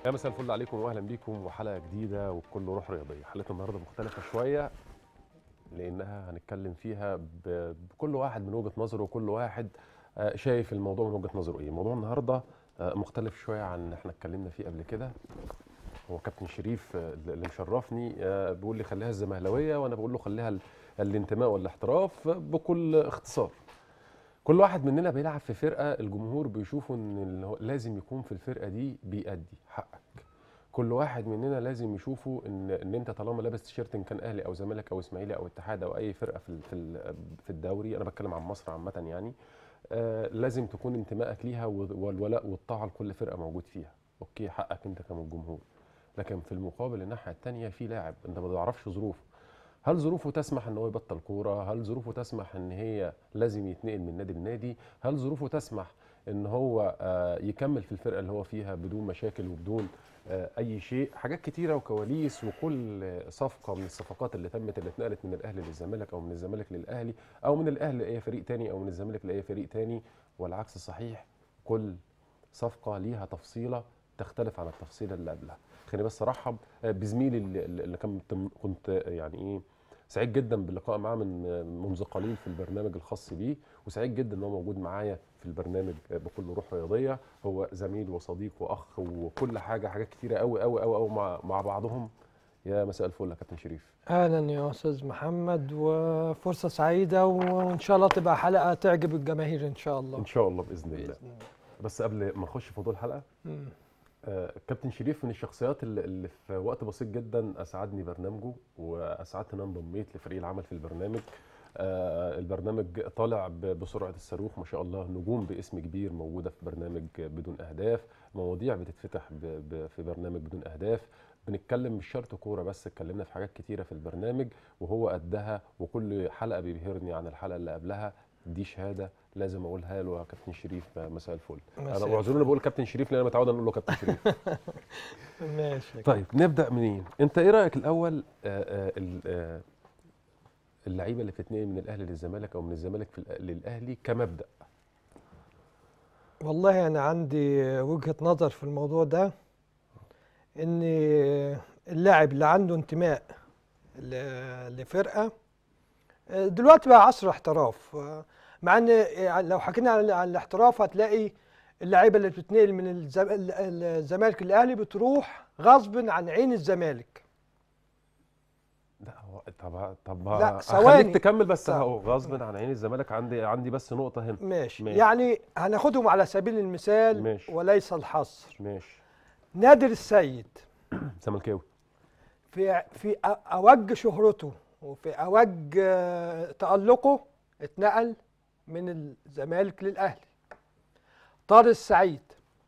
يا مساء الفل عليكم واهلا بيكم وحلقه جديده وبكل روح رياضيه حلقه النهارده مختلفه شويه لانها هنتكلم فيها ب- بكل واحد من وجهه نظره وكل واحد آه، شايف الموضوع من وجهه نظره ايه موضوع النهارده آه، مختلف شويه عن اللي احنا اتكلمنا فيه قبل كده هو كابتن شريف آه، اللي مشرفني آه، بيقول لي خليها الزمهلاويه وانا بقول له خليها ال- الانتماء والاحتراف بكل اختصار كل واحد مننا بيلعب في فرقه الجمهور بيشوفوا ان ال- هو لازم يكون في الفرقه دي بيأدي حقك كل واحد مننا لازم يشوفوا ان ان انت طالما لابس تيشيرت ان كان اهلي او زمالك او اسماعيلي او اتحاد او اي فرقه في ال- في ال- في الدوري انا بتكلم عن مصر عامه يعني آه لازم تكون انتمائك ليها وال- والولاء والطاعه لكل فرقه موجود فيها اوكي حقك انت كمن جمهور لكن في المقابل الناحيه الثانيه في لاعب انت ما تعرفش ظروفه هل ظروفه تسمح ان هو يبطل كوره هل ظروفه تسمح ان هي لازم يتنقل من نادي لنادي هل ظروفه تسمح ان هو آه، يكمل في الفرقه اللي هو فيها بدون مشاكل وبدون آه، اي شيء حاجات كتيره وكواليس وكل صفقه من الصفقات اللي تمت اللي اتنقلت من الاهلي للزمالك او من الزمالك للاهلي او من الاهلي لاي فريق تاني او من الزمالك لاي فريق تاني والعكس صحيح كل صفقه ليها تفصيله تختلف عن التفصيله اللي قبلها خليني بس ارحب آه، بزميلي اللي, اللي كنت كنت آه، يعني ايه سعيد جدا باللقاء معاه من منذ قليل في البرنامج الخاص بيه وسعيد جدا ان هو موجود معايا في البرنامج بكل روح رياضيه هو زميل وصديق واخ وكل حاجه حاجات كتيره قوي قوي قوي قوي مع مع بعضهم يا مساء الفل يا كابتن شريف اهلا يا استاذ محمد وفرصه سعيده وان شاء الله تبقى حلقه تعجب الجماهير ان شاء الله ان شاء الله باذن الله بإذن الله. بس قبل ما نخش في موضوع الحلقه مم. آه، كابتن شريف من الشخصيات اللي, اللي في وقت بسيط جدا اسعدني برنامجه واسعدت ان انا انضميت لفريق العمل في البرنامج آه، البرنامج طالع ب- بسرعه الصاروخ ما شاء الله نجوم باسم كبير موجوده في برنامج بدون اهداف مواضيع بتتفتح ب- ب- في برنامج بدون اهداف بنتكلم مش شرط كوره بس اتكلمنا في حاجات كتيره في البرنامج وهو قدها وكل حلقه بيبهرني عن الحلقه اللي قبلها دي شهاده لازم اقولها له يا كابتن شريف مساء الفل انا مساء معذروني بقول كابتن شريف لان انا متعود اقول له كابتن شريف ماشي طيب نبدا منين انت ايه رايك الاول آه، آه، ال- آه، اللعيبه اللي بتتنقل من الاهلي للزمالك او من الزمالك في الأ- للاهلي كمبدا والله انا عندي وجهه نظر في الموضوع ده ان اللاعب اللي عنده انتماء ل- لفرقه دلوقتي بقى عصر احتراف مع ان لو حكينا عن عن الاحتراف هتلاقي اللعيبه اللي بتتنقل من الزم- الزمالك للاهلي بتروح غصب عن عين الزمالك لا هو طب طب لا، خليك ثواني. تكمل بس طب. اهو غصب عن عين الزمالك عندي عندي بس نقطه هنا ماشي. ماشي. يعني هناخدهم على سبيل المثال ماشي. وليس الحصر ماشي نادر السيد زملكاوي في في أ- اوج شهرته وفي اوج آه، تألقه اتنقل من الزمالك للاهلي طارق السعيد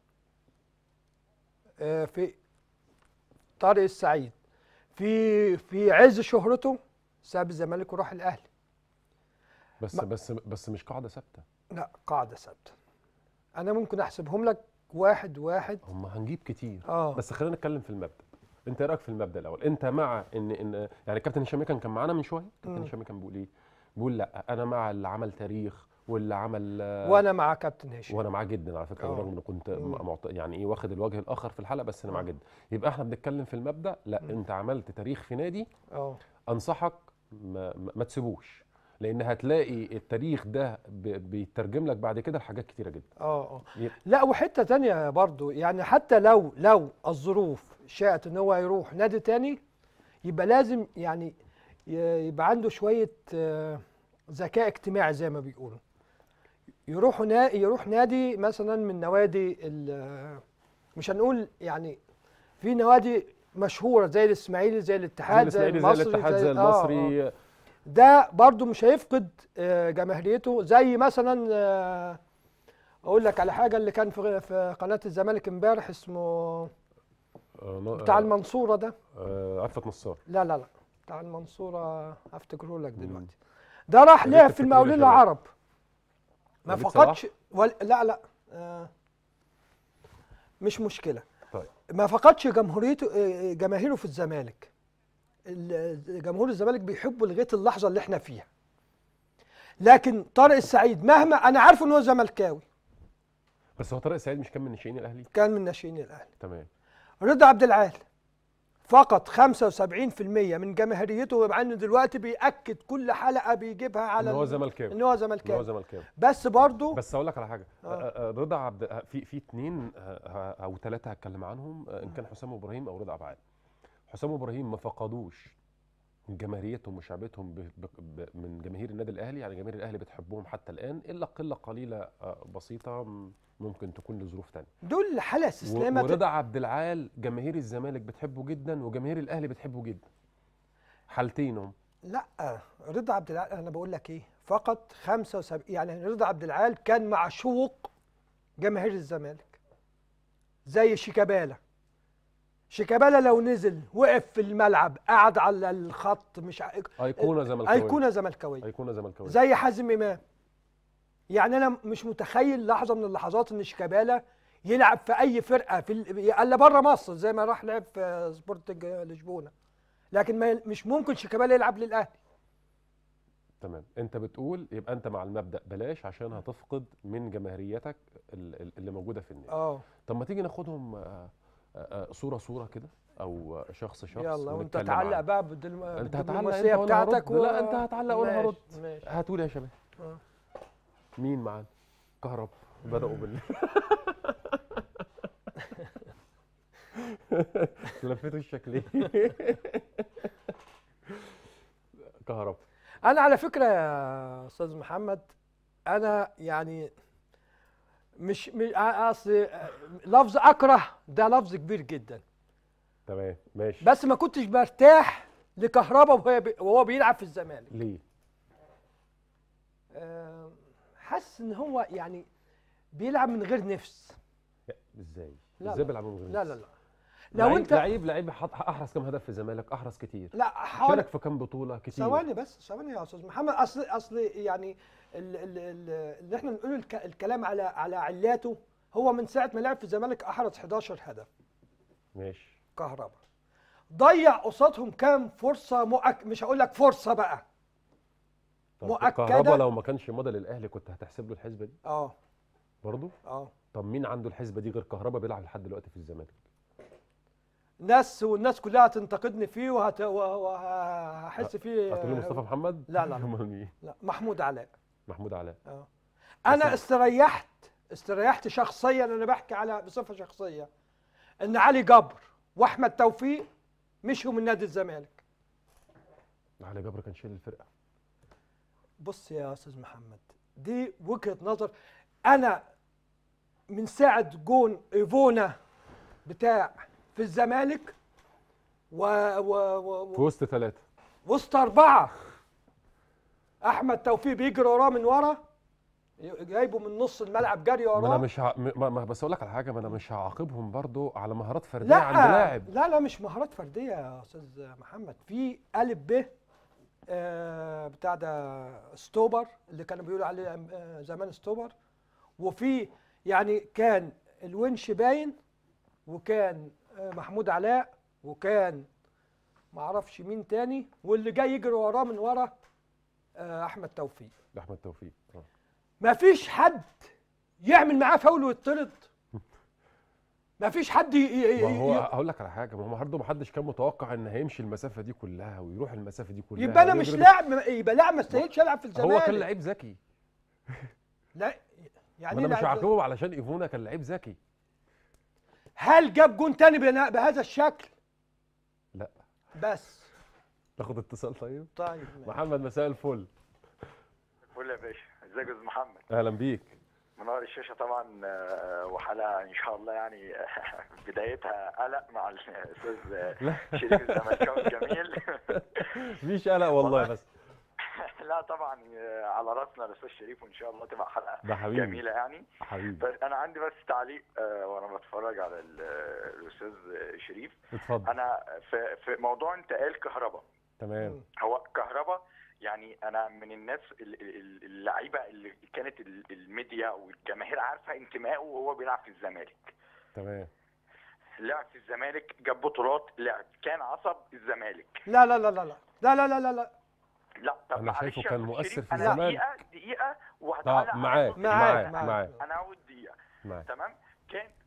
آه، في طارق السعيد في في عز شهرته ساب الزمالك وراح الاهلي بس ما- بس بس مش قاعده ثابته لا قاعده ثابته انا ممكن احسبهم لك واحد واحد هم هنجيب كتير اه بس خلينا نتكلم في المبدا انت ايه رايك في المبدا الاول انت مع ان ان يعني كابتن هشام كان كان معانا من شويه كابتن مم. هشام كان بيقول ايه بيقول لا انا مع اللي عمل تاريخ واللي عمل آه، وانا مع كابتن هشام وانا معاه جدا على فكره آه. بالرغم ان كنت مم. معت... يعني ايه واخد الوجه الاخر في الحلقه بس انا معاه آه. جدا يبقى احنا بنتكلم في المبدا لا مم. انت عملت تاريخ في نادي اه انصحك ما, ما, ما تسيبوش لان هتلاقي التاريخ ده ب... بيترجم لك بعد كده لحاجات كتيره جدا اه اه يب- لا وحته تانية برضو يعني حتى لو لو الظروف شاءت ان هو يروح نادي تاني يبقى لازم يعني ي- يبقى عنده شويه آه، ذكاء اجتماعي زي ما بيقولوا يروح نا يروح نادي مثلا من نوادي ال- مش هنقول يعني في نوادي مشهوره زي الاسماعيلي زي زي الاتحاد زي الاسماعيلي زي المصري الاتحاد زي آه، آه. المصري ده برضو مش هيفقد آه، جماهيريته زي مثلا آه، اقول لك على حاجه اللي كان في في قناه الزمالك امبارح اسمه آه، ن- بتاع آه، المنصوره ده آه، عفت نصار لا لا لا بتاع المنصوره هفتكره لك مم. دلوقتي ده راح يا ريت لعب في تفتكروا المقاولين لي يا شباب. العرب ما وليد فقدش ولا لا لا آه، مش مشكله طيب. ما فقدش جمهوريته آه، جماهيره في الزمالك ال- جمهور الزمالك بيحبوا لغايه اللحظه اللي احنا فيها لكن طارق السعيد مهما انا عارفه ان هو زملكاوي بس هو طارق سعيد مش كان من ناشئين الاهلي كان من ناشئين الاهلي تمام رضا عبد العال فقط 75% من جماهيريته مع انه دلوقتي بياكد كل حلقه بيجيبها على ان هو ال- زملكاوي ان هو ان هو زملكاوي زملكاوي بس برضه بس اقول لك على حاجه آه. آه، آه، رضا عبد آه، في في اثنين او ثلاثه هتكلم عنهم آه، ان كان حسام ابراهيم او رضا عبعال حسام ابراهيم ما فقدوش جماهيريتهم وشعبيتهم ب- ب- ب- من جماهير النادي الاهلي يعني جماهير الاهلي بتحبهم حتى الان الا قله قليله آه، بسيطه م- ممكن تكون لظروف تانية دول حاله و- استسلامه ورضا عبد العال جماهير الزمالك بتحبه جدا وجماهير الاهلي بتحبه جدا حالتينهم لا رضا عبد العال انا بقول لك ايه فقط 75 يعني رضا عبد العال كان معشوق جماهير الزمالك زي شيكابالا شيكابالا لو نزل وقف في الملعب قعد على الخط مش ع- ايقونه زملكاويه ايقونه زملكاويه ايقونه زملكاويه زي حازم امام يعني انا مش متخيل لحظه من اللحظات ان شيكابالا يلعب في اي فرقه في ال- الا بره مصر زي ما راح لعب في سبورتنج لشبونه لكن ما مش ممكن شيكابالا يلعب للاهلي تمام انت بتقول يبقى انت مع المبدا بلاش عشان هتفقد من جماهيريتك ال- ال- اللي موجوده في النادي اه طب ما تيجي ناخدهم آه، آه، آه، صوره صوره كده او آه، شخص شخص يلا وانت ونتكلم تعلق عنه. بقى بالدل... انت هتعلق بالدبلوماسيه انت وانا بتاعتك هرد لا انت هتعلق وانا ماشي، هرد ماشي هاتوا لي يا شباب آه. مين معانا كهرب بداوا بال لفيتوا الشكلين كهرب انا على فكره يا استاذ محمد انا يعني مش مش اصل لفظ اكره ده لفظ كبير جدا تمام ماشي بس ما كنتش برتاح لكهربا وهو بي- وهو بيلعب في الزمالك ليه آه، حاسس ان هو يعني بيلعب من غير نفس ازاي لا، ازاي لا. بيلعبوا من غير لا نفس؟ لا لا لو لعيب- انت لعيب لعيب حط- احرز كام هدف في الزمالك احرز كتير لا حاول شارك في كام بطوله كتير ثواني بس ثواني يا استاذ محمد اصل اصل يعني ال- ال- ال- اللي احنا نقول الك- الكلام على على علاته هو من ساعه ما لعب في الزمالك احرز 11 هدف ماشي كهربا ضيع قصادهم كام فرصه مؤك... مش هقول لك فرصه بقى طب مؤكدة. كهربا لو ما كانش مضى للاهلي كنت هتحسب له الحسبه دي اه برضه اه طب مين عنده الحسبه دي غير كهربا بيلعب لحد دلوقتي في الزمالك ناس والناس كلها هتنتقدني فيه وهت... وهحس فيه هتقول لي مصطفى محمد لا، لا، لا. امال مين لا محمود علاء محمود علاء اه انا بس- استريحت استريحت شخصيا انا بحكي على بصفه شخصيه ان علي جبر واحمد توفيق مشوا من نادي الزمالك علي جبر كان شايل الفرقه بص يا استاذ محمد دي وجهه نظر انا من ساعه جون ايفونا بتاع في الزمالك و, و, و, في و وسط ثلاثه وسط اربعه احمد توفيق بيجري وراه من ورا جايبه من نص الملعب جري ما انا وراه مش ه... ما... ما بس اقول لك على حاجه ما انا مش هعاقبهم برضو على مهارات فرديه لا عند لاعب لا لا مش مهارات فرديه يا استاذ محمد في الف ب آه، بتاع ده ستوبر اللي كانوا بيقولوا عليه آه، زمان ستوبر وفي يعني كان الونش باين وكان آه، محمود علاء وكان معرفش مين تاني واللي جاي يجري وراه من ورا آه، احمد توفيق احمد توفيق آه. ما فيش حد يعمل معاه فاول ويطرد ما فيش حد ي... ي... ما هو ي... هقول لك على حاجه ما هو برضه ما حدش كان متوقع ان هيمشي المسافه دي كلها ويروح المسافه دي كلها يبقى انا مش ويجري- لاعب يبقى لاعب ما استاهلش العب في الزمالك هو كان لعيب ذكي لا يعني ما انا إيه مش لعيب هعاقبه علشان ايفونا كان لعيب ذكي هل جاب جون تاني بنا- بهذا الشكل؟ لا. بس تاخد اتصال طيب طيب ماشي. محمد مساء الفل فل يا باشا ازيك يا استاذ محمد اهلا بيك منور الشاشه طبعا آه، وحلقه ان شاء الله يعني بدايتها قلق مع الاستاذ لا شريف الزملكاوي الجميل مفيش قلق والله بس لا طبعا آه، على راسنا الاستاذ شريف وان شاء الله تبقى حلقه ده حبيبي جميله يعني حبيبي بس انا عندي بس تعليق آه، وانا بتفرج على ال- الاستاذ شريف اتفضل انا في في موضوع انت قال كهرباء تمام هو كهربا يعني انا من الناس ال- ال- اللعيبه اللي كانت ال- الميديا والجماهير عارفه انتمائه وهو بيلعب في الزمالك تمام لعب في الزمالك جاب بطولات لعب كان عصب الزمالك لا لا لا لا لا لا لا لا لا لا لا طب أنا معلش شايفه يا كان أستاذ مؤثر شريف، في أنا الزمالك. دقيقه دقيقه طب وهتعلق على معاك نقطة معاك، معاك معاك. معاك انا هقول دقيقه معاك تمام كان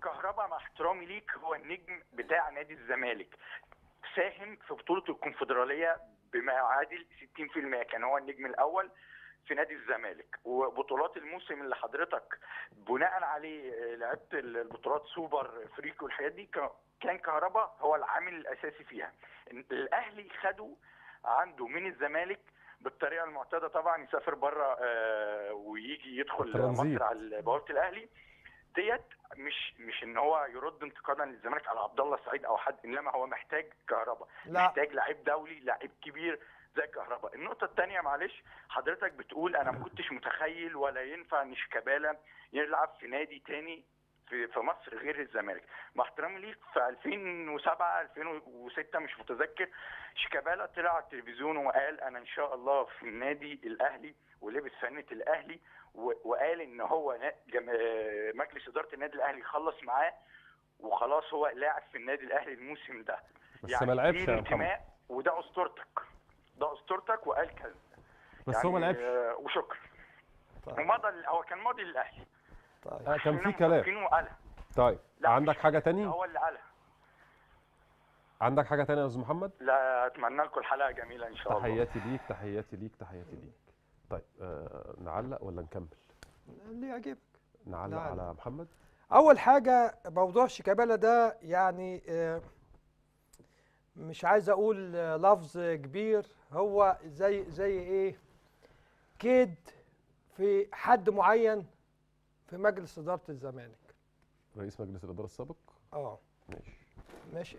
كهربا مع احترامي ليك هو النجم بتاع نادي الزمالك ساهم في بطوله الكونفدراليه بما يعادل 60% كان هو النجم الاول في نادي الزمالك وبطولات الموسم اللي حضرتك بناء عليه آه، لعبت البطولات سوبر افريقي والحاجات دي كان- كان كهربا هو العامل الاساسي فيها إن الاهلي خدوا عنده من الزمالك بالطريقه المعتاده طبعا يسافر بره آه، ويجي يدخل ترانزيت. مصر على بوابه الاهلي ديت مش مش ان هو يرد انتقادا للزمالك على عبد الله السعيد او حد انما هو محتاج كهربا لا محتاج لعيب دولي لعيب كبير زي كهربا النقطه الثانيه معلش حضرتك بتقول انا ما كنتش متخيل ولا ينفع ان شيكابالا يلعب في نادي تاني في في مصر غير الزمالك مع احترامي ليك في 2007 2006 مش متذكر شيكابالا طلع على التلفزيون وقال انا ان شاء الله في النادي الاهلي ولبس فنة الاهلي و- وقال ان هو نا- جم- آه، مجلس اداره النادي الاهلي يخلص معاه وخلاص هو لاعب في النادي الاهلي الموسم ده بس ما لعبش دي يا محمد الانتماء وده اسطورتك ده اسطورتك وقال كذا بس هو ما يعني، لعبش آه، وشكرا طيب. ومضى ال- هو كان ماضي للاهلي طيب آه، كان في خلينا كلام متفقين وقالها طيب لا، عندك مش حاجه ده تاني هو اللي قالها عندك حاجه تانية يا استاذ محمد لا اتمنى لكم الحلقه جميله ان شاء الله تحياتي ليك تحياتي ليك تحياتي ليك طيب آه نعلق ولا نكمل اللي يعجبك نعلق نعلق. على محمد اول حاجه موضوع شيكابالا ده يعني آه، مش عايز اقول آه، لفظ كبير هو زي زي ايه كيد في حد معين في مجلس اداره الزمالك رئيس مجلس الاداره السابق اه ماشي ماشي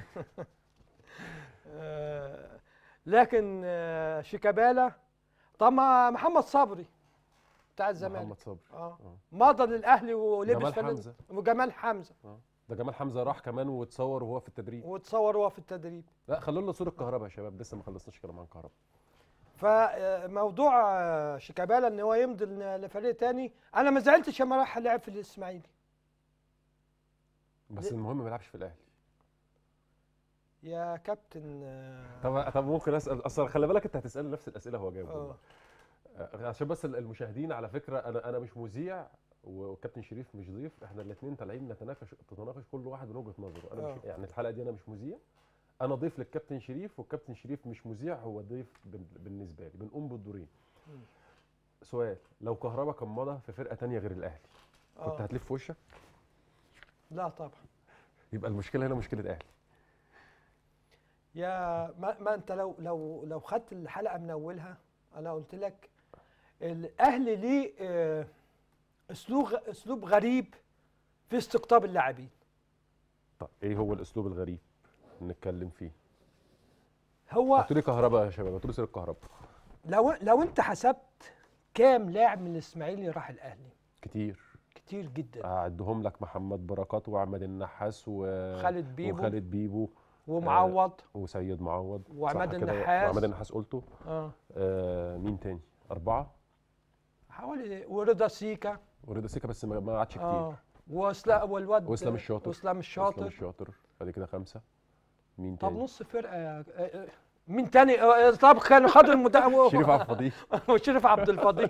آه، لكن آه، شيكابالا طب ما محمد صبري بتاع الزمالك محمد صبري اه آه. مضى للاهلي ولبس جمال فانلة- حمزه وجمال حمزه آه. ده جمال حمزه راح كمان واتصور وهو في التدريب وتصور هو في التدريب لا خلوا لنا صوره كهرباء يا شباب لسه ما خلصناش كلام عن كهرباء فموضوع آه، شيكابالا ان هو يمضي ل- لفريق تاني انا ما زعلتش لما راح لعب في الاسماعيلي بس ليه؟ المهم ما يلعبش في الاهلي يا كابتن آه، طب طب ممكن اسال اصل خلي بالك انت هتسالني نفس الاسئله هو جاوب اه والله. آه، عشان بس المشاهدين على فكره انا انا مش مذيع والكابتن شريف مش ضيف احنا الاثنين طالعين نتناقش تتناقش كل واحد من وجهه نظره انا مش آه. يعني الحلقه دي انا مش مذيع انا ضيف للكابتن شريف والكابتن شريف مش مذيع هو ضيف بن- بالنسبه لي بنقوم بالدورين مم. سؤال لو كهربا كان مضى في فرقه تانية غير الاهلي كنت آه. هتلف في وشك لا طبعا يبقى المشكله هنا مشكله اهلي يا ما, ما انت لو لو لو خدت الحلقه من اولها انا قلت لك الاهلي ليه آه، اسلوب اسلوب غريب في استقطاب اللاعبين طب ايه هو الاسلوب الغريب نتكلم فيه هو هاتوا لي كهرباء يا شباب هاتوا لي سيره كهرباء لو لو انت حسبت كام لاعب من الاسماعيلي راح الاهلي كتير كتير جدا اعدهم لك محمد بركات واحمد النحاس و... خالد بيبو وخالد بيبو ومعوض وسيد معوض وعماد صح كده؟ النحاس. وعماد النحاس قلته اه آه مين تاني اربعه حوالي ورضا سيكا ورضا سيكا بس ما ما قعدش كتير اه واسلام والواد واسلام الشاطر. واسلام اسلام الشاطر الشاطر ادي كده خمسه مين طب تاني نص فرقه يا آه، آه، مين تاني آه، طب كان خد المدرب شريف عبد الفضيل وشريف عبد الفضيل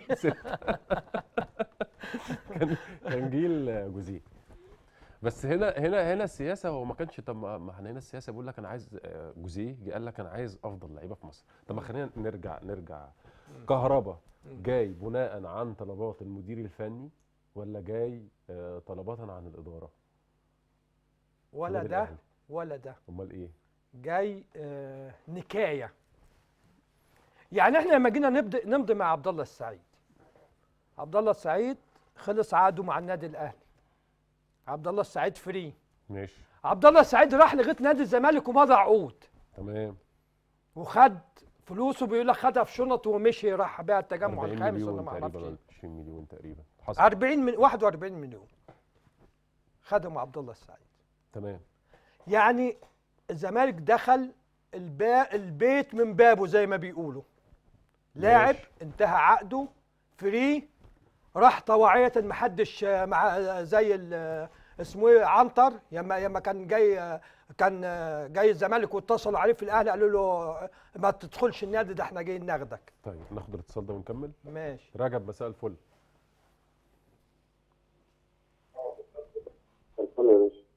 كان كان جيل جوزيه بس هنا هنا هنا السياسه هو ما كانش طب ما ما احنا هنا السياسه بيقول لك انا عايز آه، جوزيه جه قال لك انا عايز افضل لعيبه في مصر طب ما خلينا نرجع نرجع كهربا جاي بناء عن طلبات المدير الفني ولا جاي آه، طلبات عن الاداره ولا النادي ده الأهلي؟ ولا ده امال ايه جاي آه، نكايه يعني احنا لما جينا نبدا نمضي مع عبد الله السعيد عبد الله السعيد خلص عقده مع النادي الاهلي عبد الله السعيد فري ماشي عبد الله السعيد راح لغايه نادي الزمالك ومضى عقود تمام وخد فلوسه بيقول لك خدها في شنط ومشي راح بيها التجمع 40 الخامس ولا مليون ما تقريبا اعرفش ولا إيه. 20 مليون تقريبا حصل 40 من 41 مليون خدهم عبد الله السعيد تمام يعني الزمالك دخل البا البيت من بابه زي ما بيقولوا لاعب ماشي. انتهى عقده فري راح طواعية محدش آه، مع آه، زي ال- آه، اسمه ايه عنتر يما يما كان جاي آه، كان آه، جاي الزمالك واتصلوا عليه في الاهلي قالوا له آه، ما تدخلش النادي ده احنا جايين ناخدك طيب ناخد الاتصال ده ونكمل ماشي رجب مساء الفل الفل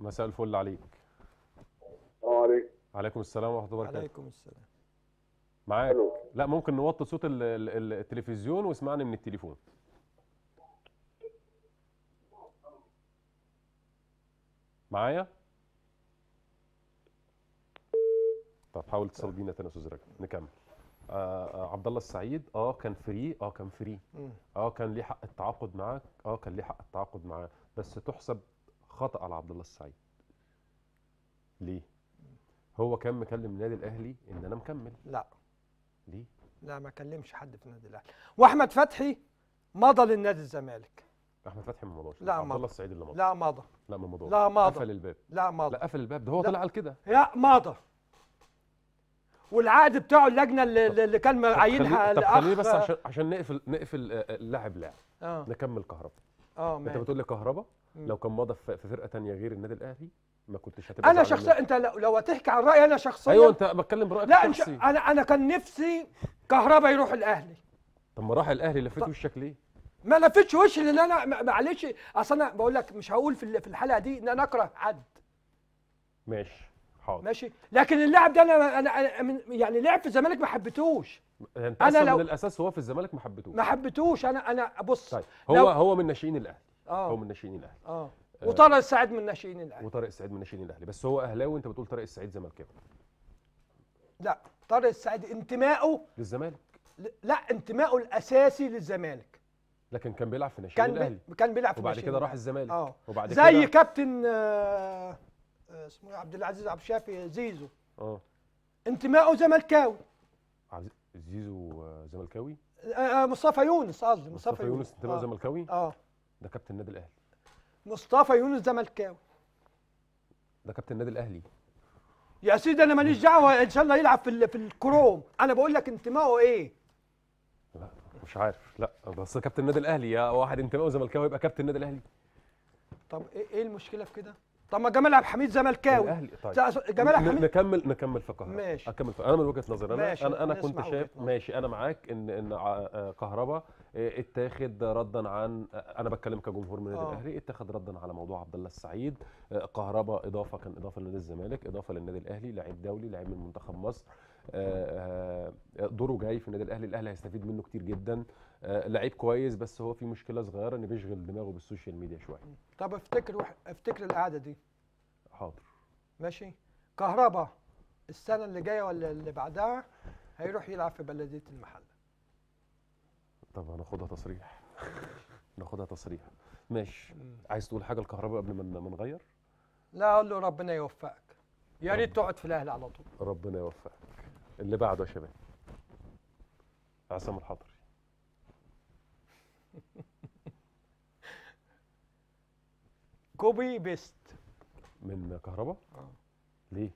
مساء الفل عليك السلام عليكم عليكم السلام ورحمه الله وبركاته عليكم السلام معاك الو لا ممكن نوطي صوت ال- ال- ال- التلفزيون واسمعني من التليفون معايا طب حاول تتصل بينا تاني يا استاذ رجب نكمل آه آه عبد الله السعيد اه كان فري اه كان فري مم. اه كان ليه حق التعاقد معاك اه كان ليه حق التعاقد معاه بس تحسب خطأ على عبد الله السعيد ليه هو كان مكلم النادي الاهلي ان انا مكمل لا ليه لا ما كلمش حد في النادي الاهلي واحمد فتحي مضى للنادي الزمالك احمد فتحي ما مضاش لا، عبد مضى. الله السعيد اللي مضى لا مضى لا ما مضاش لا، مضى. قفل الباب لا مضى لا قفل الباب ده هو لا. طلع قال كده لا مضى والعقد بتاعه اللجنه اللي, اللي كان طب معينها خلي- طب خليني الأخ- بس عشان عشان نقفل نقفل آه، آه، اللاعب لاعب اه نكمل كهربا اه انت ماشي. بتقول لي كهربا مم. لو كان مضى في في فرقه تانية غير النادي الاهلي ما كنتش هتبقى انا زعلان شخصيا انت لو, لو هتحكي عن رايي انا شخصيا ايوه انت بتكلم برايك لا إن الشخصي شاء- انا انا كان نفسي كهربا يروح الاهلي طب ما راح الاهلي لفيت طب- وشك ليه ما لفتش وشي لان انا ما- معلش اصل انا بقول لك مش هقول في ال- في الحلقه دي ان انا اكره حد ماشي حاضر ماشي لكن اللاعب ده انا انا, أنا من- يعني لعب في الزمالك ما حبيتوش انت أنا اصلا لو- من الاساس هو في الزمالك ما حبيتوش ما حبيتوش انا انا بص طيب هو لو- هو من ناشئين الاهلي هو اه من ناشئين الاهلي اه وطارق السعيد من ناشئين الاهلي وطارق السعيد من ناشئين الاهلي بس هو اهلاوي انت بتقول طارق السعيد زملكاوي لا طارق السعيد انتمائه للزمالك ل- لا انتمائه الاساسي للزمالك لكن كان بيلعب في ناشئين كان الاهلي بي كان بيلعب في وبعد ناشئين كده راح الأهلي. الزمالك اه وبعد زي كده كابتن آه آه، اسمه إيه؟ عبد العزيز عبد الشافي زيزو اه انتمائه زملكاوي عز- زيزو آه، زملكاوي آه، آه، مصطفى يونس قصدي مصطفى يونس انتمائه آه. زملكاوي اه ده كابتن النادي الاهلي مصطفى يونس زملكاوي ده كابتن النادي الاهلي يا سيدي انا ماليش دعوه ان شاء الله يلعب في ال- في الكروم انا بقول لك انتمائه ايه لا مش عارف لا بس كابتن النادي الاهلي يا واحد انتمائه زملكاوي يبقى كابتن النادي الاهلي طب ايه ايه المشكله في كده طب ما جمال عبد الحميد زملكاوي الاهلي طيب ز- جمال عبد ن- الحميد نكمل نكمل في كهربا ماشي. اكمل في انا من وجهه نظري انا ماشي، انا انا نسمع كنت وجهة شايف نظر. ماشي انا معاك ان ان ع- آه، كهربا آه، اتاخد ردا عن آه، انا بتكلم كجمهور من النادي آه. الاهلي اتاخد ردا على موضوع عبد الله السعيد آه، كهربا اضافه كان اضافه لنادي الزمالك اضافه للنادي الاهلي لعيب دولي لعيب من منتخب مصر آه، آه، دوره جاي في النادي الاهلي الاهلي هيستفيد منه كتير جدا آه، لعيب كويس بس هو في مشكله صغيره ان بيشغل دماغه بالسوشيال ميديا شويه طب افتكر وح- افتكر القعده دي حاضر ماشي كهربا السنه اللي جايه ولا اللي بعدها هيروح يلعب في بلديه المحله طب هناخدها تصريح ناخدها تصريح ماشي عايز تقول حاجه الكهرباء قبل ما ن- ما نغير لا اقول له ربنا يوفقك يا ريت تقعد في الاهلي على طول ربنا يوفقك اللي بعده يا شباب عصام الحضري كوبي بيست من كهرباء آه. ليه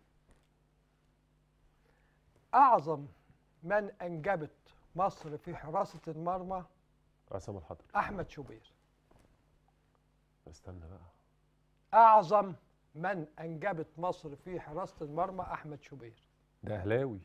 اعظم من انجبت مصر في حراسه المرمى عصام الحضري احمد شوبير استنى بقى اعظم من انجبت مصر في حراسه المرمى احمد شوبير ده اهلاوي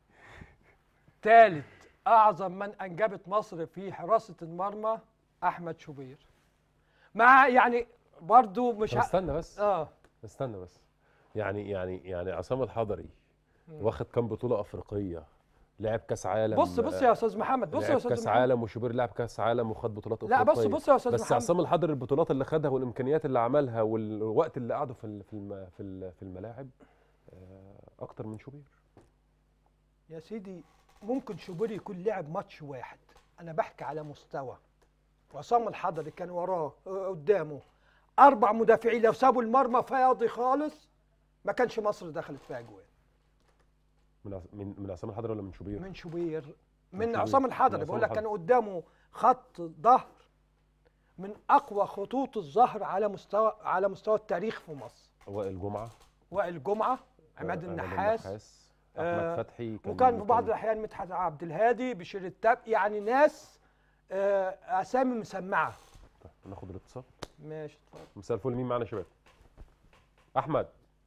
ثالث اعظم من انجبت مصر في حراسه المرمى احمد شوبير مع يعني برضو مش طب ه... استنى بس اه استنى بس يعني يعني يعني عصام الحضري واخد كام بطوله افريقيه لعب كاس عالم بص بص يا استاذ محمد بص يا لعب استاذ كاس محمد عالم وشوبير لعب كاس عالم وخد بطولات لا افريقيه بص بص يا استاذ بس محمد عصام الحضري البطولات اللي خدها والامكانيات اللي عملها والوقت اللي قعده في ال- في الم- في ال- في الملاعب آه، اكتر من شوبير يا سيدي ممكن شوبير يكون لعب ماتش واحد انا بحكي على مستوى وعصام الحضري كان وراه آه، قدامه اربع مدافعين لو سابوا المرمى فاضي خالص ما كانش مصر دخلت فيها جوان من عص- من من عصام الحضري ولا من شوبير من شوبير من من شوبير. عصام من الحضري عصام بقول لك الحضري. كان قدامه خط ظهر من اقوى خطوط الظهر على مستوى على مستوى التاريخ في مصر وائل جمعه وائل جمعه عماد آه، النحاس احمد آه، فتحي كان وكان في بعض كان- الاحيان مدحت عبد الهادي بشير التاب يعني ناس آه، اسامي مسمعه طيب، ناخد الاتصال ماشي اتفضل مساء الفل مين معانا يا شباب احمد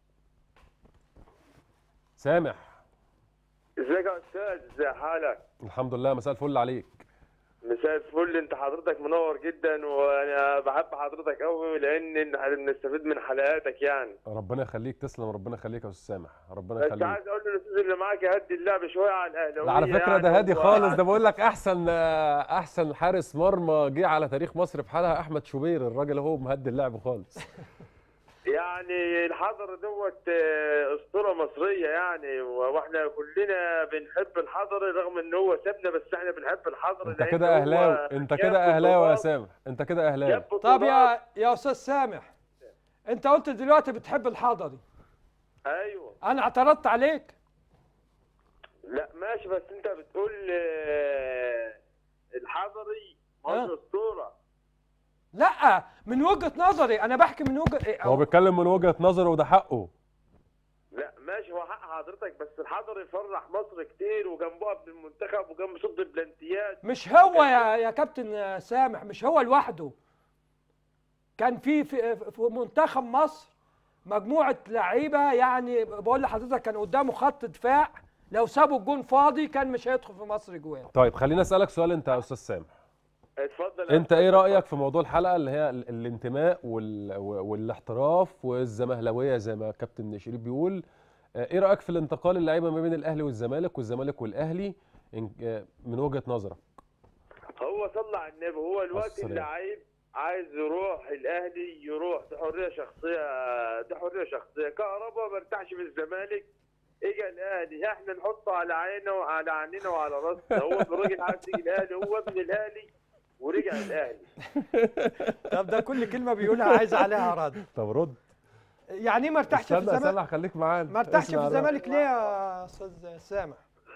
سامح ازيك يا استاذ ازي حالك الحمد لله مساء الفل عليك مساء الفل انت حضرتك منور جدا وانا بحب حضرتك قوي لان إحنا بنستفيد من حلقاتك يعني ربنا يخليك تسلم ربنا يخليك يا استاذ سامح ربنا بس يخليك عايز اقول للاستاذ اللي معاك يهدي اللعب شويه على الاهلاويه لا على فكره يعني ده هادي هو- خالص ده بقول لك احسن آه، احسن حارس مرمى جه على تاريخ مصر في حالها احمد شوبير الراجل هو مهدي اللعب خالص يعني الحضر دوت آه، اسطوره مصريه يعني واحنا كلنا بنحب الحضري رغم ان هو سابنا بس احنا بنحب الحضري انت لأن كده هو اهلاوي انت جاب كده اهلاوي يا بطولات- سامح انت كده اهلاوي جاب طب بطولات. يا يا استاذ سامح انت قلت دلوقتي بتحب الحضري ايوه انا اعترضت عليك لا ماشي بس انت بتقول آه، الحضري آه. مصر اسطوره لا من وجهه نظري انا بحكي من وجهه إيه، هو أو- بيتكلم من وجهه نظره وده حقه لا ماشي هو حق حضرتك بس الحضري فرح مصر كتير وجنبه ابن المنتخب وجنب صد البلانتيات مش هو يا يا كابتن سامح مش هو لوحده كان في في, في منتخب مصر مجموعه لعيبه يعني بقول لحضرتك كان قدامه خط دفاع لو سابوا الجون فاضي كان مش هيدخل في مصر جوان طيب خليني اسالك سؤال انت يا استاذ سامح اتفضل انت ايه رايك في موضوع الحلقه اللي هي ال- الانتماء وال... والاحتراف والزمهلويه زي ما كابتن شريف بيقول آه، ايه رايك في الانتقال اللعيبه ما بين الاهلي والزمالك والزمالك والاهلي إن- آه، من وجهه نظرك هو صلى على النبي هو الوقت السلام. اللعيب عايز يروح الاهلي يروح دي حريه شخصيه دي حريه شخصيه كهربا ما ارتاحش في الزمالك اجى الاهلي احنا نحطه على عينه وعلى عيننا وعلى راسنا هو الراجل عايز يجي الاهلي هو ابن الاهلي ورجع الاهلي طب ده كل كلمه بيقولها عايز عليها رد طب رد يعني ايه ما ارتاحش في استنى الزمالك استنى خليك معانا ما ارتاحش في اسمع الرد. الزمالك ليه يا استاذ سامح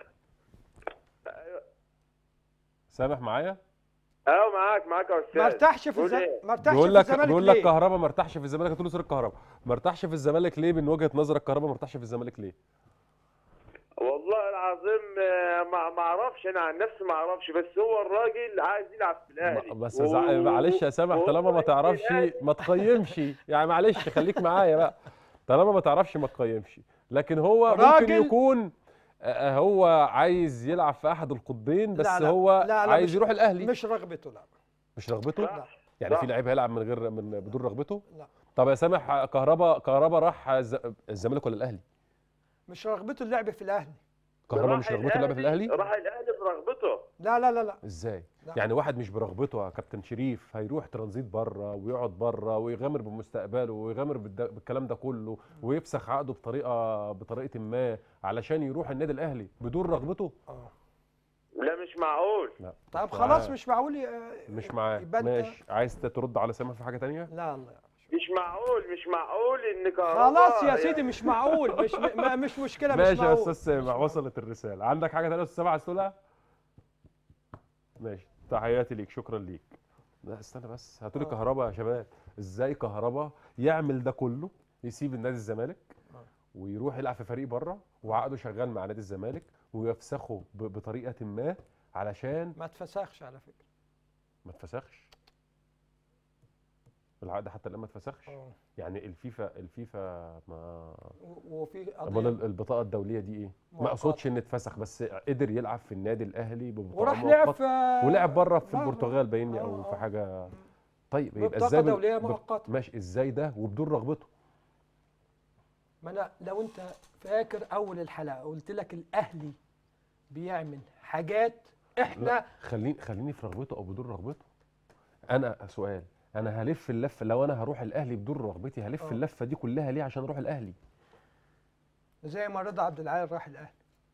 سامح معايا اه معاك معاك يا استاذ ما ارتاحش في قول الزمالك إيه؟ ما ارتاحش بيقول في لك الزمالك بيقول لك ليه كهربا ما ارتاحش في الزمالك هتقول له سير الكهربا ما ارتاحش في الزمالك ليه من وجهه نظرك كهربا ما ارتاحش في الزمالك ليه والله العظيم آه، ما ما اعرفش انا عن نفسي ما اعرفش بس هو الراجل عايز يلعب في الاهلي ما- بس و- زع- معلش يا سامح وهو طالما ما ابن تعرفش الأهلي. ما تقيمش يعني معلش خليك معايا بقى طالما ما تعرفش ما تقيمش لكن هو ممكن راجل- يكون آه، هو عايز يلعب في احد القطبين بس لا لا هو لا لا عايز مش- يروح الاهلي مش, مش رغبته لا رغبته صح. يعني صح. في لعيب هيلعب من غير من بدون رغبته لا طب يا سامح كهربا كهربا راح الز- الزمالك ولا الاهلي مش رغبته اللعب في الاهلي كهربا راح مش رغبته اللعب في الاهلي راح الاهلي برغبته لا لا لا لا ازاي لا. يعني واحد مش برغبته يا كابتن شريف هيروح ترانزيت بره ويقعد بره ويغامر بمستقبله ويغامر بالد- بالكلام ده كله ويفسخ عقده بطريقه بطريقه ما علشان يروح النادي الاهلي بدون رغبته اه لا مش معقول لا طب مش خلاص معاه. مش معقول ي- مش معاه يبقى أنت- ماشي عايز ترد على سامح في حاجه تانية لا الله مش معقول مش معقول ان كهربا خلاص يا سيدي مش معقول مش م- ما- مش مشكله مش ماشي يا معقول استاذ سامح مش معقول. وصلت الرساله عندك حاجه تانية يا استاذ سامح عايز تقولها ماشي تحياتي ليك شكرا ليك لا استنى بس هاتولي آه. كهربا يا شباب ازاي كهربا يعمل ده كله يسيب النادي الزمالك آه. ويروح يلعب في فريق بره وعقده شغال مع نادي الزمالك ويفسخه ب- بطريقه ما علشان ما تفسخش على فكره ما اتفسخش العقد حتى الان ما اتفسخش اه يعني الفيفا الفيفا ما و- وفي امال قضيه ال- البطاقه الدوليه دي ايه؟ ما مؤقتة. اقصدش ان اتفسخ بس قدر يلعب في النادي الاهلي ببطاقه وراح لعب مؤقتة. في ولعب بره في بره. البرتغال باينني آه، او في آه. حاجه طيب يبقى ببطاقة ازاي بال- دولية ب- مؤقتة. ماشي ازاي ده وبدون رغبته ما انا لو انت فاكر اول الحلقه قلت لك الاهلي بيعمل حاجات احنا لا خليني خليني في رغبته او بدون رغبته انا سؤال انا هلف اللفه لو انا هروح الاهلي بدون رغبتي هلف آه. اللفه دي كلها ليه عشان اروح الاهلي زي ما رضا عبد العال راح الاهلي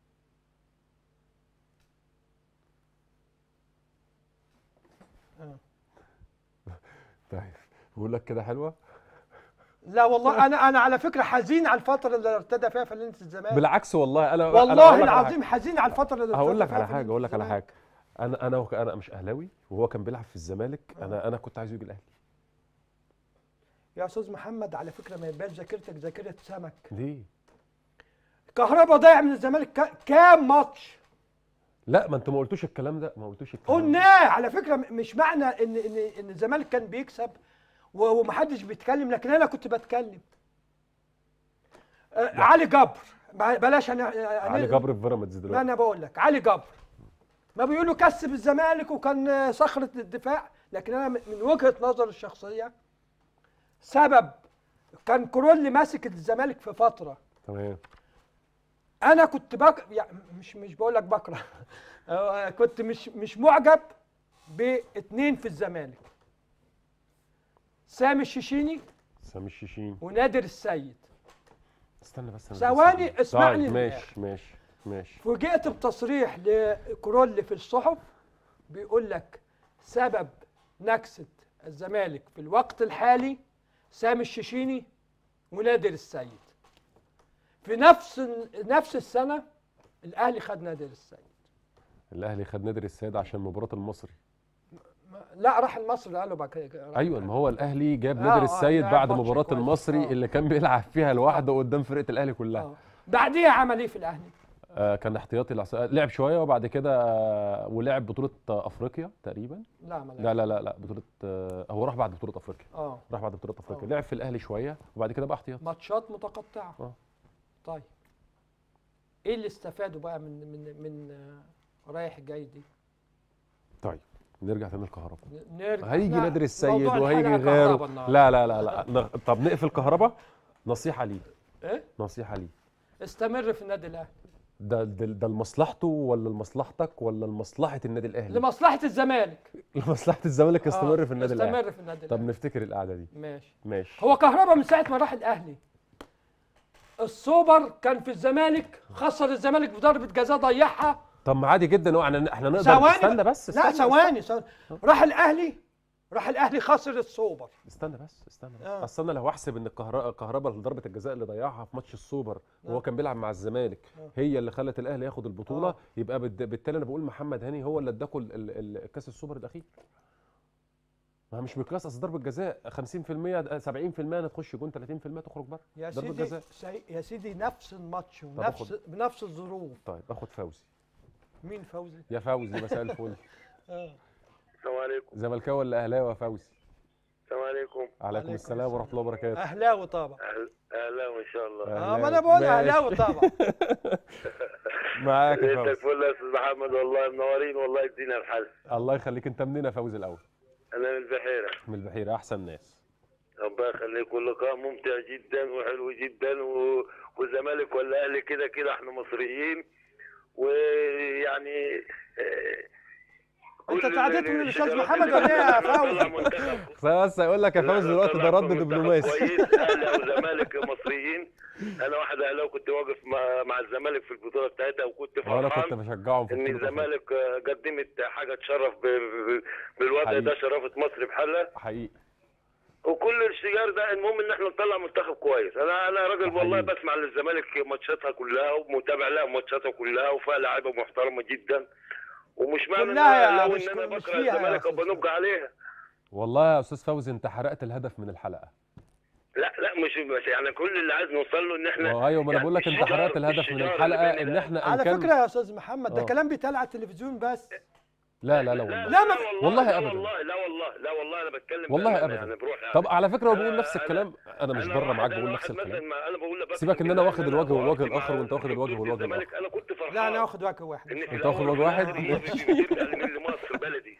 طيب بقول لك كده حلوه لا والله انا انا على فكره حزين على الفتره اللي ارتدى فيها فنانه الزمالك بالعكس والله انا أنا والله هقول لك على حاجة. العظيم حزين على الفتره اللي هقول ارتدى لك فيها على فنانة حاجه اقول لك على الزمالك. حاجه انا انا وك- انا مش اهلاوي وهو كان بيلعب في الزمالك انا انا كنت عايزه يجي الاهلي يا استاذ محمد على فكره ما يبقاش ذاكرتك ذاكره سمك ليه كهربا ضيع من الزمالك كا- كام ماتش لا ما انت ما قلتوش الكلام ده ما قلتوش الكلام ده. قلناه على فكره م- مش معنى ان ان ان الزمالك كان بيكسب و- ومحدش بيتكلم لكن انا كنت بتكلم آه علي جبر ب- بلاش انا علي جبر في بيراميدز ما انا دلوقتي بقول لك علي جبر ما بيقولوا كسب الزمالك وكان آه، صخره الدفاع لكن انا من من وجهه نظري الشخصيه سبب كان كرول ماسك الزمالك في فتره تمام انا كنت بك... يعني مش مش بقول لك بكره آه، كنت مش مش معجب باثنين في الزمالك سامي الشيشيني سامي الشيشين ونادر السيد استنى بس أنا ثواني، لسه- اسمعني طيب للآخر. ماشي ماشي ماشي فوجئت بتصريح لكرول في الصحف بيقول لك سبب نكسة الزمالك في الوقت الحالي سامي الشيشيني ونادر السيد في نفس نفس السنة الأهلي خد نادر السيد الاهلي خد نادر السيد عشان مباراه المصري لا راح المصري قالوا بعد كده راح- ايوه ما هو الاهلي جاب آه، نادر آه، السيد لعب بعد ماتش مباراه كويس. المصري آه. اللي كان بيلعب فيها لوحده قدام فرقه الاهلي كلها آه. بعديها عمل ايه في الأهلي؟ آه كان احتياطي العص- لعب شويه وبعد كده آه، ولعب بطوله آه، افريقيا تقريبا لا ما لا لا لا لا بطوله آه، هو راح بعد بطوله افريقيا اه راح بعد بطوله افريقيا آه. لعب في الاهلي شويه وبعد كده بقى احتياطي ماتشات متقطعة آه. طيب ايه اللي استفادوا بقى من من من آه، رايح جاي دي؟ طيب نرجع تاني للكهرباء ن- نرجع هيجي إحنا نادر السيد موضوع وهيجي الحلقة غيره كهرباء النهاردة. لا لا لا لا ن- طب نقفل كهرباء نصيحه ليه ايه؟ نصيحه ليه استمر في النادي الاهلي ده ده, ده لمصلحته ولا لمصلحتك ولا لمصلحه النادي الاهلي لمصلحة الزمالك لمصلحه الزمالك استمر آه، في النادي الاهلي استمر في النادي طب الاهلي نفتكر القعده دي ماشي ماشي هو كهربا من ساعة ما راح الاهلي السوبر كان في الزمالك خسر الزمالك بضربة جزاء ضيعها طب ما عادي جدا هو احنا احنا نقدر ثواني استنى بس لا استنى ثواني ثواني راح الاهلي راح الاهلي خسر السوبر استنى بس استنى بس آه. اصل انا لو احسب ان الكهرباء كهرباء ضربه الجزاء اللي ضيعها في ماتش السوبر وهو آه. كان بيلعب مع الزمالك آه. هي اللي خلت الاهلي ياخد البطوله آه. يبقى بالد- بالتالي انا بقول محمد هاني هو اللي اداكوا ال- ال- ال- كاس السوبر الاخير ما هي مش مقياس اصل ضربه جزاء 50% 70% انا تخش جون 30% تخرج بره يا ضربة سيدي جزاء. سي- يا سيدي نفس الماتش آخد. ونفس بنفس الظروف طيب اخد فوزي مين فوزي؟ يا فوزي مساء الفل اه السلام عليكم زملكاوي ولا اهلاوي يا فوزي السلام عليكم عليكم عليكم السلام ورحمه الله وبركاته اهلاوي طبعا أهل- اهلا وان شاء الله اه ما انا بقول ماشي. اهلاوي طبعا معاك يا انت فوزي الفل يا استاذ محمد والله منورين والله يدينا الحل الله يخليك انت منين يا فوزي الاول انا من البحيره من البحيره احسن ناس ربنا يخليك واللقاء ممتع جدا وحلو جدا و... والزمالك والاهلي كده كده احنا مصريين ويعني آه، انت كل تعديت من الاستاذ الشجرات محمد اللي ولا ايه يا طلع فوزي؟ منتخب بس هيقول لك يا فوزي دلوقتي ده رد دبلوماسي كويس اهلي او زمالك مصريين انا واحد اهلاوي كنت واقف مع, مع الزمالك في البطوله بتاعتها وكنت وانا كنت فرحان بشجعهم في ان بطولة أفريقيا. الزمالك آه، قدمت حاجه تشرف ب- ب- بالوضع حقيقي. ده شرفت مصر بحالها حقيقي وكل الشجار ده المهم ان احنا نطلع منتخب كويس انا انا راجل حقيقي. والله بسمع للزمالك ماتشاتها كلها ومتابع لها ماتشاتها كلها وفيها لعيبه محترمه جدا ومش معنى ان كلها يا انا لو مش ان انا كل- مش بكره فيها يا الزمالك أستاذ ابقى نبقى عليها والله يا استاذ فوزي انت حرقت الهدف من الحلقه لا لا مش مش يعني كل اللي عايز نوصل له ان احنا ايوه ما انا يعني بقول لك انت الشجار- حرقت الهدف من الشجار الحلقه اللي بين ان احنا على إن كان- فكره يا استاذ محمد ده آه. كلام بيتقال على التلفزيون بس لا لا لا لا والله لا، ما- والله والله لا أبداً. والله لا والله لا والله انا بتكلم والله بأمانة أبداً. يعني بروح يعني طب على فكره هو بيقول آه، نفس أنا- الكلام انا مش أنا بره واحد- معاك أنا بقول واحد نفس مثلا الكلام ما انا بقول لك سيبك إن أنا واخد بالله الوجه أنا والوجه واقف الآخر مع وأنت واخد الوجه جمهور والوجه الزمالك، الآخر. انا كنت فرحان لا انا واخد وجه واحد ان في أنت واخد الأول وجه واحد؟ وفي الآخر هي بترجع لمين لمصر بلدي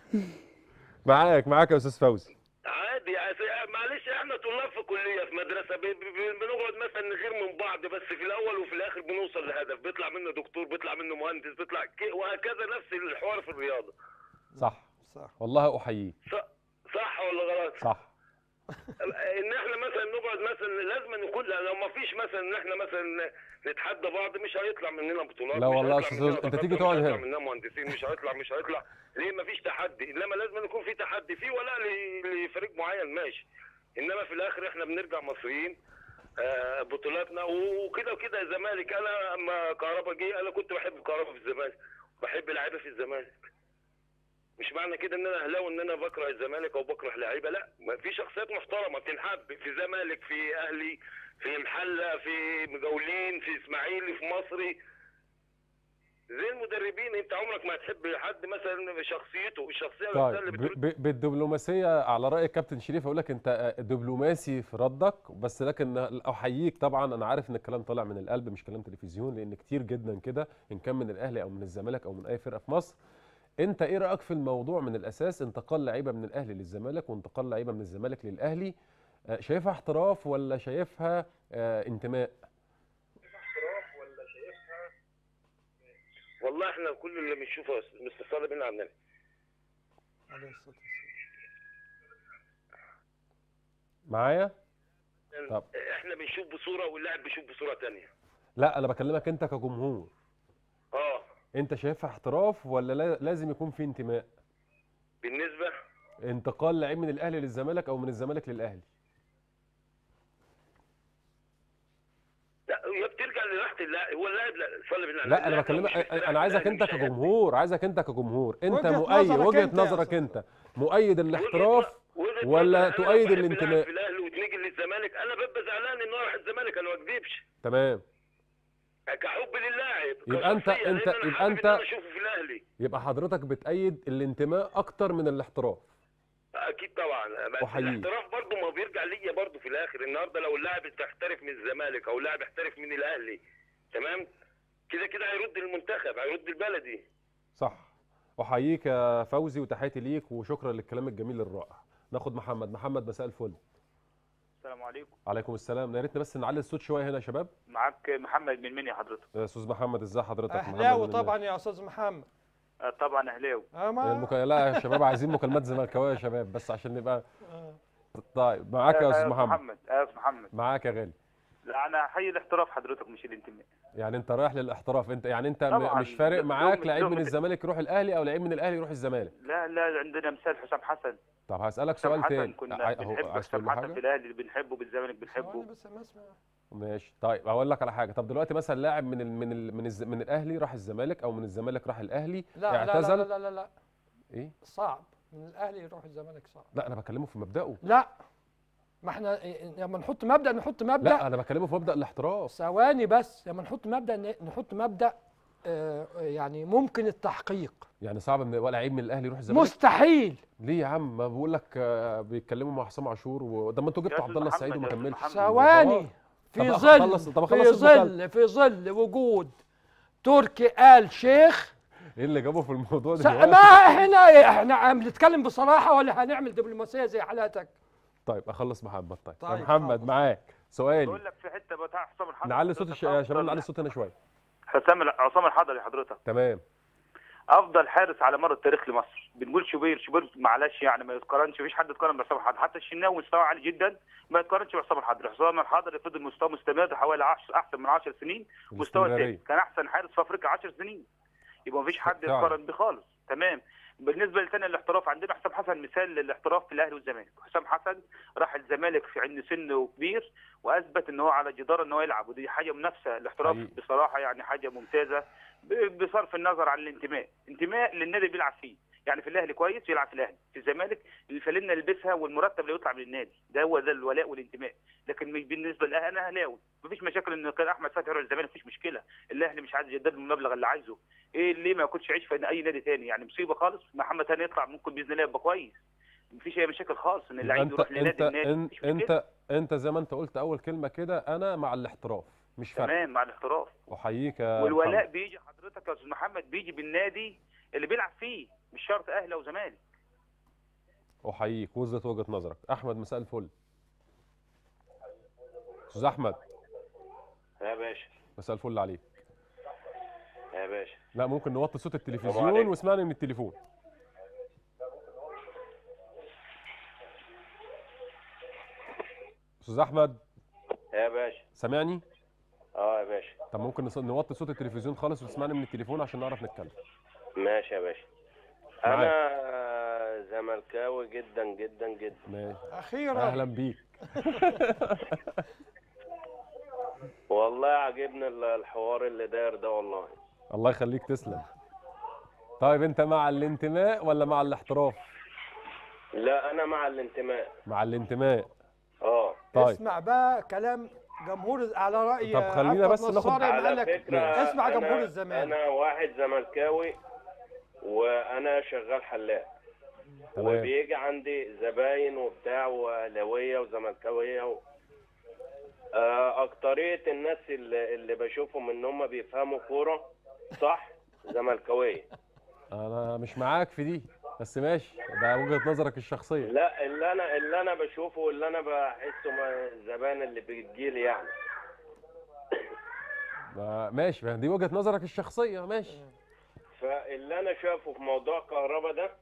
معاك معاك يا استاذ فوزي عادي يعني معلش احنا طلاب في كليه في مدرسه ب- ب- بنقعد مثلا نغير من بعض بس في الاول وفي الاخر بنوصل لهدف بيطلع منه دكتور بيطلع منه مهندس بيطلع ك- وهكذا نفس الحوار في الرياضه صح صح والله احييه صح, صح ولا غلط؟ صح ان احنا مثلا نقعد مثلا لازم نكون لو ما فيش مثلا ان احنا مثلا نتحدى بعض مش هيطلع مننا بطولات لا مش والله هيطلع يا مننا أستاذ، أنت دكاترة، تيجي مش تقعد هيطلع هنا. مننا مهندسين مش هيطلع مش هيطلع ليه ما فيش تحدي انما لازم يكون في تحدي فيه ولا ل- لفريق معين ماشي انما في الاخر احنا بنرجع مصريين آه، بطولاتنا وكده وكده الزمالك انا اما كهربا جه انا كنت بحب كهربا في الزمالك بحب لعيبه في الزمالك مش معنى كده ان انا اهلاوي ان انا بكره الزمالك او بكره لعيبه لا ما في شخصيات محترمه بتنحب في زمالك في اهلي في محله في مجاولين في اسماعيلي في مصري زي المدربين انت عمرك ما هتحب حد مثلا شخصيته الشخصيه نفسها اللي طيب بتقول ب- ب- بالدبلوماسيه على راي الكابتن شريف اقول لك انت دبلوماسي في ردك بس لكن احييك طبعا انا عارف ان الكلام طالع من القلب مش كلام تلفزيون لان كتير جدا كده ان كان من الاهلي او من الزمالك او من اي فرقه في مصر انت ايه رايك في الموضوع من الاساس انتقال لعيبه من الاهلي للزمالك وانتقال لعيبه من الزمالك للاهلي آه، شايفها احتراف ولا شايفها آه، انتماء والله احنا كل اللي بنشوفه مستر صالح بن عبد النبي عليه الصلاة والسلام. معايا طب. احنا بنشوف بصوره واللاعب بيشوف بصوره تانية لا انا بكلمك انت كجمهور اه انت شايفها احتراف ولا لا- لازم يكون في انتماء بالنسبه انتقال لعيب من الاهلي للزمالك او من الزمالك للاهلي لا هي بترجع لراحه اللاعب هو اللاعب لا صالح بن عبد لا انا اللاعب لو بكلمك مش مستريح انا عايزك اللاعب انت مش هيلعب. كجمهور عايزك انت كجمهور انت وجهة مؤيد نظرك وجهه انت يا نظرك أستاذ. انت مؤيد الاحتراف وجهة ولا نظري أنا تؤيد بحب الانتماء؟ اللاعب في الاهلي وتنيجي للزمالك انا ببقى زعلان ان هو راح الزمالك انا ما اكذبش تمام كحب للاعب يبقى أنت- كشخصية، أنت- لأن أنا يبقى حابب أنت- إن أنا اشوفه في الاهلي يبقى حضرتك بتأيد الانتماء اكتر من الاحتراف اكيد طبعا بس أحييك. الاحتراف برضه ما بيرجع ليا برضه في الاخر النهارده لو اللاعب تحترف من الزمالك او لاعب يحترف من الاهلي تمام كده كده هيرد المنتخب هيرد البلدي صح احييك يا فوزي وتحياتي ليك وشكرا للكلام الجميل الرائع ناخد محمد محمد مساء الفل السلام عليكم عليكم السلام يا ريتنا بس نعلي الصوت شويه هنا يا شباب معاك محمد من مني حضرتك يا استاذ محمد ازي حضرتك محمد اهلاوي من- طبعا يا استاذ محمد آه، طبعا اهلاوي آه ما المك... لا يا شباب عايزين مكالمات زملكاويه يا شباب بس عشان نبقى طيب معاك يا آه، استاذ آه، محمد محمد آه، استاذ محمد معاك يا غالي لا انا احيي الاحتراف حضرتك مش الانتماء يعني انت رايح للاحتراف انت يعني انت م- طبعاً. مش فارق لهم- معاك لعيب لهم- من الزمالك يروح الاهلي او لعيب من الاهلي يروح الزمالك لا لا عندنا مثال حسام حسن طب هسالك حسام سؤال حسن تاني كنا عاي- أهو، بنحب عايز تقول حسام له حسن في حاجه الاهلي اللي بنحبه بالزمالك بنحبه ثواني بس ما اسمع ماشي طيب هقول لك على حاجه طب دلوقتي مثلا لاعب من ال... من ال... من, الز... من الاهلي راح الزمالك او من الزمالك راح الاهلي لا لا لا اعتزل لا لا لا, لا. ايه صعب من الاهلي يروح الزمالك صعب لا انا بكلمه في مبداه لا ما احنا إيه- لما نحط مبدا نحط مبدا لا انا بكلمه في مبدا الاحتراف ثواني بس لما نحط مبدا ن- نحط مبدا آه، يعني ممكن التحقيق يعني صعب ان ولا لعيب من الاهلي يروح الزمالك مستحيل ليه يا عم ما بقول لك آه، بيتكلموا مع حسام عاشور وده ما انتوا جبتوا يا عبد الله أستاذ السعيد وما محمد، يا كملش أستاذ محمد. ثواني في طب ظل أخلص- طب في أخلص المكالمة. ظل في ظل وجود تركي آل شيخ ايه اللي جابه في الموضوع س- ده ما هنا احنا عم بنتكلم بصراحه ولا هنعمل دبلوماسيه زي حالاتك طيب اخلص محمد طيب, طيب، طيب محمد خلاص. معاك سؤالي بقول لك في حته بتاع حسام الحضري نعلي صوت حضرتك الش... يا شباب أفضل- نعلي الصوت هنا شويه حسام عصام الحضري حضرتك تمام افضل حارس على مر التاريخ لمصر بنقول شوبير شوبير معلش يعني ما يتقارنش مفيش حد يتقارن بعصام الحضري حتى الشناوي مستواه عالي جدا ما يتقارنش بعصام الحضري حسام الحضري فضل مستواه مستمر حوالي 10 احسن من 10 سنين مستوى الاستمرارية. تاني كان احسن حارس في افريقيا 10 سنين يبقى مفيش حد فعلا. يتقارن بيه خالص تمام بالنسبه لثاني الاحتراف عندنا حسام حسن مثال للاحتراف في الاهلي والزمالك حسام حسن راح الزمالك في عند سنه كبير واثبت ان هو على جدار ان هو يلعب ودي حاجه منافسه الاحتراف حقيقي. بصراحه يعني حاجه ممتازه ب- بصرف النظر عن الانتماء انتماء للنادي اللي بيلعب فيه يعني في الاهلي كويس يلعب في الاهلي في الزمالك الفانلة يلبسها والمرتب اللي يطلع من النادي ده هو ده الولاء والانتماء لكن مش بالنسبه للاهلي انا اهلاوي مفيش مشاكل ان كان احمد فتحي يروح الزمالك مفيش مشكله الاهلي مش عايز يجدد له المبلغ اللي عايزه ايه ليه ما يكونش يعيش في اي نادي تاني يعني مصيبه خالص محمد هاني يطلع ممكن باذن الله يبقى كويس مفيش اي مشاكل خالص ان اللعيب انت يروح انت لنادي النادي انت مفيش مشكلة. انت انت زي ما انت قلت اول كلمه كده انا مع الاحتراف مش فرق تمام مع الاحتراف احييك يا والولاء محمد. بيجي حضرتك يا استاذ محمد بيجي بالنادي اللي بيلعب فيه مش شرط اهلي او زمالك احييك وزت وجهه نظرك احمد مساء الفل استاذ احمد يا باشا مساء الفل عليك يا باشا لا ممكن نوطي صوت السلام التلفزيون عليكم. واسمعني من التليفون استاذ احمد يا باشا سامعني اه يا باشا طب ممكن نص- نوطي صوت التلفزيون خالص وتسمعني من التليفون عشان نعرف نتكلم ماشي يا باشا معاك. انا زملكاوي جدا جدا جدا ماشي اخيرا اهلا بيك والله عاجبني ال- الحوار اللي داير ده والله الله يخليك تسلم طيب انت مع الانتماء ولا مع الاحتراف لا انا مع الانتماء مع الانتماء اه طيب اسمع بقى كلام جمهور على راي طب خلينا عفت بس ناخد- نصاري ما على قال لك فكرة اسمع أنا- جمهور الزمالك انا واحد زملكاوي وانا شغال حلاق تمام وبيجي عندي زباين وبتاع واهلاويه وزملكاويه و... آه، اكتريه الناس اللي, اللي بشوفهم ان هم بيفهموا كوره صح زملكاويه انا مش معاك في دي بس ماشي ده وجهه نظرك الشخصيه لا اللي انا اللي انا بشوفه واللي انا بحسه من الزبائن اللي بتجيلي يعني ما- ماشي ما دي وجهه نظرك الشخصيه ماشي فاللي انا شايفه في موضوع كهربا ده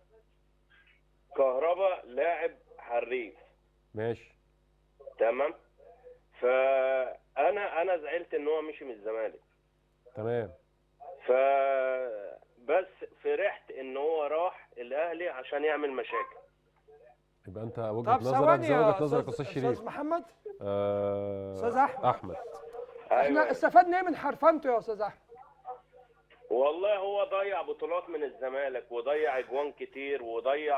كهربا لاعب حريف ماشي تمام فانا انا زعلت ان هو مشي من الزمالك تمام ف بس فرحت ان هو راح الاهلي عشان يعمل مشاكل يبقى انت وجهه طب نظرك ثواني زي يا وجهه نظرك استاذ استاذ شريف استاذ محمد آه، أستاذ أحمد. احمد احنا أيوة. استفدنا ايه من حرفنته يا استاذ احمد والله هو ضيع بطولات من الزمالك وضيع اجوان كتير وضيع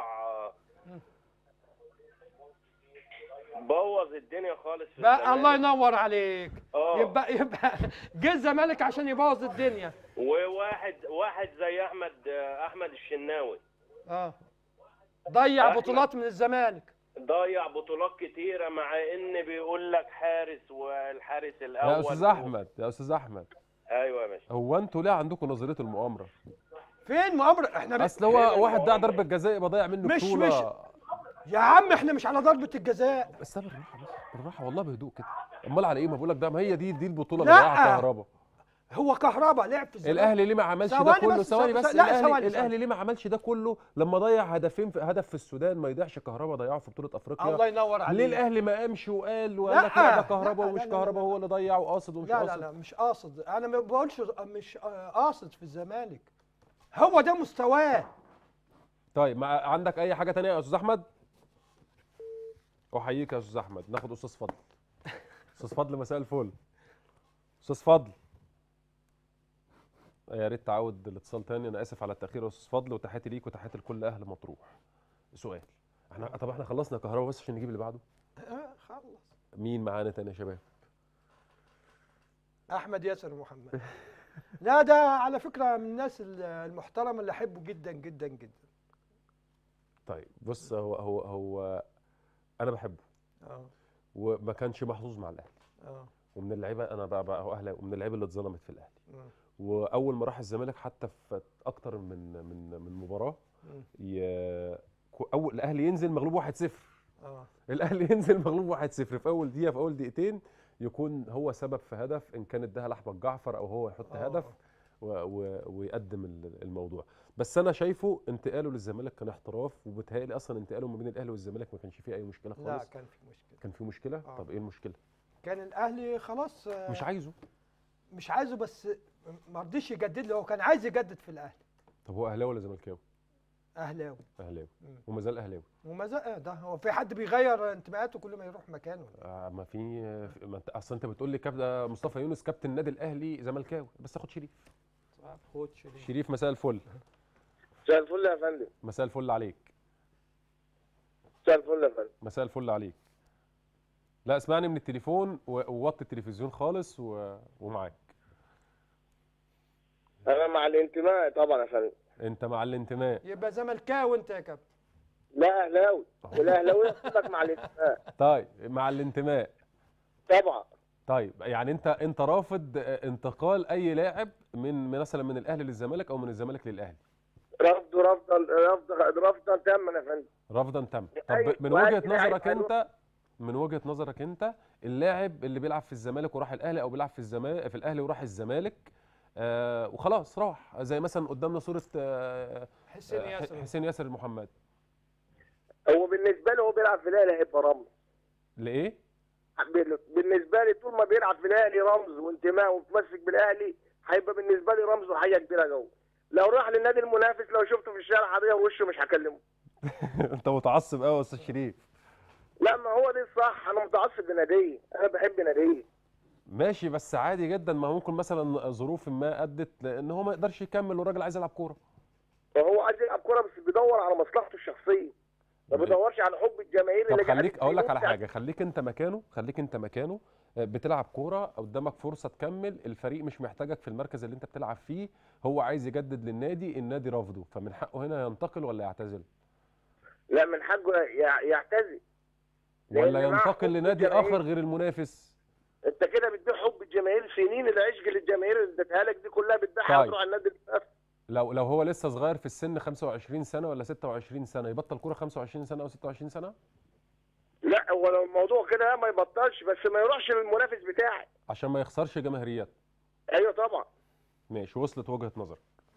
بوظ الدنيا خالص في بقى الله الزمالك ينور عليك اه يبقى يبقى جه الزمالك عشان يبوظ الدنيا وواحد واحد زي احمد احمد الشناوي اه ضيع أحمد- بطولات من الزمالك ضيع بطولات كتيره مع ان بيقول لك حارس والحارس الاول يا استاذ احمد يا استاذ احمد ايوه يا باشا هو انتوا ليه عندكم نظريه المؤامره فين مؤامره احنا ب... اصل هو واحد ضيع ضربه جزاء يبقى ضيع منه مش- بطوله يا عم احنا مش على ضربه الجزاء بس ده بالراحه بس بالراحه والله بهدوء كده امال على ايه ما بقول لك ده ما هي دي دي البطوله لا. اللي ضيعها كهربا هو كهربا لعب في الزمالك الاهلي ليه ما عملش ده ثواني كله بس، ثواني ثواني، بس لا، الاهلي ثواني، الاهلي ليه ما عملش ده كله لما ضيع هدفين في هدف في السودان ما يضيعش كهربا ضيعه في بطوله افريقيا الله ينور عليك ليه الاهلي ما قامش وقال وقال لا، لك لا ده لا، كهربا لا، ومش لا، لا، كهربا لا. هو اللي ضيع وقاصد ومش لا قاصد لا لا مش قاصد انا ما بقولش مش آه، قاصد في الزمالك هو ده مستواه طيب ما عندك اي حاجه تانية يا استاذ احمد احييك يا استاذ احمد ناخد استاذ فضل استاذ فضل مساء الفل استاذ فضل يا ريت تعود الاتصال تاني انا اسف على التاخير يا استاذ فضل وتحياتي ليك وتحياتي لكل اهل مطروح سؤال احنا طب احنا خلصنا كهرباء بس عشان نجيب اللي بعده آه خلص مين معانا تاني يا شباب احمد ياسر محمد لا ده على فكره من الناس المحترمه اللي احبه جدا جدا جدا طيب بص هو هو هو انا بحبه اه وما كانش محظوظ مع الاهلي اه ومن اللعيبه انا بقى, بقى هو اهلاوي ومن اللعيبه اللي اتظلمت في الاهلي مم. واول ما راح الزمالك حتى في اكتر من من من مباراه مم. ي... كو- اول الاهلي ينزل مغلوب 1-0 اه الاهلي ينزل مغلوب 1-0 في اول دقيقه في اول دقيقتين يكون هو سبب في هدف ان كان اداها لاحمد جعفر او هو يحط آه. هدف و... و... ويقدم ال- الموضوع بس انا شايفه انتقاله للزمالك كان احتراف وبتهيألي اصلا انتقاله ما بين الاهلي والزمالك ما كانش فيه اي مشكله لا خالص كان في مشكله كان في مشكله آه. طب ايه المشكله كان الاهلي خلاص آه، مش عايزه مش عايزه بس ما رضيش يجدد له هو كان عايز يجدد في الاهلي طب هو اهلاوي ولا زملكاوي اهلاوي اهلاوي مم. وما زال اهلاوي وما زال آه، ده هو في حد بيغير انتماءاته كل ما يروح مكانه آه، ما في ما انت اصل انت بتقول لي كابتن مصطفى يونس كابتن النادي الاهلي زملكاوي بس اخد شريف خد شريف شريف مساء الفل مساء الفل يا فندم مساء الفل عليك مساء الفل يا فندم مساء الفل عليك لا اسمعني من التليفون و- ووطي التلفزيون خالص و... ومعاك انا مع الانتماء طبعا يا فندم انت مع الانتماء يبقى زملكاوي انت يا كابتن لا اهلاوي والاهلاويه بتبقى مع الانتماء طيب مع الانتماء طبعا طيب يعني انت انت رافض آه، انتقال اي لاعب من من مثلا من الاهلي للزمالك او من الزمالك للاهلي رفض رفضا رفضا رفضا تاما يا فندم رفضا تام أي- طب من وأي وجهه لاعب نظرك هيروح- انت من وجهه نظرك انت اللاعب اللي بيلعب في الزمالك وراح الاهلي او بيلعب في الزمالك في الاهلي وراح الزمالك آه وخلاص راح زي مثلا قدامنا صوره آه حسين آه، ياسر حسين ياسر المحمد هو بالنسبه له هو بيلعب في الاهلي هيبقى رمز لايه بال- بالنسبه لي طول ما بيلعب في الاهلي رمز وانتماء ومتمسك بالاهلي هيبقى بالنسبه لي رمز وحاجه كبيره جوه لو راح للنادي المنافس لو شفته في الشارع حضرتك وشه مش هكلمه انت متعصب قوي يا استاذ شريف لا ما هو دي الصح انا متعصب لناديه انا بحب ناديه ماشي بس عادي جدا ما ممكن مثلا ظروف ما ادت لان هو ما يقدرش يكمل والراجل عايز يلعب كوره وهو عايز يلعب كوره بس بيدور على مصلحته الشخصيه ما بيدورش على حب الجماهير طب اللي قاعد خليك اقول لك على يموت حاجه خليك انت مكانه خليك انت مكانه آه، بتلعب كوره قدامك فرصه تكمل الفريق مش محتاجك في المركز اللي انت بتلعب فيه هو عايز يجدد للنادي النادي رافضه فمن حقه هنا ينتقل ولا يعتزل لا من حقه يع- يعتزل لأن ولا معاه ينتقل حب لنادي الجماهير. اخر غير المنافس انت كده بتبيع حب الجماهير سنين العشق للجماهير اللي اديتها لك دي كلها بتبيعها طيب. وتروح على النادي المنافس لو لو هو لسه صغير في السن 25 سنه ولا 26 سنه يبطل كوره 25 سنه او 26 سنه لا هو لو الموضوع كده ما يبطلش بس ما يروحش للمنافس بتاعي عشان ما يخسرش جماهيريات ايوه طبعا ماشي وصلت وجهه نظرك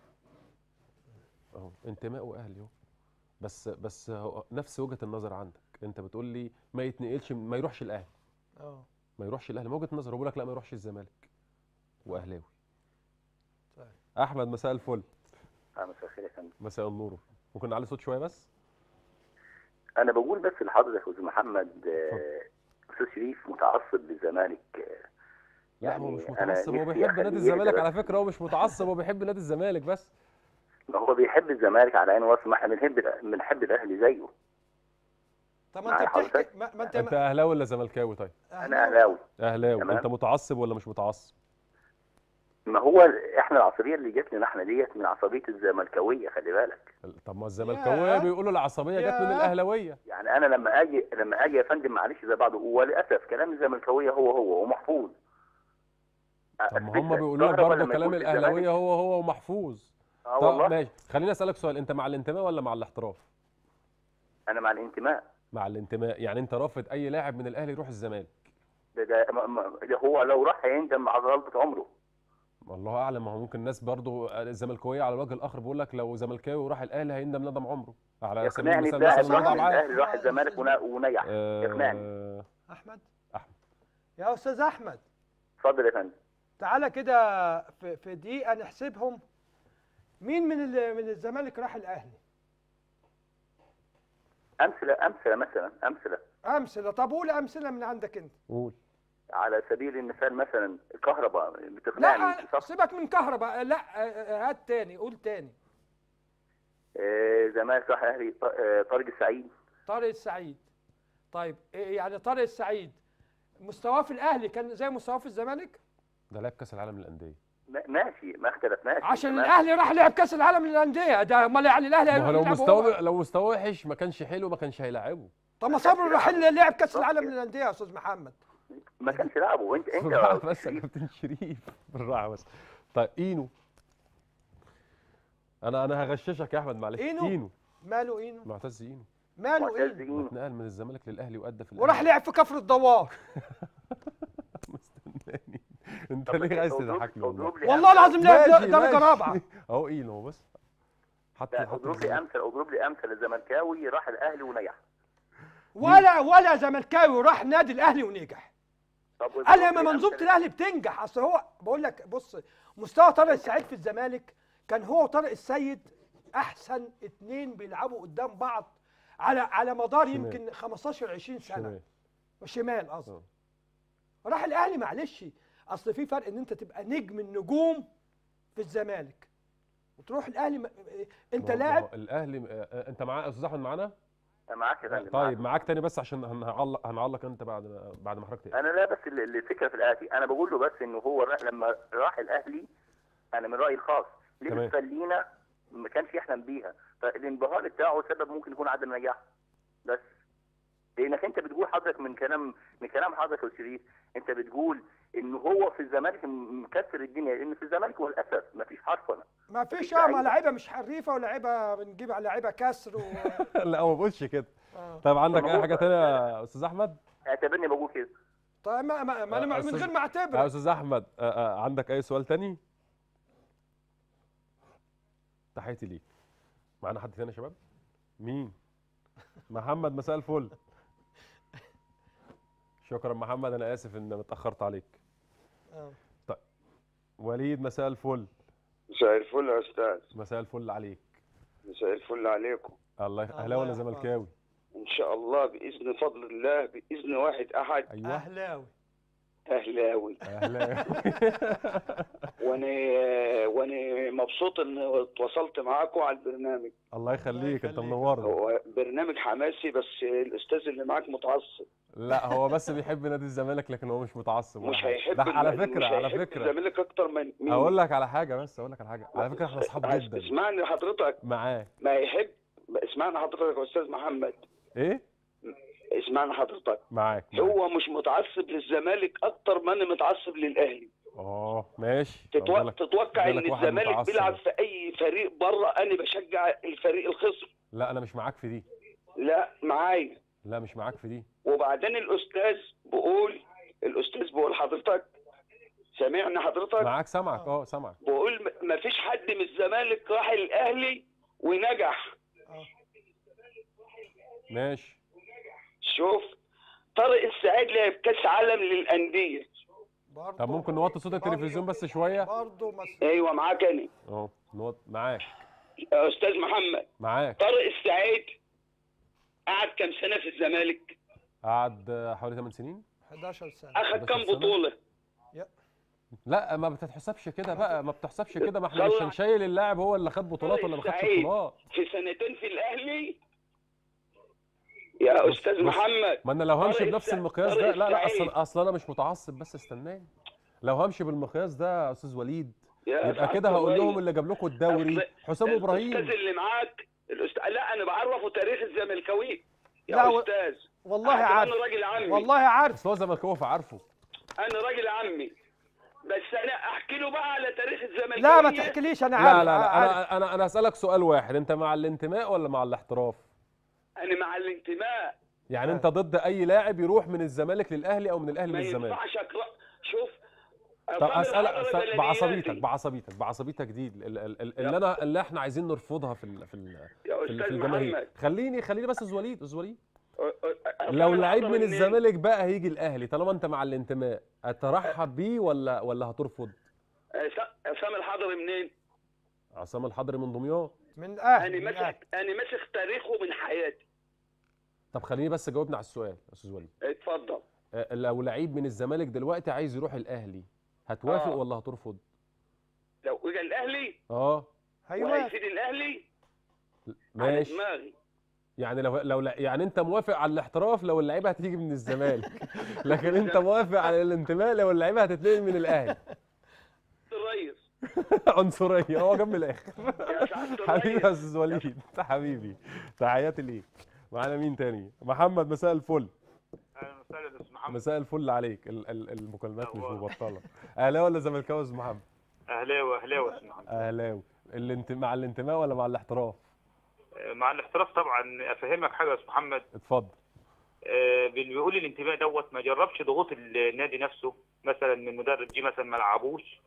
اهو انتمائه اهلي اهو بس بس هو نفس وجهه النظر عندك انت بتقول لي ما يتنقلش ما يروحش الاهلي اه ما يروحش الاهلي ما وجهه نظر بقول لك لا ما يروحش الزمالك واهلاوي طيب. احمد مساء الفل مساء الخير يا فندم مساء النور ممكن نعلي صوت شويه بس انا بقول بس لحضرتك يا استاذ محمد آه، استاذ شريف متعصب للزمالك آه، لا هو يعني مش أنا متعصب هو نفسي بيحب أخليه نادي يهدى الزمالك بس. على فكره هو مش متعصب هو بيحب نادي الزمالك بس ما هو بيحب الزمالك على عين وراس ما احنا بنحب بنحب الاهلي زيه طب ما معايا انت بتحكي حضرتك؟ ما, ما انت انت اهلاوي ولا زملكاوي طيب انا اهلاوي اهلاوي تمام. انت متعصب ولا مش متعصب ما هو احنا العصبيه اللي جت لنا احنا ديت من عصبيه الزملكاويه خلي بالك طب ما الزملكاويه ياه. بيقولوا العصبيه جت من ياه. الاهلاويه يعني انا لما اجي لما اجي يا فندم معلش زي بعض وللاسف كلام الزملكاويه هو هو ومحفوظ طب ما هم أثبت بيقولوا لك كهربا برضه لما كلام يكون في الاهلاويه الزمالك- هو هو ومحفوظ اه طب والله ماشي خليني اسالك سؤال انت مع الانتماء ولا مع الاحتراف انا مع الانتماء مع الانتماء يعني انت رافض اي لاعب من الاهلي يروح الزمالك ده, ده, ما- ما- ده هو لو راح هيندم على غلطه عمره الله اعلم ما هو ممكن الناس برضو الزملكاويه على الوجه الاخر بيقول لك لو زملكاوي وراح الاهلي هيندم ندم عمره على سبيل يقنعني المثال اللاعب مثلا راح رضا عبعال الاهلي راح الزمالك ونا- ونجح يقنعني. آه، احمد أحمد. يا استاذ احمد اتفضل يا فندم تعالى كده في, في دقيقه نحسبهم مين من ال- من الزمالك راح الاهلي امثله امثله مثلا امثله امثله طب قول امثله من عندك انت قول على سبيل المثال مثلا كهرباء بتقنعني لا صح سيبك من كهرباء لا آه، هات تاني قول تاني آه، زمالك راح اهلي ط- آه، طارق السعيد طارق السعيد طيب إيه يعني طارق السعيد مستواه في الاهلي كان زي مستواه في الزمالك ده لعب كاس العالم للانديه ما- ماشي ما اختلفناش عشان تمام. الاهلي راح لعب كاس العالم للانديه ده امال يعني الاهلي ما هو هيروح لو يلعب مستوى هو؟ لو مستوى وحش ما كانش حلو ما كانش هيلاعبه طب ما صبري راح لعب كاس العالم للانديه يا استاذ محمد ما كانش لعبه انت انت بالراحه يا بس يا شريف، كابتن شريف بالراحه بس طيب اينو انا انا هغششك يا احمد معلش إينو؟ اينو ماله اينو معتز اينو ماله معتز اينو إينو. اتنقل من الزمالك للاهلي وادى في وراح الأهلي. لعب في كفر الدوار مستناني انت طب ليه عايز اضرب- تضحكني والله اضرب لي والله أمثلة. العظيم لعب ماشي، درجه ماشي. رابعه اهو اينو بس حط لا حط اضرب لي الزمالك. امثله اضرب لي امثله الزملكاوي راح الاهلي ونجح ولا ولا زملكاوي راح نادي الاهلي ونجح طب اضرب انا ما لي منظومه أمثلة- الاهلي بتنجح اصل هو بقول لك بص مستوى طارق السعيد في الزمالك كان هو وطارق السيد احسن اتنين بيلعبوا قدام بعض على على مدار شمال. يمكن 15 20 سنه شمال. شمال قصدي آه. راح الاهلي معلش اصل في فرق ان انت تبقى نجم النجوم في الزمالك وتروح الاهلي م... انت ما هو- ما لاعب هو الاهلي آه، آه، انت معاه استاذ احمد معانا أنا معاك يا فندم طيب معاك. معاك تاني بس عشان هنعلق هنعلق انت بعد ما بعد ما حضرتك تقفل. انا لا بس ال- ال- الفكره في الاتي انا بقول له بس انه هو را- لما راح الاهلي انا من رايي الخاص تمام. ليه خلينا ما كانش يحلم بيها فالانبهار بتاعه سبب ممكن يكون عدم نجاح بس لانك انت بتقول حضرتك من كلام من كلام حضرتك يا شريف انت بتقول ان هو في الزمالك م- مكسر الدنيا لان في الزمالك للاسف ما فيش حرفنه ما فيش مفيش اه ما لعيبة. لعيبه مش حريفه ولاعيبه بنجيب على لعيبه كسر و... لا هو ما بقولش كده آه. طيب عندك طب اي هو- حاجه تانية يا استاذ احمد اعتبرني بقول كده طيب ما, ما, ما انا آه، من أستاذ- غير ما يا اعتبر استاذ احمد آه، آه، عندك اي سؤال تاني تحياتي ليك معانا حد تاني يا شباب مين محمد مساء الفل شكرا محمد انا اسف ان اتاخرت عليك آه. وليد مساء الفل مساء الفل يا استاذ مساء الفل عليك مساء الفل عليكم الله الله اهلاوي ولا يحفظك. زملكاوي ان شاء الله باذن فضل الله باذن واحد احد ايوه اهلاوي اهلاوي اهلاوي وانا وانا مبسوط ان اتواصلت معاكم على البرنامج الله يخليك انت يخليك. منورنا هو برنامج حماسي بس الاستاذ اللي معاك متعصب لا هو بس بيحب نادي الزمالك لكن هو مش متعصب ولا مش حاجة. هيحب ده على الم- فكره مش على هيحب فكره الزمالك اكتر من مين اقول لك على حاجه بس اقول لك على حاجه على فكره احنا اصحاب جدا اسمعني حضرتك معاه ما يحب اسمعني حضرتك يا استاذ محمد ايه اسمعني حضرتك معاك معاك. هو مش متعصب للزمالك اكتر ما انا متعصب للاهلي اه ماشي تتو... جالك- تتوقع جالك ان واحد الزمالك متعصب. بيلعب في اي فريق بره انا بشجع الفريق الخصم لا انا مش معاك في دي لا معايا لا مش معاك في دي وبعدين الاستاذ بيقول الاستاذ بيقول حضرتك سامعني حضرتك معاك سامعك اه سامعك بقول ما فيش حد من الزمالك راح الاهلي ونجح ماشي شوف طارق السعيد لعب كاس عالم للانديه برضه طب ممكن نوطي صوت التلفزيون بس شويه برضه مس... ايوه معاك انا اه نوط معاك يا استاذ محمد معاك طارق السعيد قعد كام سنه في الزمالك قعد آه، حوالي 8 سنين 11 سنه اخذ 11 كام سنة؟ بطوله لا ما بتتحسبش كده بقى ما بتحسبش كده ما احنا طلع- مش شايل اللاعب هو اللي خد بطولات ولا ما خدش سعيد. بطولات في سنتين في الاهلي يا استاذ بص- محمد ما انا لو همشي طارق بنفس السع- المقياس طارق ده لا لا السعيد. اصل اصل انا مش متعصب بس استناني لو همشي بالمقياس ده يا استاذ وليد يا يبقى سعادة كده هقول لهم الرئيس. اللي جاب لكم الدوري أصل حسام الاستاذ ابراهيم اللي معاك الأست... لا انا بعرفه تاريخ الزملكاوي يا لا، و- استاذ والله عشان عارف انا راجل عمي والله عارف اصل هو زملكاوي فعارفه انا راجل عمي بس انا احكي له بقى على تاريخ الزملكاويه لا ما تحكيليش انا عارف لا لا لا عارف. انا انا انا اسالك سؤال واحد انت مع الانتماء ولا مع الاحتراف انا مع الانتماء يعني آه. انت ضد اي لاعب يروح من الزمالك للاهلي او من الاهلي ما للزمالك ينفعش أقرأ شوف طب عصام اسالك الحضري أسأل بلدياتي. بعصبيتك بعصبيتك بعصبيتك دي ال- ال- ال- اللي انا اللي احنا عايزين نرفضها في ال في ال يا في, ال- في استاذ الجماهير محمد خليني خليني بس استاذ وليد استاذ وليد عصام لو لعيب الحضري من منين؟ الزمالك بقى هيجي الاهلي طالما انت مع الانتماء هترحب بيه ولا ولا هترفض عصام- عصام الحضري منين؟ عصام الحضري من دمياط من انا الاهلي من الأهلي. ماسك انا ماسك تاريخه من حياتي طب خليني بس جاوبنا على السؤال يا استاذ وليد اتفضل آه، لو لعيب من الزمالك دلوقتي عايز يروح الاهلي هتوافق آه. ولا هترفض لو اجى الاهلي اه ايوه وهيفيد الاهلي على ماشي دماغي يعني لو لو لا- يعني انت موافق على الاحتراف لو اللعيبه هتيجي من الزمالك لكن انت موافق على الانتماء لو اللعيبه هتتنقل من الاهلي الريس عنصريه هو جنب الاخر يا سعاده حبيبي يا الريس استاذ وليد انت حبيبي تحياتي ليك معانا مين تاني محمد مساء الفل اهلا وسهلا يا استاذ محمد مساء الفل عليك ال- ال- المكالمات مش أهلا. مبطله اهلاوي ولا زملكاوي يا استاذ محمد اهلاوي اهلاوي يا استاذ محمد اهلاوي الانت... مع الانتماء ولا مع الاحتراف آه، مع الاحتراف طبعا افهمك حاجه يا استاذ محمد اتفضل آه، اللي بيقول الانتماء دوت ما جربش ضغوط النادي نفسه مثلا من مدرب جه مثلا ما لعبوش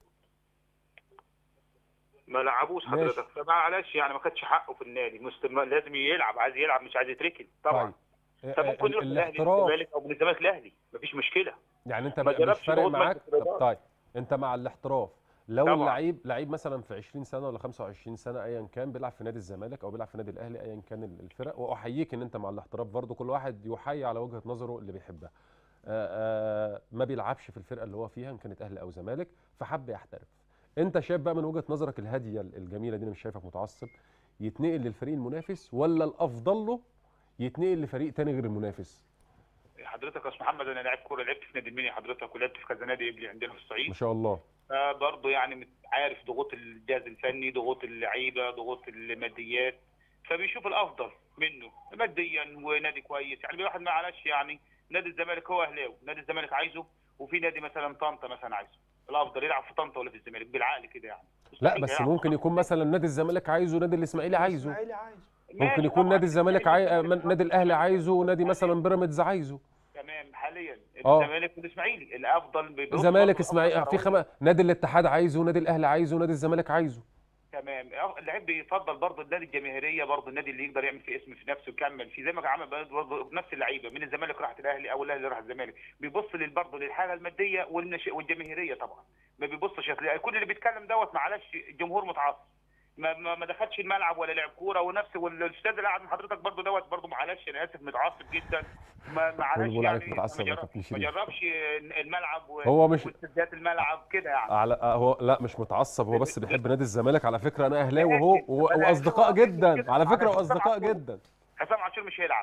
ما لعبوش ماشي. حضرتك فمعلش يعني ما خدش حقه في النادي مستم... لازم يلعب عايز يلعب مش عايز يتركن طبعا طيب فممكن ال- يروح من الاهلي الاحتراف للزمالك او من الزمالك الاهلي مفيش مشكله يعني انت ما بقى مش جربش فارق ضغوط معاك مجلس طب الإدارة. طيب انت مع الاحتراف لو طبعا. اللعيب لعيب مثلا في 20 سنه ولا 25 سنه ايا كان بيلعب في نادي الزمالك او بيلعب في نادي الاهلي ايا كان ال- الفرق واحييك ان انت مع الاحتراف برضو كل واحد يحيي على وجهه نظره اللي بيحبها آآ آآ ما بيلعبش في الفرقه اللي هو فيها ان كانت اهلي او زمالك فحب يحترف انت شايف بقى من وجهه نظرك الهاديه الجميله دي انا مش شايفك متعصب يتنقل للفريق المنافس ولا الافضل له يتنقل لفريق تاني غير المنافس حضرتك يا استاذ محمد انا لاعب كوره لعبت في نادي المنيا حضرتك ولعبت في كذا نادي قبلي عندنا في الصعيد ما شاء الله برضه يعني مت- عارف ضغوط الجهاز الفني ضغوط اللعيبه ضغوط الماديات فبيشوف الافضل منه ماديا ونادي كويس يعني الواحد معلش يعني نادي الزمالك هو اهلاوي نادي الزمالك عايزه وفي نادي مثلا طنطا مثلا عايزه الافضل يلعب في طنطا ولا في الزمالك بالعقل كده يعني لا مستحيل بس يلعب ممكن يكون مثلا نادي الزمالك عايزه نادي الاسماعيلي عايزه اسماعيلي عايز ممكن ماشي يكون طبعاً. نادي الزمالك عاي... نادي الاهلي عايزه ونادي مثلا بيراميدز عايزه تمام حاليا آه. الزمالك والاسماعيلي الافضل بيبص الزمالك برضه اسماعيلي في الأفضل خم... نادي الاتحاد عايزه نادي الاهلي عايزه نادي الزمالك عايزه تمام اللعيب بيفضل برضه النادي الجماهيريه برضه النادي اللي يقدر يعمل فيه اسم في نفسه ويكمل فيه زي ما عمل برضه نفس اللعيبه من الزمالك راحت الاهلي او الاهلي راح الزمالك بيبص لل- برضه للحاله الماديه والنش- والجماهيريه طبعا ما بيبصش هتلاقي كل اللي بيتكلم دوت معلش الجمهور متعصب ما ما ما دخلش الملعب ولا لعب كوره ونفس والاستاذ اللي قاعد مع حضرتك برضه دوت برضه معلش انا اسف متعصب جدا ما معلش بقول عليك يعني متعصب ما يا جرب- كابتن ما شريف. جربش الملعب و- هو مش- واستديات الملعب كده يعني على هو لا مش متعصب هو بس بيحب نادي الزمالك على فكره انا اهلاوي ماشي. اهو و... أنا واصدقاء أهلاوي جدا كده. على فكره أنا واصدقاء حسام عاشور. جدا حسام عاشور مش هيلعب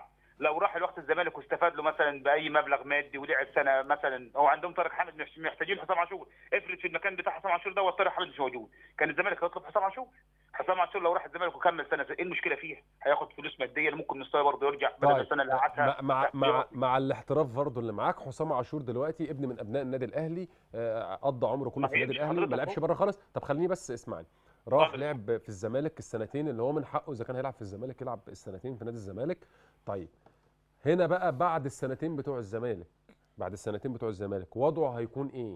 لو راح الوقت الزمالك واستفاد له مثلا باي مبلغ مادي ولعب سنه مثلا هو عندهم طارق حامد مش محتاجين حسام عاشور افرض في المكان بتاع حسام عاشور دوت طارق حامد مش موجود كان الزمالك هيطلب حسام عاشور حسام عاشور لو راح الزمالك وكمل سنه ايه المشكله فيها؟ هياخد فلوس ماديه ممكن مستواه برضه يرجع بدل طيب السنه اللي قعدها مع مع لا، مع, يقعد. مع الاحتراف برضه اللي معاك حسام عاشور دلوقتي ابن من ابناء النادي الاهلي آه، قضى عمره كله في صحيح، النادي مش الاهلي ما حضرتك لعبش أهو. بره خالص طب خليني بس اسمعني راح اتفضل. لعب في الزمالك السنتين اللي هو من حقه اذا كان هيلعب في الزمالك يلعب السنتين في نادي الزمالك طيب هنا بقى بعد السنتين بتوع الزمالك بعد السنتين بتوع الزمالك وضعه هيكون ايه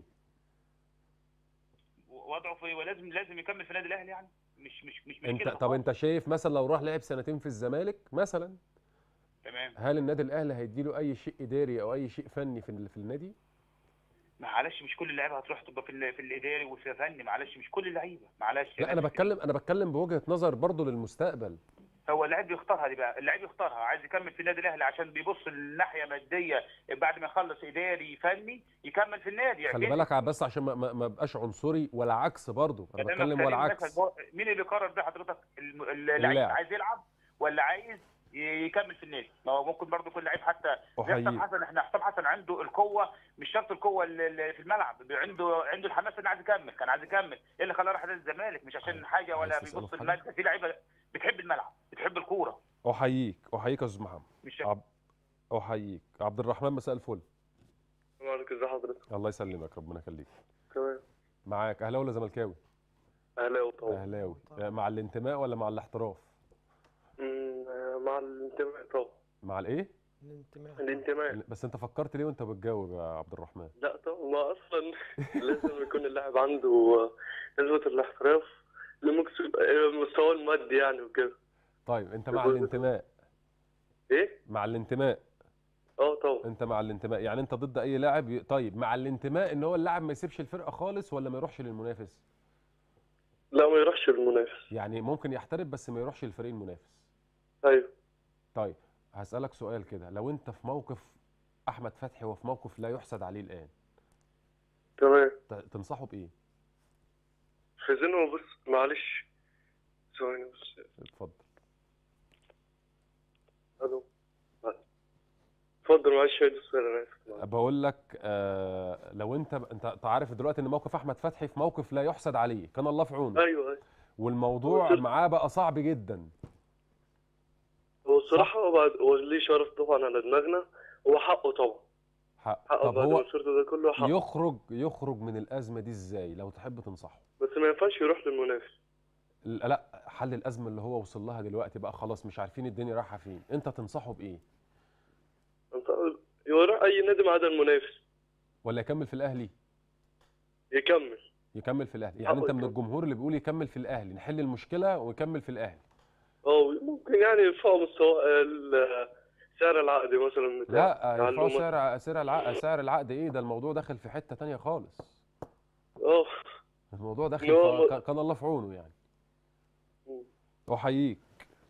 وضعه في ولازم لازم يكمل في النادي الاهلي يعني مش مش مش انت مشكلة طب انت شايف مثلا لو راح لعب سنتين في الزمالك مثلا تمام هل النادي الاهلي هيديله اي شيء اداري او اي شيء فني في ال- في النادي معلش مش كل اللعيبه هتروح تبقى في ال- في الاداري وفي الفني معلش مش كل اللعيبه معلش لا انا بتكلم انا بتكلم بوجهة نظر برضه للمستقبل هو اللاعب بيختارها دي بقى اللاعب يختارها عايز يكمل في النادي الاهلي عشان بيبص للناحيه ماديه بعد ما يخلص اداري فني يكمل في النادي خلي بالك ع- بس عشان ما ما ما ابقاش عنصري ولا عكس برضه انا كلامك بتكلم سليم ولا مثلا عكس هو- مين اللي قرر ده حضرتك الم- اللعيب اللاعب. عايز يلعب ولا عايز ي- يكمل في النادي ما هو ممكن برضه كل لعيب حتى زي حسام احييك حسن احنا حسام حسن عنده القوه مش شرط القوه اللي اللي في الملعب بي- عنده عنده الحماس انه عايز يكمل كان عايز يكمل ايه اللي خلاه راح نادي الزمالك مش عشان حاجه ولا عايز تسأله بيبص في حاجة؟ الماده في لعيبه بتحب الملعب بتحب الكوره احييك احييك يا استاذ محمد مش عب... احييك عبد الرحمن مساء الفل السلام عليكم ازي حضرتك الله يسلمك ربنا يخليك تمام معاك اهلاوي ولا زملكاوي اهلاوي طبعا اهلاوي مع الانتماء ولا مع الاحتراف أمم، مع الانتماء طبعا مع الايه الانتماء الانتماء بس انت فكرت ليه وانت بتجاوب يا عبد الرحمن لا طبعا ما اصلا لازم يكون اللاعب عنده نسبة الاحتراف لمستواه المادي يعني وكده طيب انت مع يقول- الانتماء ايه؟ مع الانتماء اه طبعا انت مع الانتماء يعني انت ضد اي لاعب ي... طيب مع الانتماء ان هو اللاعب ما يسيبش الفرقه خالص ولا ما يروحش للمنافس لا ما يروحش المنافس يعني ممكن يحترف بس ما يروحش للفريق المنافس ايوه طيب هسألك سؤال كده لو انت في موقف احمد فتحي وفي موقف لا يحسد عليه الان تمام ت- تنصحه بايه خزينه بص معلش ثواني بس اتفضل الو اتفضل معلش يا دكتور انا اسف بقول لك آه لو انت انت أنت عارف دلوقتي ان موقف احمد فتحي في موقف لا يحسد عليه كان الله في عونه ايوه ايوه والموضوع هو معاه بقى صعب جدا هو الصراحة هو بعد هو ليه شرف طبعا على دماغنا هو حقه طبعا حق. حقه طب بعد هو مسيرته ده كله حقه يخرج يخرج من الازمه دي ازاي لو تحب تنصحه بس ما ينفعش يروح للمنافس لا لا، حل الازمه اللي هو وصل لها دلوقتي بقى خلاص مش عارفين الدنيا رايحه فين انت تنصحه بايه انت يروح اي نادي ما عدا المنافس ولا يكمل في الاهلي يكمل يكمل في الاهلي يعني حقه انت من يكمل. الجمهور اللي بيقول يكمل في الاهلي نحل المشكله ويكمل في الاهلي اه ممكن يعني يرفعوا مستوى ال- سعر العقد مثلا بتاع لا يرفعوا تعلمات. سعر سعر العقد سعر العقد ايه ده الموضوع داخل في حته تانية خالص اه الموضوع داخل لا، في ما- كان- كان الله في عونه يعني مم. احييك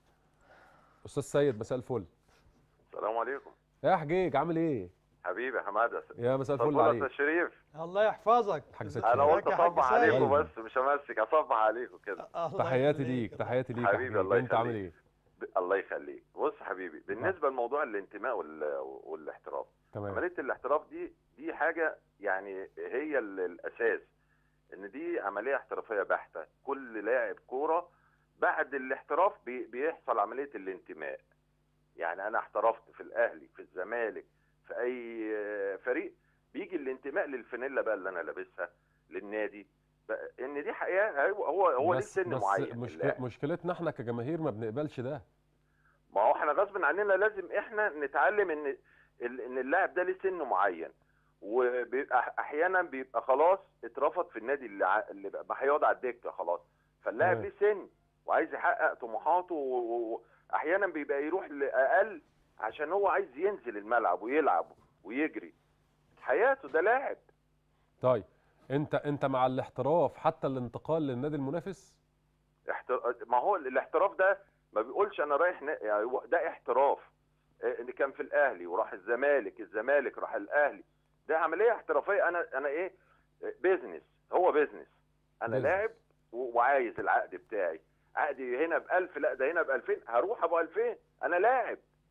استاذ سيد مساء الفل السلام عليكم يا حجيج عامل ايه حبيبي حماده يا مساء الفل طب يا عليك شريف الله يحفظك حاج ازيك زكي. انا قلت يا حاج اصبح سيد؟ عليكم قلبي. بس مش همسك اصبح عليكم كده الله تحياتي يخليك. ليك تحياتي ليك يا حبيبي، حجيج. الله انت عامل يخليك. ايه ب- الله يخليك بص حبيبي بالنسبه لموضوع الانتماء وال... والاحتراف تمام عمليه الاحتراف دي دي حاجه يعني هي ال- الاساس ان دي عمليه احترافيه بحته كل لاعب كوره بعد الاحتراف بي... بيحصل عمليه الانتماء يعني انا احترفت في الاهلي في الزمالك في اي آه، فريق بيجي الانتماء للفانيلا بقى اللي انا لابسها للنادي بقى ان دي حقيقه هو هو هو ليه بس سن بس معين مشكلة اللاعب. مشكلتنا احنا كجماهير ما بنقبلش ده ما هو احنا غصب عننا لازم احنا نتعلم ان ال- ان اللاعب ده ليه سن معين وبيبقى احيانا بيبقى خلاص اترفض في النادي اللي ع- اللي بقى هيقعد على الدكه خلاص فاللاعب تمام. ليه سن وعايز يحقق طموحاته واحيانا بيبقى يروح لاقل عشان هو عايز ينزل الملعب ويلعب ويجري حياته ده لاعب طيب انت انت مع الاحتراف حتى الانتقال للنادي المنافس احتر... ما هو الاحتراف ده ما بيقولش انا رايح ن... يعني هو ده احتراف اه، اللي كان في الاهلي وراح الزمالك الزمالك راح الاهلي ده عمليه احترافيه انا انا ايه اه، بيزنس هو بيزنس انا بيزنس. لاعب و- وعايز العقد بتاعي عقدي هنا ب 1000 لا ده هنا ب 2000 هروح ابو 2000 انا لاعب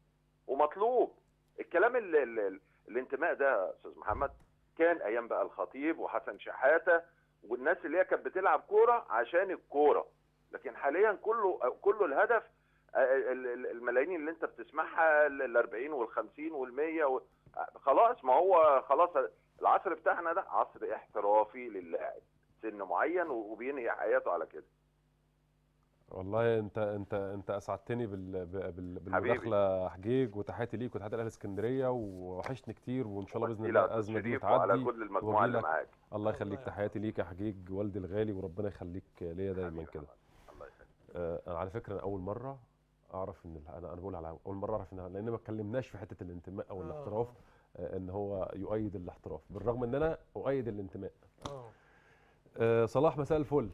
ومطلوب الكلام ال ال ال الانتماء ده يا استاذ محمد كان ايام بقى الخطيب وحسن شحاته والناس اللي هي كانت بتلعب كوره عشان الكوره لكن حاليا كله كله الهدف ال- ال- الملايين اللي انت بتسمعها ال 40 وال 50 وال 100 و... خلاص ما هو خلاص العصر بتاعنا ده عصر احترافي للاعب سن معين وبينهي حياته على كده والله انت انت انت اسعدتني بال بال حبيبي. بالمداخله حجيج وتحياتي ليك وتحياتي لاهل اسكندريه ووحشني كتير وان شاء الله باذن وإلى الله أستاذ الازمه دي شريف وعلى تعدي كل المجموعة اللي وأجيلك. معاك. الله يخليك تحياتي ليك يا حجيج والدي الغالي وربنا يخليك ليا دايما كده آه انا على فكره أنا اول مره اعرف ان ال- انا انا بقول على اول مره اعرف ان لان ما اتكلمناش في حته الانتماء او آه. الاحتراف آه ان هو يؤيد الاحتراف بالرغم ان انا اؤيد الانتماء اه آه صلاح مساء الفل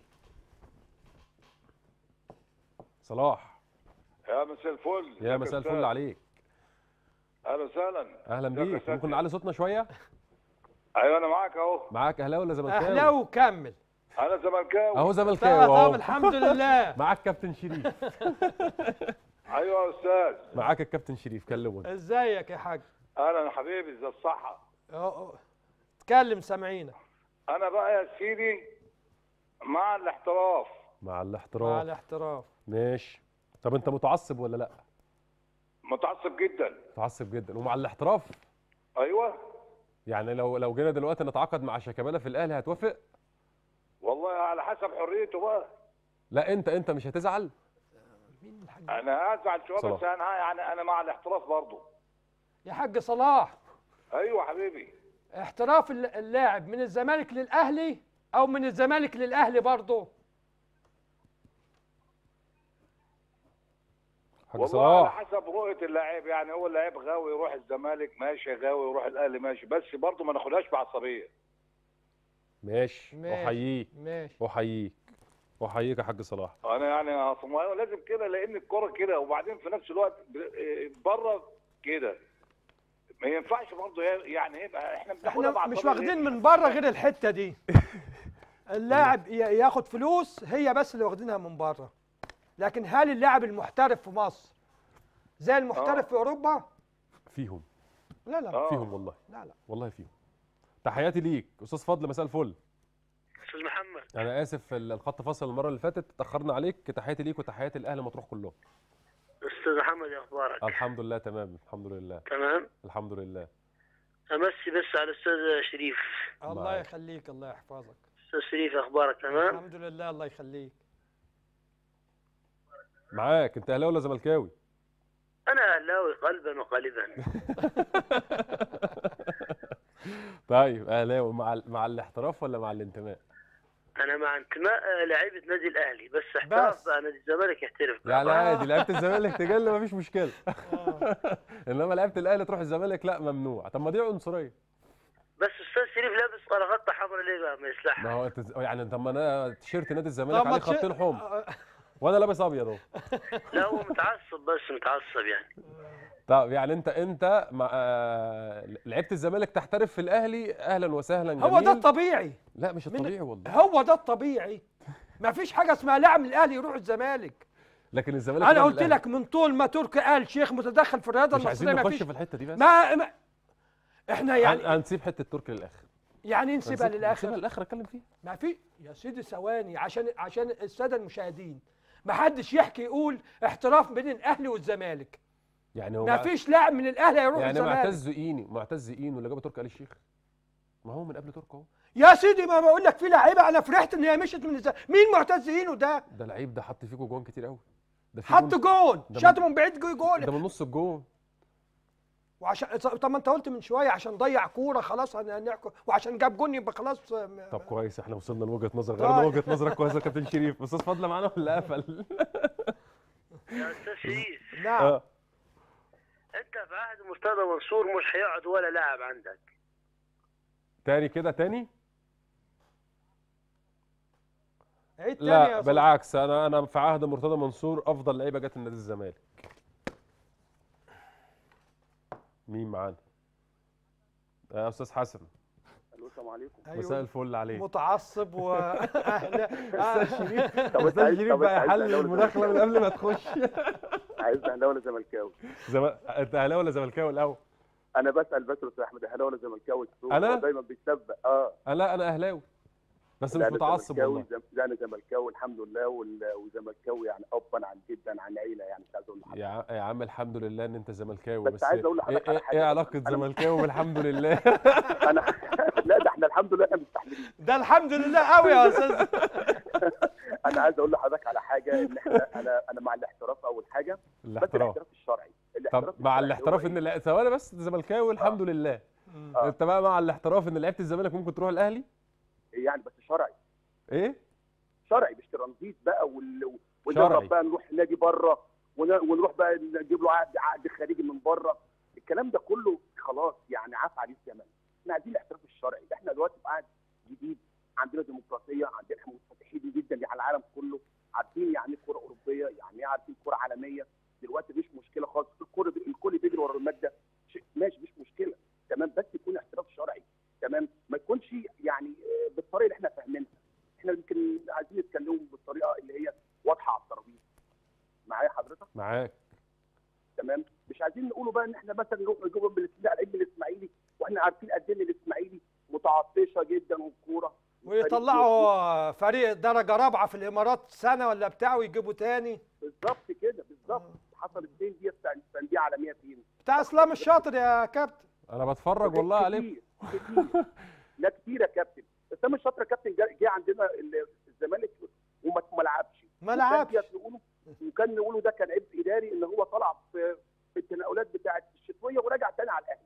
صلاح يا مساء الفل يا مساء الفل عليك اهلا وسهلا اهلا ازيك يا بيك أستاذ؟ ممكن نعلي صوتنا شويه ايوه انا معاك اهو معاك اهلاوي ولا زملكاوي اهلاوي وكمل انا زملكاوي اهو زملكاوي طب اهو الحمد لله معاك كابتن شريف ايوه يا استاذ معاك الكابتن شريف كلمه ازيك يا حاج اهلا حبيبي ازي الصحه اه اتكلم سامعينك انا بقى يا سيدي مع الاحتراف مع مع الاحتراف الاحتراف ماشي طب انت متعصب ولا لا متعصب جدا متعصب جدا ومع الاحتراف ايوه يعني لو لو جينا دلوقتي نتعاقد مع شيكابالا في الاهلي هتوافق والله على حسب حريته بقى لا انت انت مش هتزعل انا ازعل شويه صلاح. بس انا يعني انا مع الاحتراف برضه يا حاج صلاح ايوه حبيبي احتراف الل- اللاعب من الزمالك للاهلي او من الزمالك للاهلي برضه حاج والله على صلاح حسب رؤيه اللاعب يعني هو اللاعب غاوي يروح الزمالك ماشي غاوي يروح الاهلي ماشي بس برضه ما ناخدهاش بعصبيه ماشي ماشي. احييك ماشي احييك احييك يا حاج صلاح انا يعني أصل ما هو لازم كده لان الكوره كده وبعدين في نفس الوقت ب- بره كده ما ينفعش برضه يعني يبقى احنا بناخدها احنا مش بعصبية واخدين ليه؟ من بره غير الحته دي اللاعب ي- ياخد فلوس هي بس اللي واخدينها من بره لكن هل اللاعب المحترف في مصر زي المحترف في اوروبا فيهم لا لا فيهم والله لا لا والله فيهم تحياتي ليك استاذ فضل مساء الفل استاذ محمد انا اسف ال- الخط فصل المره اللي فاتت اتاخرنا عليك تحياتي ليك وتحياتي الاهل مطروح كلهم استاذ محمد يا اخبارك الحمد لله تمام الحمد لله تمام الحمد لله امسي بس على الاستاذ شريف الله معاك. يخليك الله يحفظك استاذ شريف اخبارك تمام الحمد لله الله يخليك معاك انت اهلاوي ولا زملكاوي انا اهلاوي قلبا وقالبا طيب اهلاوي مع ال- مع الاحتراف ولا مع الانتماء انا مع انتماء آه، لعيبه نادي الاهلي بس احترف بس. بقى نادي الزمالك يحترف بقى. يعني عادي لعيبه الزمالك تجل مفيش مشكله انما لعيبه الاهلي تروح الزمالك لا ممنوع طب ما دي عنصريه بس استاذ شريف لابس قرغطه حمراء ليه بقى ما يصلحها ما هو انت يعني طب ما انا تيشيرت نادي الزمالك طب ما عليه تشي- خطين حمر وانا لابس ابيض اهو لا هو متعصب بس متعصب يعني طب يعني انت انت مع آه، لعيبه الزمالك تحترف في الاهلي اهلا وسهلا جميل هو ده الطبيعي لا مش من- الطبيعي والله هو ده الطبيعي ما فيش حاجه اسمها لاعب من الاهلي يروح الزمالك لكن الزمالك انا ده من قلت الأهلي. لك من طول ما تركي آل شيخ متدخل في الرياضه مش عايزين المصريه ما نخش فيش في الحته دي بس ما, ما احنا يعني يعني هنسيب حته تركي للاخر يعني نسيبها هنسيب- نسيبها للاخر للاخر اتكلم فيها ما في يا سيدي ثواني عشان عشان الساده المشاهدين ما حدش يحكي يقول احتراف بين الاهلي والزمالك يعني هو ما فيش لاعب من الاهلي هيروح يعني الزمالك معتز ايني معتز اينو اللي جابه تركي آل الشيخ ما هو من قبل تركي اهو يا سيدي ما بقول لك في لعيبه انا فرحت ان هي مشيت من الزمالك مين معتز اينو ده ده لعيب ده حط فيكوا جوان كتير قوي ده في حط جون- جول ده من- شاطه من بعيد جول جول ده من نص الجون وعشان طب ما انت قلت من شويه عشان ضيع كوره خلاص هن- هنحكم وعشان جاب جون يبقى خلاص م- طب كويس احنا وصلنا لوجهه نظر غير طيب. وجهه نظرك كويسه يا كابتن شريف استاذ فضل معانا ولا قفل يا استاذ شريف نعم اه انت في عهد مرتضى منصور مش هيقعد ولا لاعب عندك تاني كده تاني عيد تاني يا لا صديقي. بالعكس انا انا في عهد مرتضى منصور افضل لعيبه جت النادي الزمالك مين معانا يا استاذ حسن السلام عليكم مساء الفل عليك متعصب واهلا استاذ شريف طب استاذ عايز- شريف طب بقى عايز يحلل أهلاوي المداخله من قبل ما تخش عايز اهلاوي ولا زملكاوي زم... انت اهلاوي ولا زملكاوي الاول؟ انا بسال بس يا استاذ احمد اهلاوي ولا زملكاوي أنا؟ هو دايما بيتسبق اه أنا لا انا اهلاوي بس لا، مش أنا متعصب زملكاوي، والله زم- لا انا زملكاوي الحمد لله وال- وزملكاوي يعني ابا عن جدا عن عيله يعني مش عايز اقول لحضرتك يا ع- يا عم الحمد لله ان انت زملكاوي بس بس عايز أقول ايه, لحضرتك على إيه, حاجة إيه بس. علاقه أنا- زملكاوي بالحمد لله انا لا ده احنا الحمد لله احنا مستحملين ده الحمد لله قوي يا استاذ انا عايز اقول لحضرتك على حاجه ان احنا انا انا مع الاحتراف اول حاجه بس الاحتراف الاحتراف الشرعي طب الاحتراف مع الشرعي الاحتراف هو ان لا ثواني بس أنت زملكاوي الحمد لله آه. انت بقى مع الاحتراف ان لعيبه الزمالك ممكن تروح الاهلي إيه يعني بس شرعي ايه شرعي مش ترانزيت بقى وال... شرعي. ونهرب بقى نروح نادي بره ون... ونروح بقى نجيب له عقد عقد خارجي من بره الكلام ده كله خلاص يعني عاف عليه الزمن احنا عايزين الاحتراف الشرعي احنا دلوقتي في قاعد جديد عندنا ديمقراطيه عندنا احنا منفتحين جدا على العالم كله عارفين يعني ايه كره اوروبيه يعني ايه عارفين كره عالميه دلوقتي مفيش مشكله خالص الكل الكل بيجري ورا الماده شيء- ماشي مش مشكله تمام بس يكون احتراف شرعي تمام ما يكونش يعني آه، بالطريقه اللي احنا فاهمينها احنا يمكن عايزين نتكلموا بالطريقه اللي هي واضحه على الترابيزه معايا حضرتك معاك تمام مش عايزين نقولوا بقى ان احنا مثلا نروح نجيب من لعيب من الاسماعيلي واحنا عارفين قد ايه إن الاسماعيلي متعطشه جدا والكوره ويطلعوا فريق درجه رابعه في الامارات سنه ولا بتاع ويجيبوا تاني بالظبط كده بالظبط حصلت فين دي بتاع الانديه عالميه فين بتاع اسلام الشاطر يا كابتن انا بتفرج والله عليكم كتير كتير لا كتير يا كابتن اسامه الشاطر يا كابتن جه جه عندنا ال- الزمالك وما ما لعبش ما وكان لعبش. ديت نقوله وكان نقوله ده كان عيب اداري ان هو طلع في في التناولات بتاعه الشتويه ورجع تاني على الاهلي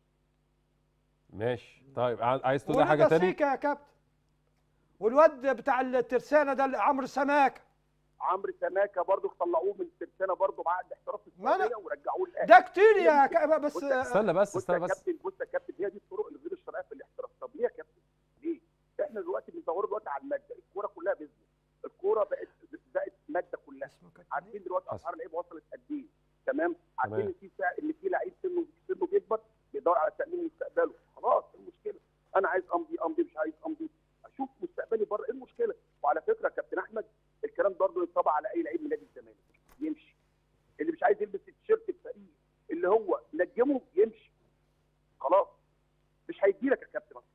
ماشي طيب ع- عايز تقول حاجه ورضا تاني سيكا يا كابتن والواد بتاع الترسانه ده اللي عمرو سماكه عمرو سماكه برضه طلعوه من الترسانه برضه بعد احتراف في ما أنا- السعوديه ورجعوه الاهلي ده كتير يا هي دي- كا- بس بص يا- استنى بس بص استنى يا بس كابتن بص يا كابتن هي دي الطرق الغير الشرعيه في الاحتراف طب ليه يا كابتن؟ ليه؟ احنا دلوقتي بندور دلوقتي على الماده الكوره كلها بيزنس الكوره بقت بقت ماده كلها عارفين دلوقتي اسعار اللعيبه وصلت قد ايه تمام عارفين تمام. ان في سع- ان في لعيب سنه سنه بيكبر بيدور على تامين مستقبله خلاص إيه المشكله انا عايز امضي امضي مش عايز امضي اشوف مستقبلي بره ايه المشكله وعلى فكره يا كابتن احمد الكلام برضه ينطبق على اي لعيب من نادي الزمالك يمشي اللي مش عايز يلبس التيشيرت الفريق اللي هو نجمه يمشي خلاص مش هيديلك يا كابتن أصلاً.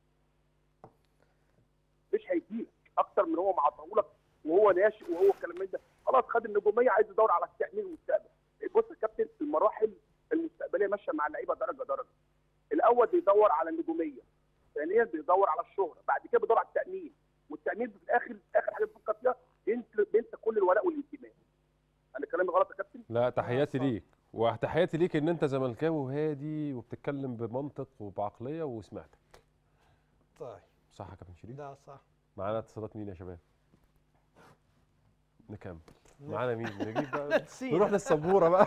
مش هيديلك اكتر من هو معطيهولك وهو ناشئ وهو الكلام من ده خلاص خد النجوميه عايز يدور على التامين والمستقبل بص يا كابتن المراحل المستقبليه ماشيه مع اللعيبه درجه درجه الاول بيدور على النجوميه ثانيا بيدور على الشهره بعد كده بيدور على التامين والتامين في الاخر اخر حاجه بيفكر فيها بينسى بينسى كل الولاء والانتماء انا كلامي غلط يا كابتن لا تحياتي ليك وتحياتي ليك ان انت زملكاوي وهادي وبتتكلم بمنطق وبعقليه وسمعتك طيب صح يا كابتن شريف ده صح معانا اتصالات مين يا شباب نكمل معانا مين نجيب بقى نسينا. نروح للسبوره بقى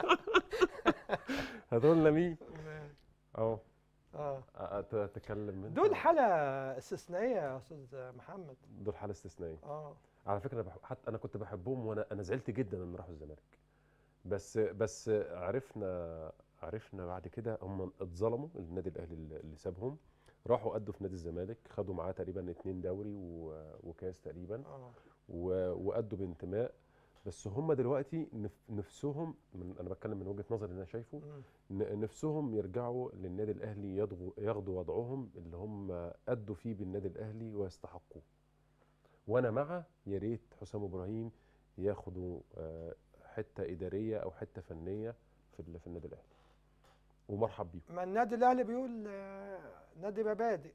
هتقول لنا مين اهو اه أ- أ- تتكلم من دول حاله استثنائيه يا استاذ محمد دول حاله استثنائيه اه على فكره أنا بح... حتى انا كنت بحبهم وانا انا زعلت جدا ان راحوا الزمالك بس بس عرفنا عرفنا بعد كده هم اتظلموا النادي الاهلي اللي اللي سابهم راحوا أدوا في نادي الزمالك خدوا معاه تقريبا اتنين دوري و... وكاس تقريبا اه و... وأدوا بانتماء بس هم دلوقتي نف... نفسهم من انا بتكلم من وجهه نظري اللي انا شايفه ن- نفسهم يرجعوا للنادي الاهلي يضغوا ياخدوا وضعهم اللي هم ادوا فيه بالنادي الاهلي ويستحقوه وانا مع يا ريت حسام ابراهيم ياخدوا آه، حته اداريه او حته فنيه في ال- في النادي الاهلي ومرحب بيهم ما النادي الاهلي بيقول آه، نادي مبادئ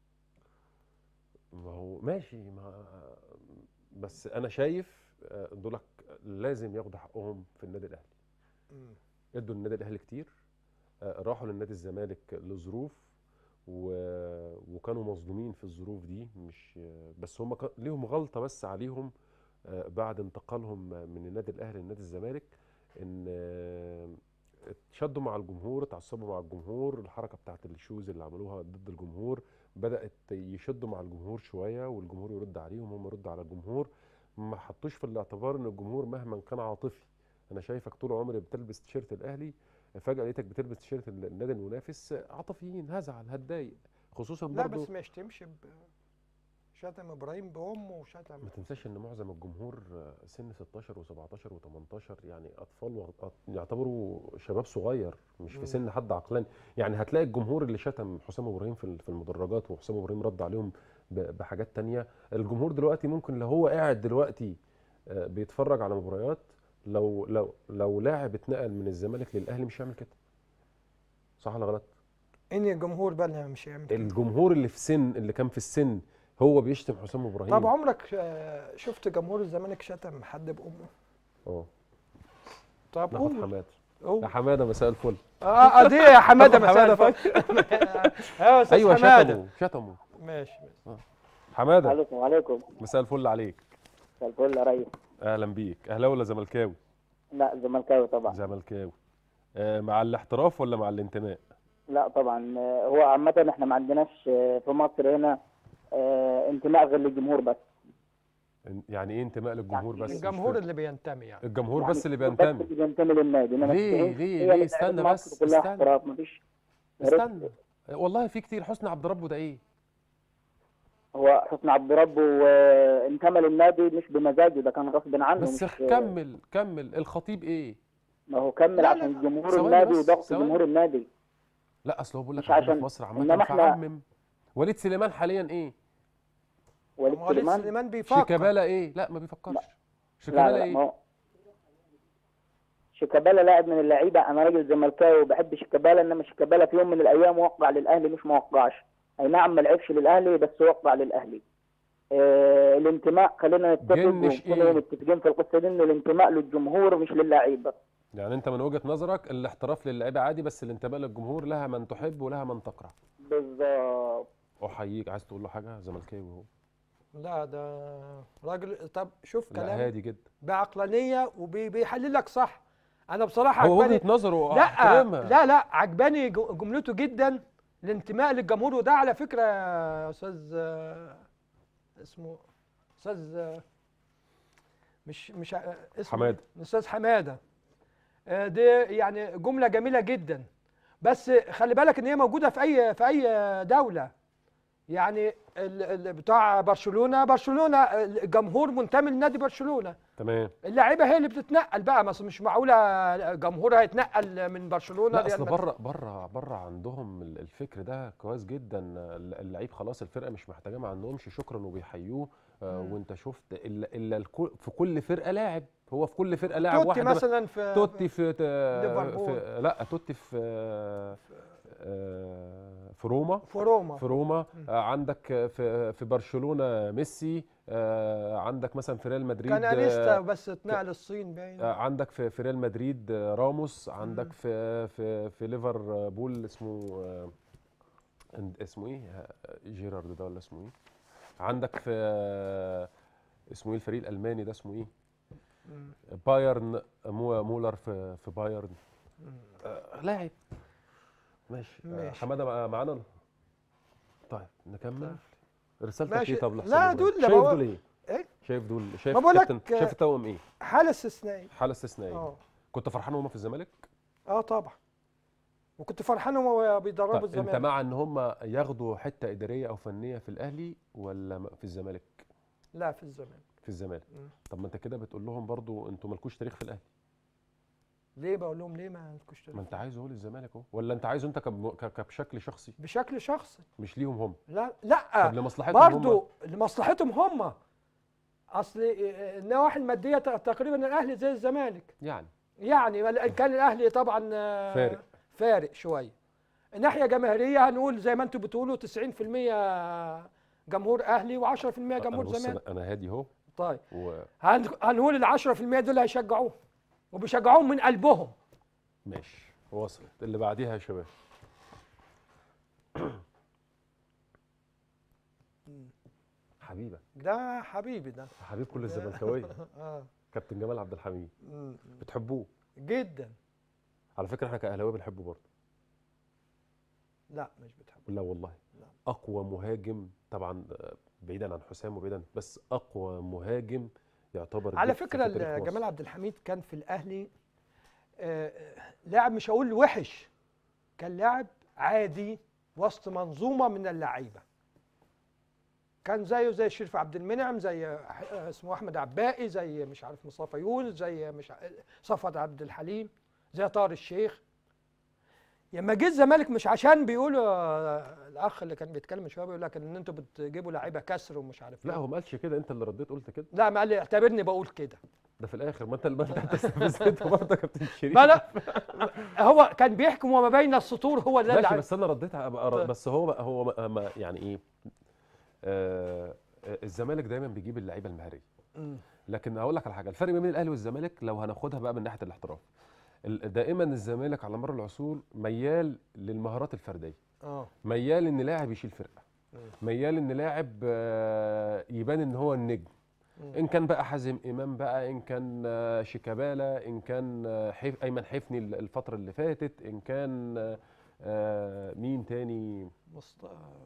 ما هو ماشي ما بس انا شايف آه، دولك لازم ياخدوا حقهم في النادي الاهلي مم. ادوا للنادي الاهلي كتير آه، راحوا للنادي الزمالك لظروف و... وكانوا مظلومين في الظروف دي مش آه، بس هم كان ليهم غلطه بس عليهم آه، بعد انتقالهم من النادي الاهلي لنادي الزمالك ان آه، اتشدوا مع الجمهور اتعصبوا مع الجمهور الحركه بتاعت الشوز اللي عملوها ضد الجمهور بدات يشدوا مع الجمهور شويه والجمهور يرد عليهم هم يردوا على الجمهور ما حطوش في الاعتبار ان الجمهور مهما كان عاطفي انا شايفك طول عمري بتلبس تيشيرت الاهلي فجاه لقيتك بتلبس تيشيرت النادي المنافس عاطفيين هزعل هتضايق خصوصا لا برضو بس ما يشتمش ب شتم ابراهيم بامه وشتم ما تنساش ان معظم الجمهور آه، سن 16 و17 و18 يعني اطفال وأط- يعتبروا شباب صغير مش مم. في سن حد عقلاني يعني هتلاقي الجمهور اللي شتم حسام ابراهيم في ال- في المدرجات وحسام ابراهيم رد عليهم ب- بحاجات تانية الجمهور دلوقتي ممكن لو هو قاعد دلوقتي آه، بيتفرج على مباريات لو لو لو لاعب اتنقل من الزمالك للاهلي مش هيعمل كده صح ولا غلط ان الجمهور بقى اللي مش هيعمل كده. الجمهور اللي في سن اللي كان في السن هو بيشتم حسام ابراهيم طب عمرك آه، شفت جمهور الزمالك شتم حد بامه اه طب ناخد قول حماده قول. يا حماده مساء الفل اه آه، دي يا حماده ناخد مساء حمادة الفل ايوه يا استاذ ايوه حماده شتموا شتموا ماشي حماده السلام عليكم مساء الفل عليك مساء الفل يا ريس اهلا بيك اهلاوي ولا زملكاوي لا زملكاوي طبعا زملكاوي آه مع الاحتراف ولا مع الانتماء لا طبعا آه، هو عامة احنا ما عندناش آه، في مصر هنا آه، انتماء غير للجمهور بس يعني ايه انتماء للجمهور بس مش الجمهور فاهم. اللي بينتمي يعني الجمهور يعني بس اللي بس بينتمي اللي بينتمي للنادي انما ليه التسعين ليه هي ليه اللي استنى بتاعت بس مصر كلها استنى احتراف مفيش يا ريت. استنى والله في كتير حسني عبد ربه ده ايه هو حسني عبد ربه آه، انتمى للنادي مش بمزاجه ده كان غصب عنه بس مش كمل كمل الخطيب ايه ما هو كمل لا، عشان جمهور ثواني النادي بس، وضغط ثواني. جمهور النادي لا اصل هو بيقول لك مش عندنا في عشان- مصر إنما عامه إحنا- فعمم وليد سليمان حاليا ايه وليد وليد سليمان سليمان بيفكر شيكابالا ايه لا ما بيفكرش لا شيكابالا لا ايه ما هو شيكابالا لاعب من اللعيبه انا راجل زملكاوي وبحب شيكابالا انما شيكابالا في يوم من الايام وقع للاهلي مش ما وقعش اي نعم ما لعبش للاهلي بس وقع للاهلي آه الانتماء خلينا نتفق جنش ونكون إيه؟ متفقين في القصه دي انه الانتماء للجمهور مش للعيبه يعني انت من وجهة نظرك الاحتراف للعيبه عادي بس الانتماء للجمهور لها من تحب ولها من تكره بالظبط احييك عايز تقول له حاجه زملكاوي اهو لا ده راجل طب شوف لا كلام هادي جدا بعقلانيه وبيحلل لك صح انا بصراحه هو عجباني وجهة نظره لا احترمها لا لا عجباني جو- جملته جدا الانتماء للجمهور وده على فكره يا استاذ آه، اسمه استاذ آه، مش مش ع- اسمه حمادة. إيه؟ استاذ حماده آه، دي يعني جمله جميله جدا بس خلي بالك ان هي موجوده في اي في اي دوله يعني ال- ال- بتاع برشلونه برشلونه الجمهور منتمي لنادي برشلونه تمام اللعيبه هي اللي بتتنقل بقى بس مش معقوله جمهور هيتنقل من برشلونه لا ريال اصل مدريد. بره بره بره عندهم ال- الفكر ده كويس جدا اللعيب خلاص الفرقه مش محتاجاه ما عندهمش شكرا وبيحيوه آه، مم. وانت شفت الا الا الكل في كل فرقه لاعب هو في كل فرقه لاعب توتي واحد مثلا في توتي في ليفربول. في لا توتي في آه، في روما في روما في روما آه، عندك في في برشلونه ميسي آه، عندك مثلا في ريال مدريد كان آه، انيستا بس اتنقل الصين باين آه، عندك في في ريال مدريد آه، راموس مم. عندك في في في ليفربول اسمه آه، عند- اسمه ايه آه، جيرارد ده ولا اسمه ايه عندك في آه، اسمه ايه الفريق الالماني ده اسمه ايه مم. بايرن مو مولر في في بايرن مم. آه، لاعب ماشي آه، ماشي. حماده مع- معانا طيب نكمل رسالتك ماشي. ايه طب لحسام لا، إبراهيم؟ دول اللي شايف بقول- دول ايه ايه شايف دول شايف ما بقولك، كابتن شايف التوأم ايه حاله استثنائيه حاله استثنائيه اه كنت فرحان وهم في الزمالك اه طبعا وكنت فرحان وهو بيدربوا طيب انت الزمالك مع ان هم ياخدوا حته اداريه او فنيه في الاهلي ولا م- في الزمالك لا في الزمالك في الزمالك مم. طب ما انت كده بتقول لهم برضو انتوا مالكوش تاريخ في الاهلي ليه بقول لهم ليه ما عندكوش ما انت عايزه هو للزمالك اهو ولا انت عايزه انت كب- ك- كبشكل شخصي بشكل شخصي مش ليهم هم لا لا طب لمصلحتهم هم برضو لمصلحتهم هم اصل النواحي الماديه ت- تقريبا الاهلي زي الزمالك يعني يعني ولا- كان الاهلي طبعا آه، فارق. فارق شويه الناحيه جماهيريه هنقول زي ما انتم بتقولوا 90% جمهور اهلي و10% انا جمهور بص زمالك انا أنا هادي اهو طيب وماشي هن- هنقول ال 10% دول هيشجعوه وبيشجعوهم من قلبهم وصلت اللي بعديها يا شباب حبيبك ده حبيبي ده حبيب كل الزملكاويه اه كابتن جمال عبد الحميد مم. بتحبوه جدا على فكره احنا كاهلاويه بنحبه برضه لا مش بتحب لا والله لا. اقوى مهاجم طبعا آه، بعيدا عن حسام وبعيدا بس اقوى مهاجم يعتبر على جه في فكره تاريخ ال- مصر. جمال عبد الحميد كان في الاهلي آه، لاعب مش هقول وحش كان لاعب عادي وسط منظومه من اللعيبه كان زيه زي شريف عبد المنعم زي ح- اسمه احمد عباقي زي مش عارف مصطفى يونس زي مش ع- صفوت عبد الحليم زي طاهر الشيخ لما جه الزمالك مش عشان بيقولوا آه، الاخ اللي كان بيتكلم من شويه بيقول لك ان انتوا بتجيبوا لعيبه كسر ومش عارف لا إيه. هو ما قالش كده انت اللي رديت قلت كده لا ما قال لي اعتبرني بقول كده ده في الاخر ما انت ما انت هتستفز انت برضه يا كابتن شريف ما لا هو كان بيحكم وما بين السطور هو اللي ماشي اللي بس انا رديت على- بقى- طيب. بس هو هو ما- ما يعني ايه آه الزمالك دايما بيجيب اللعيبه المهاريه مم. لكن هقول لك على حاجه الفرق ما بين الاهلي والزمالك لو هناخدها بقى من ناحيه الاحتراف ال- دائما الزمالك على مر العصور ميال للمهارات الفرديه اه ميال ان لاعب يشيل فرقه مم. ميال ان لاعب آه، يبان ان هو النجم مم. ان كان بقى حازم امام بقى ان كان آه، شيكابالا ان كان آه، حيف ايمن حفني الفتره اللي فاتت ان كان آه، آه، مين تاني مصط...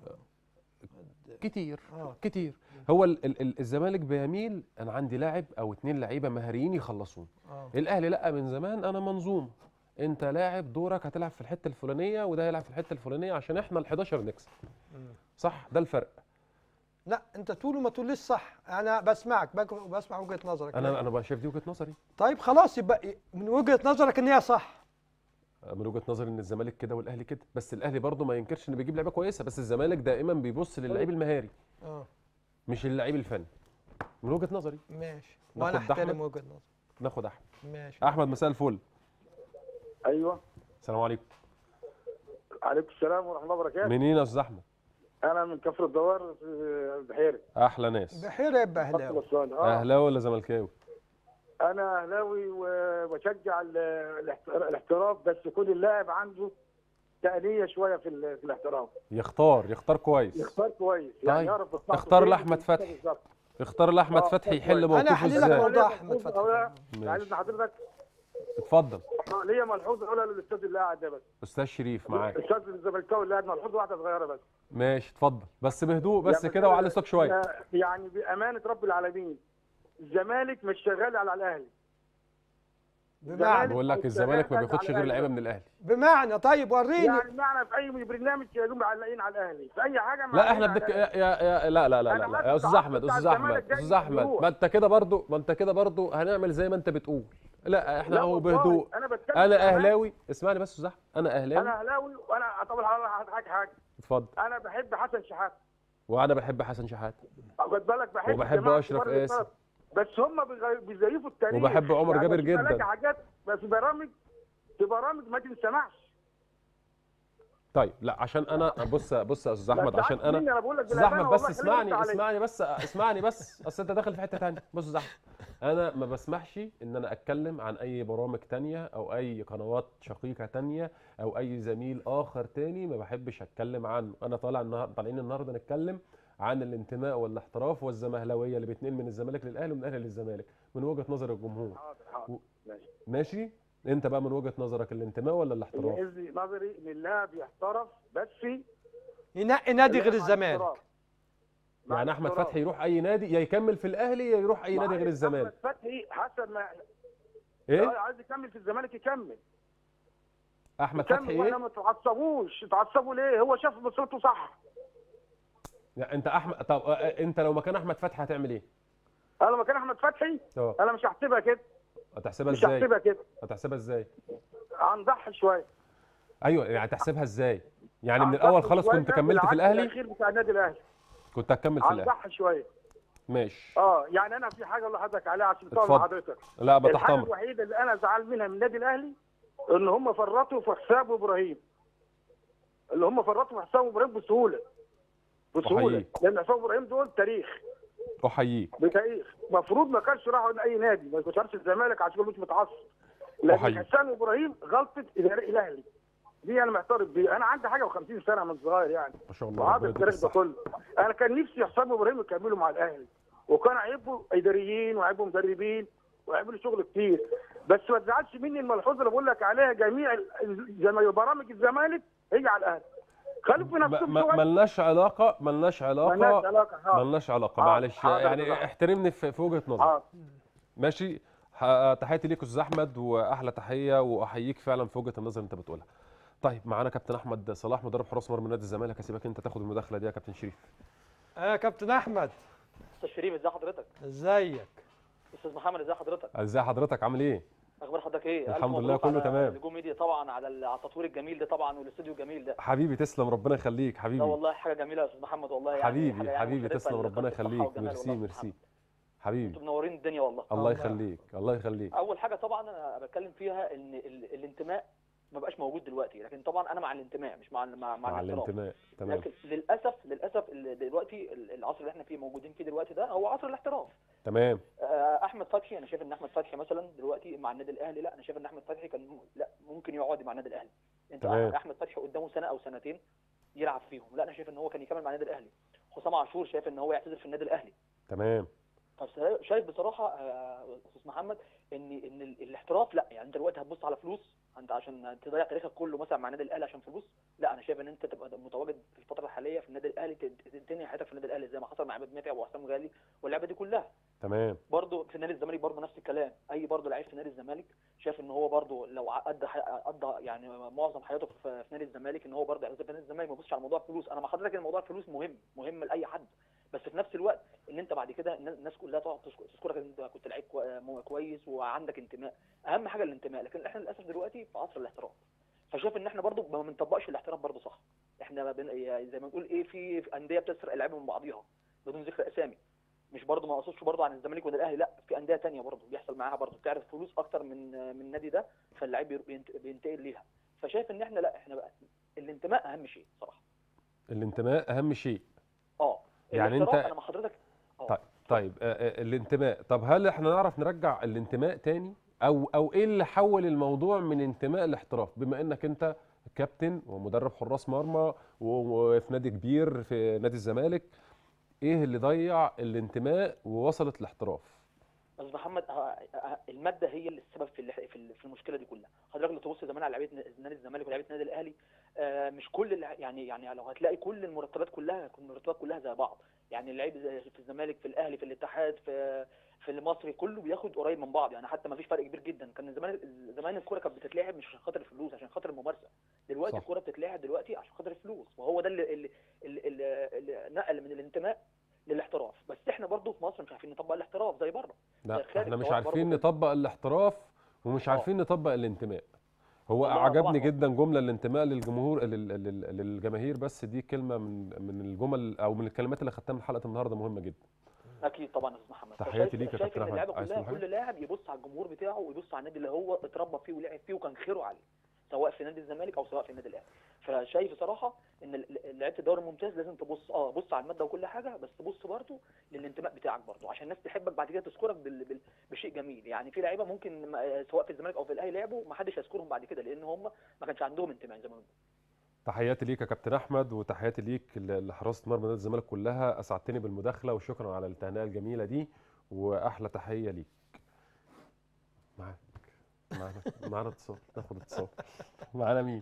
كتير اه كتير هو ال ال ال الزمالك بيميل انا عندي لاعب او اتنين لعيبه مهاريين يخلصون اه الاهلي لا من زمان انا منظومه انت لاعب دورك هتلعب في الحته الفلانيه وده هيلعب في الحته الفلانيه عشان احنا ال 11 نكسب مم. صح ده الفرق لا انت تقول وما تقوليش صح انا بسمعك بك- بسمع وجهه نظرك انا انا بقى شايف دي وجهه نظري طيب خلاص يبقى من وجهه نظرك ان هي صح من وجهه نظري ان الزمالك كده والاهلي كده بس الاهلي برضه ما ينكرش انه بيجيب لعيبه كويسه بس الزمالك دائما بيبص للعيب المهاري اه مش اللعيب الفني من وجهه نظري ماشي ناخد وانا أحمد؟ احترم وجهه نظرك ناخد احمد ماشي احمد مساء الفل ايوه السلام عليكم عليكم السلام ورحمه الله وبركاته منين يا استاذ احمد انا من كفر الدوار في البحيري احلى ناس بحير يبقى اهلاوي بسوان اه اهلاوي ولا زملكاوي انا اهلاوي وبشجع ال- الاحت- الاحتراف بس يكون اللاعب عنده تأنية شويه في, ال- في الاحتراف يختار يختار كويس يختار كويس يعني طيب. يعرف مصلحته اختار فين لاحمد ويختار فتحي. بالظبط. اختار لاحمد آه، فتحي طب يحل كويس. موقفه هحلل لك ازاي موضوع ليا أحمد ملحوظة فتحي. أولى- ماشي. عايز حضرتك اتفضل آه، ليا ملحوظه اولى للاستاذ اللي قاعد ده بس استاذ شريف معاك الاستاذ الزملكاوي اللي قاعد ملحوظه واحده صغيره بس ماشي اتفضل بس بهدوء بس يعني كده وعلي صوتك شويه آه، يعني بامانه رب العالمين الزمالك مش شغال على الاهلي بمعنى بقول لك الزمالك ما بياخدش غير لعيبه من الاهلي بمعنى طيب وريني يعني معنى في اي برنامج يقوم معلقين على الاهلي في اي حاجه لا معلقين احنا على بدك الأهلي. يا يا لا لا لا لا, أنا لا. يا بس استاذ احمد بتاع استاذ احمد الزمالك جاي استاذ احمد يروح. ما انت كده برضو ما انت كده برضو هنعمل زي ما انت بتقول لا احنا لا هو والله، بهدوء انا بتكلم انا بأمانة. اهلاوي اسمعني بس يا استاذ احمد انا اهلاوي انا اهلاوي وانا طبعا هقول لك حاجه اتفضل انا بحب حسن شحاته وانا بحب حسن شحاته خد بالك بحب وبحب جماعة أشرف كبار قاسم. البلد. بس هم بيغ- بيزيفوا التاريخ وبحب عمر جابر بتبقى لك جدا. حاجات بس برامج في برامج ما تنسمعش طيب لا عشان انا بص بص يا استاذ لا احمد عشان تزعلش مني، انا انا بقول لك استاذ بالأمانة احمد بس والله، خليني اسمعني أرد عليك. اسمعني بس اسمعني بس اصل انت داخل في حته ثانيه بص يا استاذ احمد انا ما بسمحش ان انا اتكلم عن اي برامج تانية او اي قنوات شقيقه تانية او اي زميل اخر تاني ما بحبش اتكلم عنه انا طالع النهارده طالعين النهارده نتكلم عن الانتماء والاحتراف والزمهلويه اللي بيتنقل من الزمالك للاهلي ومن الاهلي للزمالك من وجهه نظر الجمهور حاضر حاضر ماشي ماشي انت بقى من وجهه نظرك الانتماء ولا الاحتراف من نظري ان اللاعب يحترف بس ينقي نادي غير مع الزمالك الاحتراف. مع يعني احمد الاحتراف. فتحي يروح اي نادي يا يكمل في الاهلي يا يروح اي مع نادي غير الزمالك احمد فتحي حسب ما ايه عايز يكمل في الزمالك يكمل احمد يكمل فتحي وانا ايه ما تعصبوش تعصبوا ليه هو شاف بصيرته صح يعني انت احمد طب اه، انت لو مكان احمد فتحي هتعمل ايه انا مكان احمد فتحي اه انا مش هحسبها كده هتحسبها مش ازاي هحسبها كده هتحسبها ازاي هنضحي شويه ايوه يعني هتحسبها ازاي يعني من هنضحي الاول خالص شوية كنت كملت في بالعقد الاهلي الاخير بتاع النادي الاهلي كنت هتكمل في الاهلي هنضحي شويه ماشي اه يعني انا في حاجه اللي حضرتك عليها عشان تقول اتفضل. حضرتك لا ما تحت الحاجه امرك الوحيده اللي انا زعلان منها من النادي الاهلي ان هم فرطوا في حساب ابراهيم اللي هم فرطوا في حساب ابراهيم بسهوله بسهوله أحييك. لان حساب ابراهيم دول تاريخ احييك بتاريخ المفروض ما كانش راحوا اي نادي ما كانش الزمالك عشان مش متعصب لكن أحييك. حسام ابراهيم غلطه اداري الاهلي دي انا معترف بيها انا عندي حاجه و50 سنه من صغير يعني ما شاء الله وهذا ربنا يديك التاريخ ده الصحة. كله انا كان نفسي حسام ابراهيم يكملوا مع الاهلي وكان عيبه اداريين وعيبه مدربين وعيبه شغل كتير بس ما تزعلش مني الملحوظه اللي بقول لك عليها جميع ال- ال- زي ما برامج الزمالك هي على الاهلي خلوا في ما- نفسهم ما- شويه ملناش علاقه ملناش ملناش علاقه علاقه حاضر. ملناش علاقه حاضر، معلش حاضر يا يعني جماعة. احترمني في في وجهه نظرك حاضر. ماشي ح- تحياتي ليك يا استاذ احمد واحلى تحيه واحييك فعلا في وجهه النظر اللي انت بتقولها طيب معانا كابتن احمد صلاح مدرب حراس مرمى نادي الزمالك هسيبك انت تاخد المداخله دي يا كابتن شريف اه يا كابتن احمد استاذ شريف ازي حضرتك ازيك استاذ محمد ازي حضرتك ازي حضرتك عامل ايه اخبار حضرتك ايه ألف الحمد لله مبروك كله على تمام. نجوم ميديا طبعا على ال- على التطوير الجميل ده طبعا والاستوديو الجميل ده حبيبي تسلم ربنا يخليك لا حبيبي والله حاجه جميله يا استاذ محمد والله يعني حاجة حبيبي يعني حبيبي مشرفة تسلم ربنا لقناة الصحة يخليك والجمال ميرسي والله. ميرسي حبيبي انتوا منورين الدنيا والله الله يخليك الله يخليك اول حاجه طبعا انا بتكلم فيها ان ال- الانتماء ما بقاش موجود دلوقتي لكن طبعا انا مع الانتماء مش مع مع, مع, مع الاحتراف. الانتماء تمام لكن للاسف للاسف ال- دلوقتي ال- العصر اللي احنا فيه موجودين فيه دلوقتي ده هو عصر الاحتراف تمام آه، احمد فتحي انا شايف ان احمد فتحي مثلا دلوقتي مع النادي الاهلي لا انا شايف ان احمد فتحي كان م- لا ممكن يقعد مع النادي الاهلي انت تمام. احمد فتحي قدامه سنه او سنتين يلعب فيهم لا انا شايف ان هو كان يكمل مع النادي الاهلي حسام عاشور شايف ان هو يعتزل في النادي الاهلي تمام طب شايف بصراحه آه، استاذ محمد ان ان ال- الاحتراف لا يعني انت دلوقتي هتبص على فلوس انت عشان تضيع تاريخك كله مثلا مع النادي الاهلي عشان فلوس لا انا شايف ان انت تبقى متواجد في الفتره الحاليه في النادي الاهلي ت- ت- تنهي حياتك في النادي الاهلي زي ما حصل مع عماد متعب وحسام غالي واللعبه دي كلها تمام برضه في نادي الزمالك برضه نفس الكلام اي برضه لعيب في نادي الزمالك شايف ان هو برضه لو قضى حي- قضى يعني معظم حياته في في نادي الزمالك ان هو برضه يعتزل في نادي الزمالك ما يبصش على موضوع الفلوس انا مع حضرتك ان موضوع الفلوس مهم مهم لاي حد بس في نفس الوقت ان انت بعد كده الناس الناس كلها تقعد تذكر- تذكرك ان انت كنت لعيب كوي- مو- كويس وعندك انتماء اهم حاجه الانتماء لكن احنا للاسف دلوقتي في عصر الاحتراف فشايف ان احنا برضه ما بنطبقش الاحتراف برضه صح احنا ما بن... يعني زي ما نقول ايه في في انديه بتسرق اللعيبه من بعضيها بدون ذكر اسامي مش برضه ما اقصدش برضه عن الزمالك ولا الاهلي لا في انديه تانية برضه بيحصل معاها برضه بتعرف فلوس اكتر من من النادي ده فاللعيب بير- بينت- بينتقل ليها فشايف ان احنا لا احنا بقى الانتماء اهم شيء صراحه الانتماء اهم شيء اه يعني الاحتراف انت انا مع حضرتك طيب طيب آه، آه، الانتماء طب هل احنا نعرف نرجع الانتماء تاني او او ايه اللي حول الموضوع من انتماء لاحتراف بما انك انت كابتن ومدرب حراس مرمى و- وفي نادي كبير في نادي الزمالك ايه اللي ضيع الانتماء ووصلت الاحتراف استاذ محمد آه، آه، الماده هي اللي السبب في اللي- في ال- في المشكله دي كلها حضرتك لو تبص زمان على لعيبه ن- نادي الزمالك ولعيبه النادي الاهلي آه، مش كل اللع- يعني يعني لو هتلاقي كل المرتبات كلها المرتبات كلها زي بعض يعني اللعيب زي في الزمالك في الاهلي في الاتحاد في في المصري كله بياخد قريب من بعض يعني حتى ما فيش فرق كبير جدا كان زمان زمان الكوره كانت بتتلعب مش عشان خاطر الفلوس عشان خاطر الممارسه دلوقتي صح. الكوره بتتلعب دلوقتي عشان خاطر الفلوس وهو ده اللي اللي, اللي, اللي, اللي نقل من الانتماء للاحتراف بس احنا برضو في مصر مش عارفين نطبق الاحتراف زي بره لا خارج احنا مش سواء عارفين برضه نطبق الاحتراف ومش عارفين نطبق الانتماء هو والله عجبني طبعاً. جدا جمله الانتماء للجمهور لل- لل- للجماهير بس دي كلمه من من الجمل او من الكلمات اللي خدتها من حلقه النهارده مهمه جدا اكيد طبعا يا استاذ محمد تحياتي فشايف- ليك يا شايف كابتن ان أحمد. اللعبه عايز كلها تقول حاجة؟ كل لاعب يبص على الجمهور بتاعه ويبص على النادي اللي هو اتربى فيه ولعب فيه وكان خيره عليه سواء في نادي الزمالك او سواء في النادي الاهلي فشايف صراحه ان ال- ال- لعيبه الدوري الممتاز لازم تبص اه بص على الماده وكل حاجه بس بص برضه للانتماء بتاعك برضه عشان الناس تحبك بعد كده تذكرك بال... بال... بشيء جميل يعني في لعيبه ممكن ما- سواء في الزمالك او في الاهلي لعبوا ما حدش يذكرهم بعد كده لان هم ما كانش عندهم انتماء زي ما بنقول تحياتي ليك يا كابتن احمد وتحياتي ليك ل- لحراسه مرمى نادي الزمالك كلها اسعدتني بالمداخله وشكرا على التهنئه الجميله دي واحلى تحيه ليك معاك معانا معانا اتصال ناخد اتصال معانا مين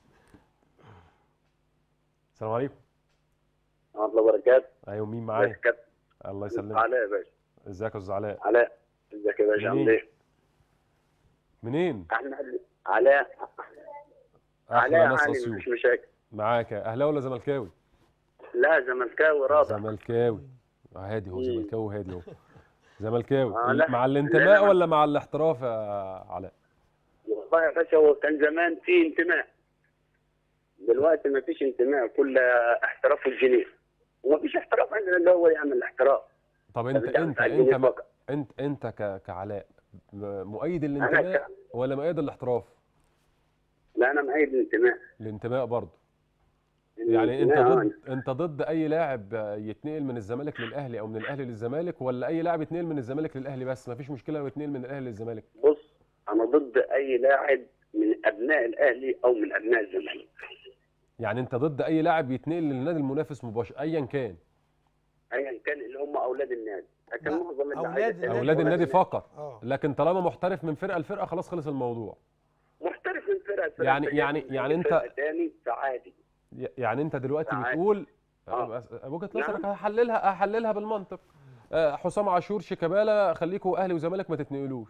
السلام عليكم ورحمة الله وبركاته ايوه مين معايا كابتن الله يسلمك علاء يا باشا ازيك يا استاذ علاء علاء ازيك يا باشا عامل منين؟ ايه؟ منين احنا علاء احلى علاء ناس علي اسيوط مش مشاكل معاك اهلاوي ولا زملكاوي لا زملكاوي رابع زملكاوي هادي هو زملكاوي هادي اهو زملكاوي آه، لا. مع لا، الانتماء لا. ولا مع الاحتراف يا علاء والله يا باشا هو كان زمان في انتماء دلوقتي ما فيش انتماء كل احتراف الجنيه وما فيش احتراف عندنا اللي هو يعمل احتراف طب انت بتاع- انت بتاع انت الجنيه ما- فقط. انت انت ك- كعلاء م- مؤيد الانتماء ولا مؤيد الاحتراف لا انا معيد الانتماء الانتماء برضه يعني انت الانتماء، ضد انت ضد اي لاعب يتنقل من الزمالك للاهلي او من الاهلي للزمالك ولا اي لاعب يتنقل من الزمالك للاهلي بس مفيش مشكله لو يتنقل من الاهلي للزمالك بص انا ضد اي لاعب من ابناء الاهلي او من ابناء الزمالك يعني انت ضد اي لاعب يتنقل للنادي المنافس مباشر ايا كان ايا كان اللي هم اولاد النادي لكن معظم أولاد اللعيبة- اولاد النادي فقط اه لكن طالما محترف من فرقه لفرقه خلاص خلص الموضوع محترف من فرقه فرقة يعني- تانية، يعني- من يعني انت- فرقة تاني فعادي ي- يعني انت دلوقتي تعال. بتقول آه. وجهه نعم. نظرك هحللها هحللها بالمنطق آه، حسام عاشور شيكابالا خليكوا اهلي وزمالك ما تتنقلوش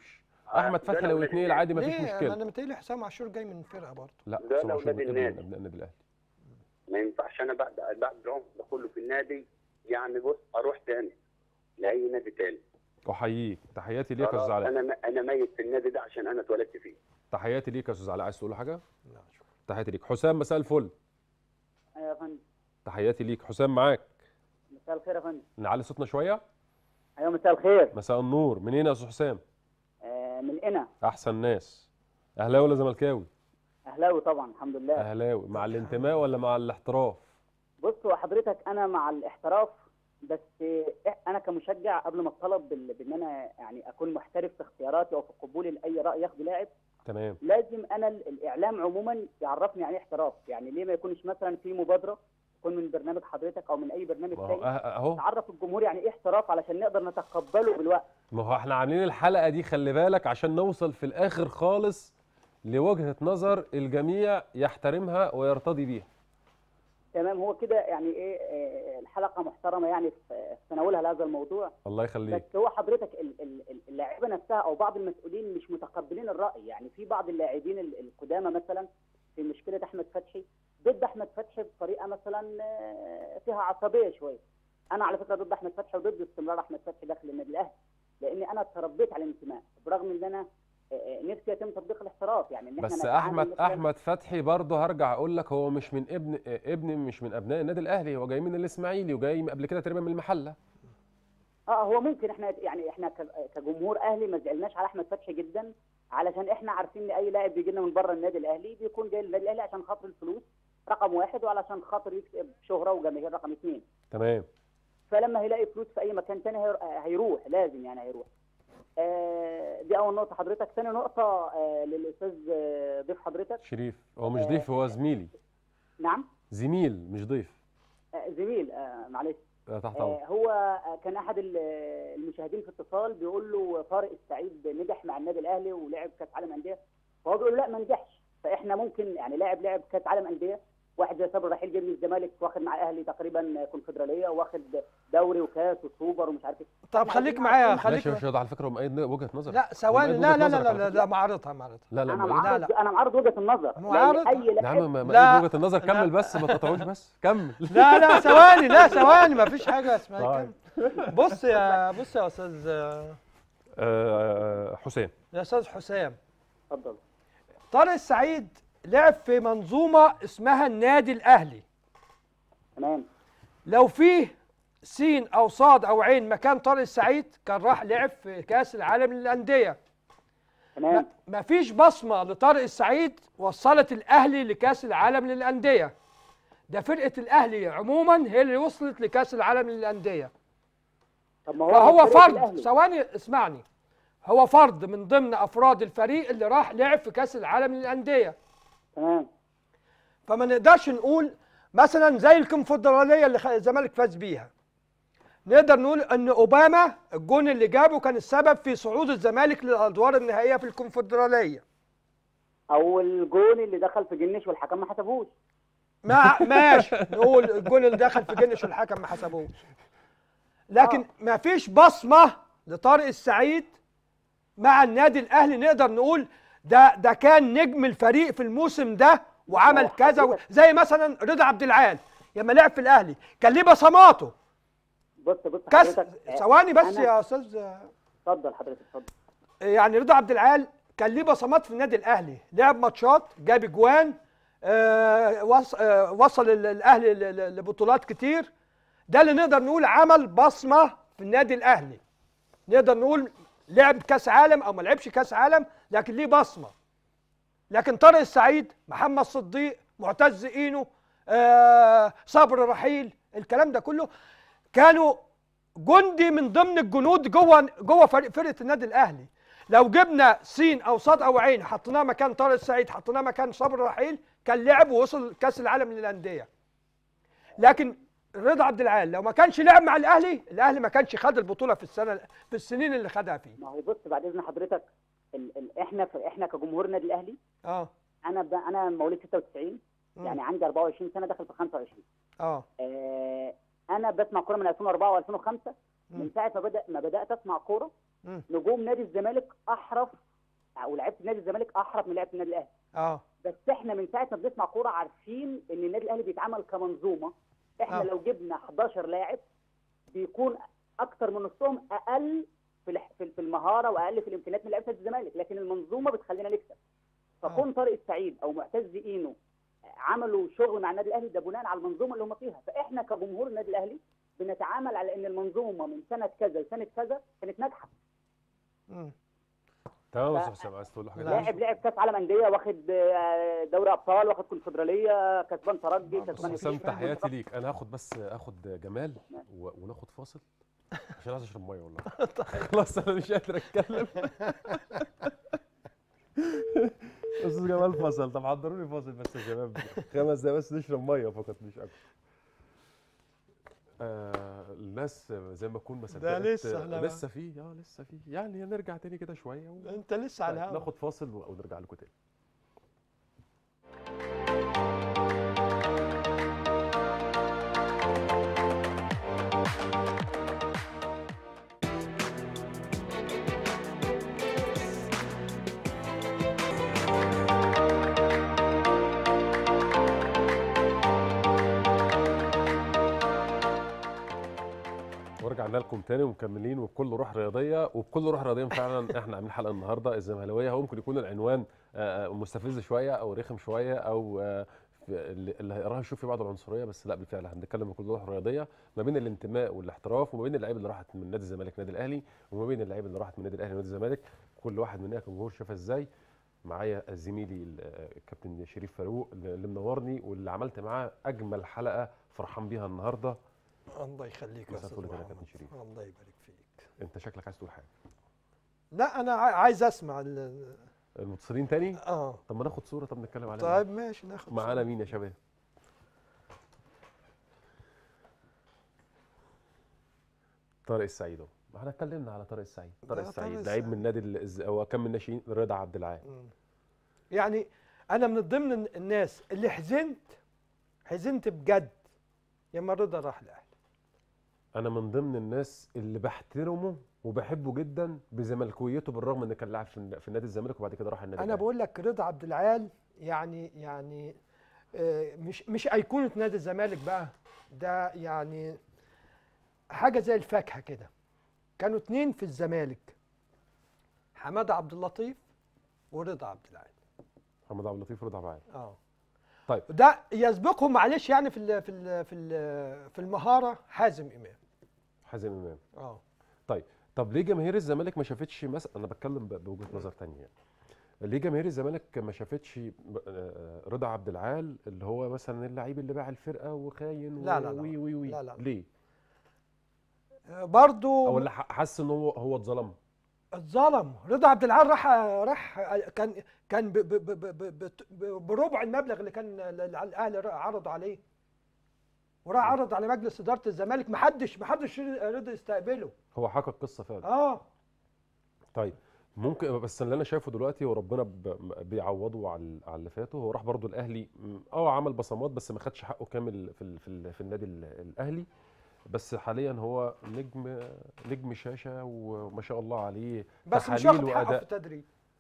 احمد ده فتحي لو لو نادي يتنقل عادي مفيش ليه مشكله انا متهيألي حسام عاشور جاي من فرقه برضه لا ده حسام لو عاشور نادي ابن من النادي. ابناء النادي الاهلي ما ينفعش انا بعد بعد العمر ده كله في النادي يعني بص اروح تاني لاي نادي تاني احييك تحياتي ليك يا خلاص، استاذ علاء انا انا ميت في النادي ده عشان انا اتولدت فيه تحياتي ليك يا استاذ علاء عايز تقول له حاجه تحياتي ليك حسام مساء الفل ايوه يا فندم تحياتي ليك حسام معاك مساء الخير يا فندم نعلي صوتنا شويه ايوه مساء الخير مساء النور منين يا استاذ حسام آه من هنا احسن ناس اهلاوي ولا زملكاوي اهلاوي طبعا الحمد لله اهلاوي مع الانتماء ولا مع الاحتراف بص هو حضرتك انا مع الاحتراف بس إح- انا كمشجع قبل ما اتطلب بال- بان انا يعني اكون محترف في اختياراتي او في قبولي لاي راي ياخده لاعب تمام لازم انا ال- الاعلام عموما يعرفني يعني ايه احتراف يعني ليه ما يكونش مثلا في مبادره تكون من برنامج حضرتك او من اي برنامج ما هو تاني أه- اهو تعرف الجمهور يعني ايه احتراف علشان نقدر نتقبله بالوقت ما هو احنا عاملين الحلقه دي خلي بالك عشان نوصل في الاخر خالص لوجهه نظر الجميع يحترمها ويرتضي بيها تمام هو كده يعني ايه آه، الحلقه محترمه يعني في في تناولها لهذا الموضوع الله يخليك بس هو حضرتك ال- ال- ال- اللاعيبه نفسها او بعض المسؤولين مش متقبلين الراي يعني في بعض اللاعبين ال- القدامى مثلا في مشكله احمد فتحي ضد احمد فتحي بطريقه مثلا آه، فيها عصبيه شويه انا على فكره ضد احمد فتحي وضد استمرار احمد فتحي داخل النادي الاهلي لاني انا تربيت على الانتماء برغم ان انا آه، آه، نفسي يتم تطبيق الاحتراف يعني ان احنا بس نتعامل احمد مثلاً- احمد فتحي برضه هرجع اقول لك هو مش من ابن ابن مش من ابناء النادي الاهلي هو جاي من الاسماعيلي وجاي قبل كده تقريبا من المحله اه هو ممكن احنا يعني احنا ك- كجمهور اهلي ما زعلناش على احمد فتحي جدا علشان احنا عارفين ان اي لاعب بيجي لنا من بره النادي الاهلي بيكون جاي للنادي الاهلي عشان خاطر الفلوس رقم واحد وعلشان خاطر يكسب شهره وجماهير رقم اثنين تمام فلما هيلاقي فلوس في اي مكان تاني هير- هيروح لازم يعني هيروح آه دي اول نقطه حضرتك ثاني نقطه آه للاستاذ آه، ضيف حضرتك شريف هو مش ضيف هو زميلي نعم زميل مش ضيف آه زميل آه معلش آه، تحت آه، امرك هو آه، كان احد ال- المشاهدين في اتصال بيقول له طارق السعيد نجح مع النادي الاهلي ولعب كاس عالم انديه فهو بيقول له لا ما نجحش فاحنا ممكن يعني لاعب لعب كاس عالم انديه واحد زي صبري رحيل جاي من الزمالك واخد مع الاهلي تقريبا كونفدراليه واخد دوري وكاس وسوبر ومش عارف ايه طب إحنا خليك عايزين معايا نعرف- خليك ماشي ماشي على فكره هو مؤيد وجهه نظر لا ثواني هو لا مؤيد لا وجهة لا لا نظرك على لا, فكرة. لا معارضها معارضها لا لا انا مؤيد معارض انا معارض وجهه النظر لأن معارض؟ اي يا لاعب عم ما- لا. مؤيد وجهه النظر كمل بس ما تقطعوش بس كمل لا لا ثواني لا ثواني ما فيش حاجه اسمها طيب. كده بص يا بص يا استاذ آه، حسام يا استاذ حسام اتفضل طارق السعيد لعب في منظومه اسمها النادي الاهلي تمام لو فيه سين او صاد او عين مكان طارق السعيد كان راح لعب في كاس العالم للانديه تمام ما فيش بصمه لطارق السعيد وصلت الاهلي لكاس العالم للانديه ده فرقه الاهلي عموما هي اللي وصلت لكاس العالم للانديه طب ما هو فهو فرقة فرد الأهلي. ثواني اسمعني هو فرد من ضمن افراد الفريق اللي راح لعب في كاس العالم للانديه تمام فما نقدرش نقول مثلا زي الكونفدراليه اللي خ- الزمالك فاز بيها نقدر نقول ان اوباما الجون اللي جابه كان السبب في صعود الزمالك للادوار النهائيه في الكونفدراليه او الجون اللي دخل في جنش والحكم ما حسبوش ما ماشي نقول الجون اللي دخل في جنش والحكم ما حسبوش لكن ما فيش بصمه لطارق السعيد مع النادي الاهلي نقدر نقول ده ده كان نجم الفريق في الموسم ده وعمل كذا و- زي مثلا رضا عبد العال لما لعب في الاهلي كان ليه بصماته بص بص كاس حضرتك، آه، ثواني بس أنا- يا استاذ اتفضل حضرتك اتفضل يعني رضا عبد العال كان ليه بصمات في النادي الاهلي لعب ماتشات جاب اجوان آه وص آه وصل ال- الاهلي ل- ل- لبطولات كتير ده اللي نقدر نقول عمل بصمه في النادي الاهلي نقدر نقول لعب كاس عالم او ما لعبش كاس عالم لكن ليه بصمه لكن طارق السعيد محمد صديق معتز اينو آه صبر رحيل الكلام ده كله كانوا جندي من ضمن الجنود جوه جوه فريق فرقه النادي الاهلي لو جبنا سين او صاد او عين حطيناه مكان طارق السعيد حطيناه مكان صبر رحيل كان لعب ووصل كاس العالم للانديه لكن رضا عبد العال لو ما كانش لعب مع الاهلي الاهلي ما كانش خد البطوله في السنه في السنين اللي خدها فيه ما هو بص بعد اذن حضرتك ال ال احنا في احنا كجمهور النادي الاهلي اه انا ب... انا مواليد 96 مم. يعني عندي 24 سنه داخل في 25 اه آه انا بسمع كوره من 2004 و2005 مم. من ساعه ما بدا ما بدات اسمع كوره مم. نجوم نادي الزمالك احرف ولاعيبه نادي الزمالك احرف من لعيبه النادي الاهلي اه بس احنا من ساعه ما بنسمع كوره عارفين ان النادي الاهلي بيتعامل كمنظومه احنا آه. لو جبنا 11 لاعب بيكون اكتر من نصهم اقل في الح- في في المهاره واقل في الامكانيات من لعيبه نادي الزمالك لكن المنظومه بتخلينا نكسب فكون طارق السعيد او معتز اينو عملوا شغل مع النادي الاهلي ده بناء على المنظومه اللي هم فيها فاحنا كجمهور النادي الاهلي بنتعامل على ان المنظومه من سنه كذا لسنه كذا كانت ناجحه تمام يا ف- استاذ حسام عايز تقول له حاجه لاعب لعب كاس عالم انديه واخد آه، دوري ابطال واخد كونفدراليه كسبان ترجي كسبان حسام إفريقيا. تحياتي ليك انا هاخد بس اخد جمال و... وناخد فاصل عشان عايز اشرب ميه والله خلاص انا مش قادر اتكلم استاذ جمال فصل طب حضروا لي فاصل بس يا شباب خمس دقايق بس نشرب ميه فقط مش اكتر آه الناس زي ما اكون ما صدقت لسه احنا بقى. لسه فيه اه لسه فيه يعني نرجع تاني كده شويه و... انت لسه على طيب، الهوا ناخد فاصل و- ونرجع لكم تاني ورجعنا لكم تاني ومكملين وبكل روح رياضيه وبكل روح رياضيه فعلا احنا عاملين حلقه النهارده الزمهلاويه هو ممكن يكون العنوان آه، آه، مستفز شويه او رخم شويه او آه، في- اللي اللي هيقراها يشوف فيه بعض العنصريه بس لا بالفعل احنا بنتكلم بكل روح رياضيه ما بين الانتماء والاحتراف وما بين اللعيبه اللي راحت من نادي الزمالك نادي الاهلي وما بين اللعيبه اللي راحت من نادي الاهلي ونادي الزمالك كل واحد مننا كجمهور شافها ازاي معايا زميلي ال- آه، الكابتن شريف فاروق اللي اللي منورني واللي عملت معاه اجمل حلقه فرحان بيها النهارده الله يخليك يا مساء استاذ الفل كده يا محمد. كابتن شريف الله يبارك فيك انت شكلك عايز تقول حاجه لا انا عاي- عايز اسمع ال- المتصلين تاني اه طب ما ناخد صوره طب نتكلم عليها طيب ماشي ناخد معانا صورة. مين يا شباب طارق السعيد اهو ما احنا اتكلمنا على طارق السعيد طارق ده السعيد طارق لعيب من نادي ال- الز- هو كان من ناشئين رضا عبد العال يعني انا من ضمن الن- الناس اللي حزنت حزنت بجد لما رضا راح الاهلي انا من ضمن الناس اللي بحترمه وبحبه جدا بزملكاويته بالرغم ان كان لاعب في الن- في نادي الزمالك وبعد كده راح النادي انا الأهلي. بقول لك رضا عبد العال يعني يعني آه، مش مش ايقونه نادي الزمالك بقى ده يعني حاجه زي الفاكهه كده كانوا اتنين في الزمالك حماده عبد اللطيف ورضا عبد العال محمد عبد اللطيف رضا عبد العال اه طيب ده يسبقهم معلش يعني في ال في ال في ال في المهاره حازم امام حازم امام اه طيب طب ليه جماهير الزمالك ما شافتش مثلا انا بتكلم ب- بوجهه نظر تانية يعني. ليه جماهير الزمالك ما شافتش ب- آه، رضا عبد العال اللي هو مثلا اللعيب اللي باع الفرقه وخاين لا، لا، لا. وي وي وي لا، لا. ليه برضو او اللي ح- حس ان هو هو اتظلم اتظلم رضا عبد العال راح راح كان كان ب- ب- ب- ب- ب- ب- بربع المبلغ اللي كان ال- ال- الاهلي عرض عليه وراح عرض على مجلس اداره الزمالك محدش محدش رضي يستقبله هو حكى القصه فعلا اه طيب ممكن بس اللي انا شايفه دلوقتي وربنا ب- بيعوضه على على اللي فاته هو راح برضو الاهلي م، اه عمل بصمات بس ما خدش حقه كامل في ال في, ال في النادي ال- الاهلي بس حاليا هو نجم نجم شاشه وما شاء الله عليه بس مش تحاليل واخد حقه في واداء التدريب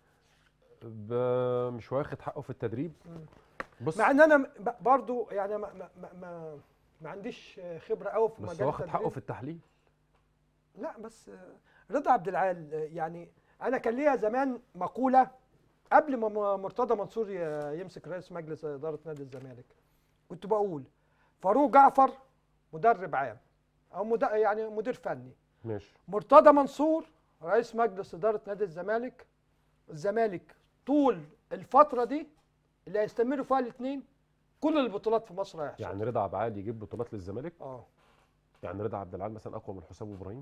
ب- مش واخد حقه في التدريب بص مع ان انا ب- برضو يعني ما ما ما, ما, ما عنديش خبره قوي في بس مجال واخد حقه التدريب. في التحليل لا بس رضا عبد العال يعني انا كان ليا زمان مقوله قبل ما م- مرتضى منصور ي- يمسك رئيس مجلس اداره نادي الزمالك كنت بقول فاروق جعفر مدرب عام او مد... يعني مدير فني ماشي مرتضى منصور رئيس مجلس اداره نادي الزمالك الزمالك طول الفتره دي اللي هيستمروا فيها الاثنين كل البطولات في مصر هيحصل يعني رضا عبد العال يجيب بطولات للزمالك اه يعني رضا عبد العال مثلا اقوى من حسام ابراهيم